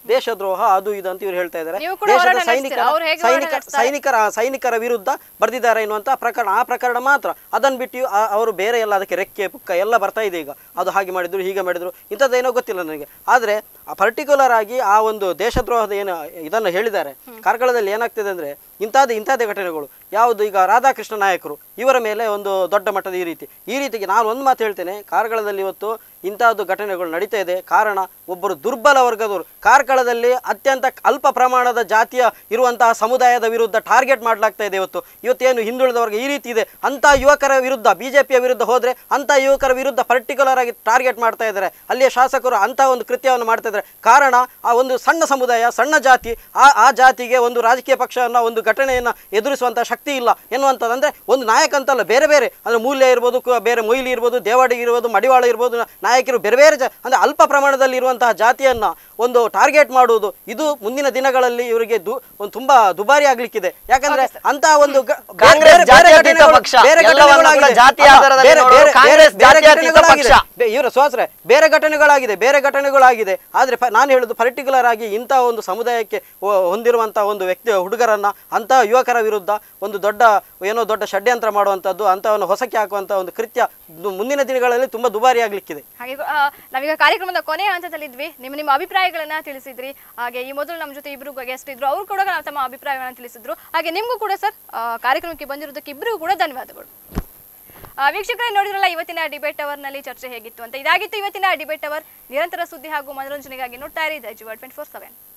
ದೇಶದ್ರೋಹ ಅದು ಇದು ಅಂತ ಇವ್ರು ಹೇಳ್ತಾ ಇದ್ದಾರೆ ನೀವು ಕೂಡ ದೇಶದ ಹೋರಾಟ ಸೈನಿಕರ ನಡೆಸ್ತೀರಾ? ಅವ್ರು ಹೇಗೆ ಹೋರಾಟ ಸೈನಿಕ ನಡೆಸ್ತಾರೆ? ಸೈನಿಕರ ಸೈನಿಕರ ವಿರುದ್ಧ ಬರ್ದಿದ್ದಾರೆ ಎನ್ನುವಂತ ಪ್ರಕರಣ ಆ ಪ್ರಕರಣ ಮಾತ್ರ ಅದನ್ನು ಬಿಟ್ಟು ಆ- ಅವರು ಬೇರೆ ಎಲ್ಲ ಅದಕ್ಕೆ ರೆಕ್ಕೆ ಪುಕ್ಕ ಎಲ್ಲ ಬರ್ತಾ ಇದೆ ಈಗ ಅದು ಹಾಗೆ ಮಾಡಿದ್ರು ಹೀಗೆ ಮಾಡಿದ್ರು ಇಂಥದ್ದೇನೋ ಗೊತ್ತಿಲ್ಲ ನನಗೆ ಆದರೆ ಪರ್ಟಿಕ್ಯುಲರ್ ಆಗಿ ಆ ಒಂದು ದೇಶದ್ರೋಹದ ಏನು ಇದನ್ನು ಹೇಳಿದ್ದಾರೆ ಕಾರ್ಕಳದಲ್ಲಿ ಏನಾಗ್ತಿದೆ ಅಂದ್ರೆ ಇಂಥದ್ದು ಇಂಥದ್ದೇ ಘಟನೆಗಳು ಯಾವುದು ಈಗ ರಾಧಾಕೃಷ್ಣ ನಾಯಕರು ಇವರ ಮೇಲೆ ಒಂದು ದೊಡ್ಡ ಮಟ್ಟದ ಈ ರೀತಿ ಈ ರೀತಿಗೆ ನಾನು ಒಂದು ಮಾತು ಹೇಳ್ತೇನೆ ಕಾರ್ಕಳದಲ್ಲಿ ಇವತ್ತು ಇಂಥದ್ದು ಘಟನೆಗಳು ನಡೀತಾ ಇದೆ ಕಾರಣ ಒಬ್ಬರು ದುರ್ಬಲ ವರ್ಗದವರು ಕಾರ್ಕಳದಲ್ಲಿ ಅತ್ಯಂತ ಅಲ್ಪ ಪ್ರಮಾಣದ ಜಾತಿಯ ಇರುವಂತಹ ಸಮುದಾಯದ ವಿರುದ್ಧ ಟಾರ್ಗೆಟ್ ಮಾಡಲಾಗ್ತಾ ಇದೆ ಇವತ್ತು ಇವತ್ತೇನು ಹಿಂದುಳಿದ ವರ್ಗ ಈ ರೀತಿ ಇದೆ ಅಂತ ಯುವಕರ ವಿರುದ್ಧ ಬಿಜೆಪಿಯ ವಿರುದ್ಧ ಹೋದ್ರೆ ಅಂತ ಯುವಕರ ವಿರುದ್ಧ ಪರ್ಟಿಕ್ಯುಲರ್ ಆಗಿ ಟಾರ್ಗೆಟ್ ಮಾಡ್ತಾ ಇದ್ದಾರೆ ಅಲ್ಲಿಯ ಶಾಸಕರು ಅಂತ ಒಂದು ಕೃತ್ಯವನ್ನು ಮಾಡ್ತಾ ಇದ್ದಾರೆ ಕಾರಣ ಆ ಒಂದು ಸಣ್ಣ ಸಮುದಾಯ ಸಣ್ಣ ಜಾತಿ ಆ ಆ ಜಾತಿಗೆ ಒಂದು ರಾಜಕೀಯ ಪಕ್ಷವನ್ನು ಒಂದು ಘಟನೆಯನ್ನು ಎದುರಿಸುವಂಥ ಶಕ್ತಿ ಇಲ್ಲ ಎನ್ನುವಂಥದ್ದು ಅಂದರೆ ಒಂದು ನಾಯಕ ಅಂತಲ್ಲ ಬೇರೆ ಬೇರೆ ಅಂದರೆ ಮೂಲ್ಯ ಇರ್ಬೋದು ಕು- ಬೇರೆ ಮೊಯ್ಲಿ ಇರ್ಬೋದು ದೇವಾಡಿ ಇರ್ಬೋದು ಮಡಿವಾಳ ಇರ್ಬೋದು ನಾಯಕರು ಬೇರೆ ಬೇರೆ ಜಾ ಅಂದರೆ ಅಲ್ಪ ಪ್ರಮಾಣದಲ್ಲಿ ಇರುವಂತಹ ಜಾತಿಯನ್ನು ಒಂದು ಟಾರ್ಗೆಟ್ ಮಾಡುವುದು ಇದು ಮುಂದಿನ ದಿನಗಳಲ್ಲಿ ಇವರಿಗೆ ದು ಒಂದು ತುಂಬಾ ದುಬಾರಿ ಆಗ್ಲಿಕ್ಕಿದೆ ಯಾಕಂದ್ರೆ ಅಂತ ಒಂದು ಗ- ಬೇರೆ- ಕಾಂಗ್ರೆಸ್ ಬೇರೆ- ಬೇರೆ ಜಾತ್ಯತೀತ ಘಟನೆಗಳು- ಪಕ್ಷ. ಬೇರೆ ಎಲ್ಲವನ್ನೂ ಕೂಡ ಘಟನೆಗಳಾಗಿದೆ. ಜಾತಿ ಅಲ್ಲ, ಆಧಾರದಲ್ಲಿ ಬೇರೆ- ನೋಡೋದು ಬೇರೆ- ಕಾಂಗ್ರೆಸ್ ಬೇರೆ- ಬೇರೆ ಜಾತ್ಯತೀತ ಘಟನೆಗಳಾಗಿದೆ. ಪಕ್ಷ. ಬೆ- ಇವರು ಸೋಸ್ರೆ ಬೇರೆ ಘಟನೆಗಳಾಗಿದೆ ಬೇರೆ ಘಟನೆಗಳಾಗಿದೆ ಆದ್ರೆ ಪ- ನಾನು ಹೇಳುದು ಪರ್ಟಿಕ್ಯುಲರ್ ಆಗಿ ಇಂಥ ಒಂದು ಸಮುದಾಯಕ್ಕೆ ಹೊ- ಹೊಂದಿರುವಂತಹ ಒಂದು ವ್ಯಕ್ತಿ ಹುಡುಗರನ್ನ ಅಂತ ಯುವಕರ ವಿರುದ್ಧ ಒಂದು ದೊಡ್ಡ ಏನೋ ದೊಡ್ಡ ಷಡ್ಯಂತ್ರ ಮಾಡುವಂಥದ್ದು ಅಂತವನ್ನು ಹೊಸಕ್ಕೆ ಹಾಕುವಂತ ಒಂದು ಕೃತ್ಯ ದು- ಮುಂದಿನ ದಿನಗಳಲ್ಲಿ ತುಂಬಾ ದುಬಾರಿ ಆಗ್ಲಿಕ್ಕಿದೆ ಹಾಗೆ ಆ, ನಾವೀಗ ಕಾರ್ಯಕ್ರಮದ ಕೊನೆಯ ಹಂತದಲ್ಲಿದ್ವಿ ನಿಮ್ಮ ನಿಮ್ಮ ಅಭಿಪ್ರಾಯಗಳನ್ನ ತಿಳಿಸಿದ್ರಿ ಹಾಗೆ ಈ ಮೊದಲು ನಮ್ಮ ಜೊತೆ ಇಬ್ರು ಗೆಸ್ಟ್ ಇದ್ರು ಅವರು ಕೂಡ ತಮ್ಮ ಅಭಿಪ್ರಾಯಗಳನ್ನ ತಿಳಿಸಿದ್ರು ಹಾಗೆ ನಿಮಗೂ ಕೂಡ ಸರ್ ಕಾರ್ಯಕ್ರಮಕ್ಕೆ ಬಂದಿರೋದಕ್ಕೆ ಇಬ್ಬರಿಗೂ ಕೂಡ ಧನ್ಯವಾದಗಳು ಆ, ವೀಕ್ಷಕರೇ ನೋಡಿದ್ರಲ್ಲ ಇವತ್ತಿನ ಡಿಬೇಟ್ ಅವರ್ನಲ್ಲಿ ಚರ್ಚೆ ಹೇಗಿತ್ತು ಅಂತ ಇದಾಗಿತ್ತು ಇವತ್ತಿನ ಡಿಬೇಟ್ ಅವರ್ ನಿರಂತರ ಸುದ್ದಿ ಹಾಗೂ ಮನೋರಂಜನೆಗಾಗಿ ನೋಡ್ತಾ ಇರಿ ದೈಜುವ ಟ್ವೆಂಟಿ ಫೋರ್ ಸೆವೆನ್